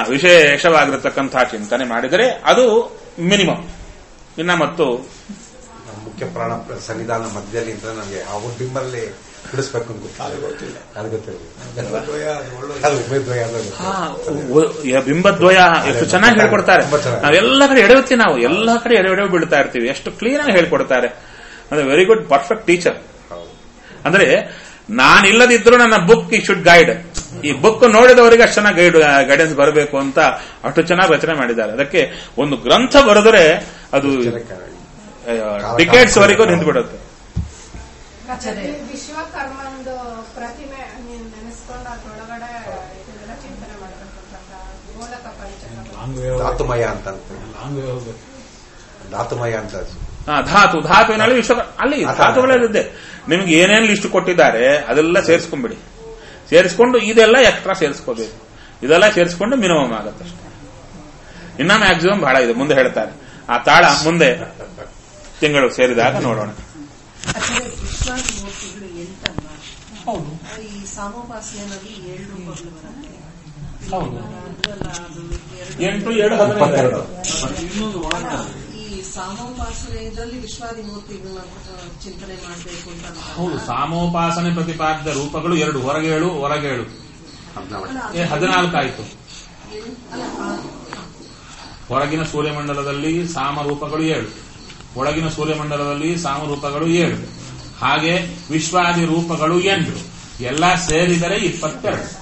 ವಿಶೇಷವಾಗಿರತಕ್ಕಂತಹ ಚಿಂತನೆ ಮಾಡಿದರೆ ಅದು ಮಿನಿಮಮ್ ಇನ್ನ ಮತ್ತು ಮುಖ್ಯ ಪ್ರಾಣ ಸನ್ನಿಧಾನ ಮಧ್ಯದಲ್ಲಿ ಅಂತ ನಮಗೆ ಆ ಬಿಂಬಲ್ಲಿ ಬಿಡಿಸ್ಬೇಕು ಅಂತ ಅದು ಗೊತ್ತಿಲ್ಲ ಗೊತ್ತಿಲ್ಲ ಅದು ಗೊತ್ತಿಲ್ಲ ದ್ವಯ ಅದು ಒಳ್ಳೆ ಅದು ಉಮೇದ್ವಯ ಅದು ಹಾ, ಉ- ಯ- ಬಿಂಬದ್ವಯ ಎಷ್ಟು ಚೆನ್ನಾಗಿ ಹೇಳ್ಕೊಡ್ತಾರೆ ತುಂಬಾ ಚೆನ್ನಾಗಿ. ನಾವೆಲ್ಲ ಕಡೆ ಎಡವತ್ತಿ ನಾವು ಎಲ್ಲಾ ಕಡೆ ಎಡೆ ಎಡವೆ ಬೀಳ್ತಾ ಇರ್ತೀವಿ ಎಷ್ಟು ಕ್ಲೀನ್ ಆಗಿ ಹೇಳ್ಕೊಡ್ತಾರೆ ಅಂದ್ರೆ ವೆರಿ ಗುಡ್ ಪರ್ಫೆಕ್ಟ್ ಟೀಚರ್ ಹೌದು ಅಂದ್ರೆ ನಾನಿಲ್ಲದಿದ್ರು ನನ್ನ ಬುಕ್ ಈ ಶುಡ್ ಗೈಡ್ ಈ ಬುಕ್ ನೋಡಿದವರಿಗೆ ಅಷ್ಟು ಚೆನ್ನಾಗಿ ಗೈಡ್ ಗೈಡೆನ್ಸ್ ಬರಬೇಕು ಅಂತ ಅಷ್ಟು ಚೆನ್ನಾಗಿ ರಚನೆ ಮಾಡಿದ್ದಾರೆ ಅದಕ್ಕೆ ಒಂದು ಗ್ರಂಥ ಬರೆದರೆ ಅದು ಜನಕ್ಕೆ ಟಿಕೆಟ್ಸ್ ವರೆಗೂ ನಿಂತು ಬಿಡುತ್ತೆ ಆಚಾರ್ಯ. ವಿಶ್ವಕರ್ಮಂದು ಪ್ರತಿಮೆ ನೀನ್ ನೆನೆಸ್ಕೊಂಡು ಅದ್ರೊಳಗಡೆ ಇದನ್ನೆಲ್ಲ ಚಿಂತನೆ ಮಾಡಬೇಕು ಗೋಲಕ ಪಂಚಕ ಲಾಂಗ್ ವೇ ಧಾತುಮಯ ಅಂತ ಅಂತ ಲಾಂಗ್ ವೇ ಹೋಗ್ಬೇಕು ಧಾತುಮಯ ಅಂತ ಅದು. ಆ, ಧಾತು ಧಾತುವಿನಲ್ಲಿ ವಿಶ್ವ ಅಲ್ಲಿ ಧಾತುಗಳಲ್ಲಿದೆ ನಿಮ್ಗೆ ಏನೇನು ಲಿಸ್ಟ್ ಕೊಟ್ಟಿದ್ದಾರೆ ಅದೆಲ್ಲ ಸೇರಿಸ್ಕೊಂಡ್ಬಿಡಿ ಸೇರಿಸ್ಕೊಂಡು ಇದೆಲ್ಲ ಎಕ್ಸ್ಟ್ರಾ ಸೇರಿಸ್ಕೋಬೇಕು ಇದೆಲ್ಲ ಸೇರಿಸ್ಕೊಂಡು ಮಿನಿಮಮ್ ಆಗುತ್ತೆ ಅಷ್ಟೇ ಇನ್ನ ಮ್ಯಾಕ್ಸಿಮಮ್ ಬಹಳ ಇದೆ ಮುಂದೆ ಹೇಳ್ತಾರೆ ಆ ತಾಳ ಮುಂದೆ ತಿಂಗಳು ಸೇರಿದಾಗ ನೋಡೋಣ ಆಚಾರ್ಯ ವಿಶ್ವಾಸ ಮೂರ್ತಿಗಳು ಎಂಟಲ್ಲ ಈ ಸಾಮೋಪಾಸನೆಯಲ್ಲಿ ಏಳು ರೂಪಗಳು ಬರುತ್ತೆ ಅದ್ರಲ್ಲ ಅದು ಎರಡು ಎಂಟು ಏಳು ಇಪ್ಪತ್ತೆರಡು ಅಲ್ಲ, ಈ ಸಾಮೋಪಾಸನೆಯಲ್ಲಿ ವಿಶ್ವಾದಿ ಮೂರ್ತಿಗಳನ್ನ ಆ, ಚಿಂತನೆ ಮಾಡಬೇಕು ಅಂತ ಅನ್ಕೊಂಡ್ರೆ ಹೌದು ಸಾಮೋಪಾಸನೆ ಪ್ರತಿಪಾದ್ಯ ರೂಪಗಳು ಎರಡು ಹೊರಗೇಳು ಹೊರಗೇಳು ಹದಿನಾಲ್ಕು. ಅಲ್ಲ, ಏ, ಹದಿನಾಲ್ಕಾಯ್ತು ಏಳು- ಅಲ್ಲ, ಆ, ಹೊರಗಿನ ಸೂರ್ಯಮಂಡಲದಲ್ಲಿ ಸಾಮರೂಪಗಳು ಏಳು ಒಳಗಿನ ಸೂರ್ಯಮಂಡಲದಲ್ಲಿ ಸಾಮರೂಪಗಳು ಏಳು ಹಾಗೆ ವಿಶ್ವಾದಿ ರೂಪಗಳು ಎಂಟು ಎಲ್ಲ ಸೇರಿದರೆ ಇಪ್ಪತ್ತೆರಡು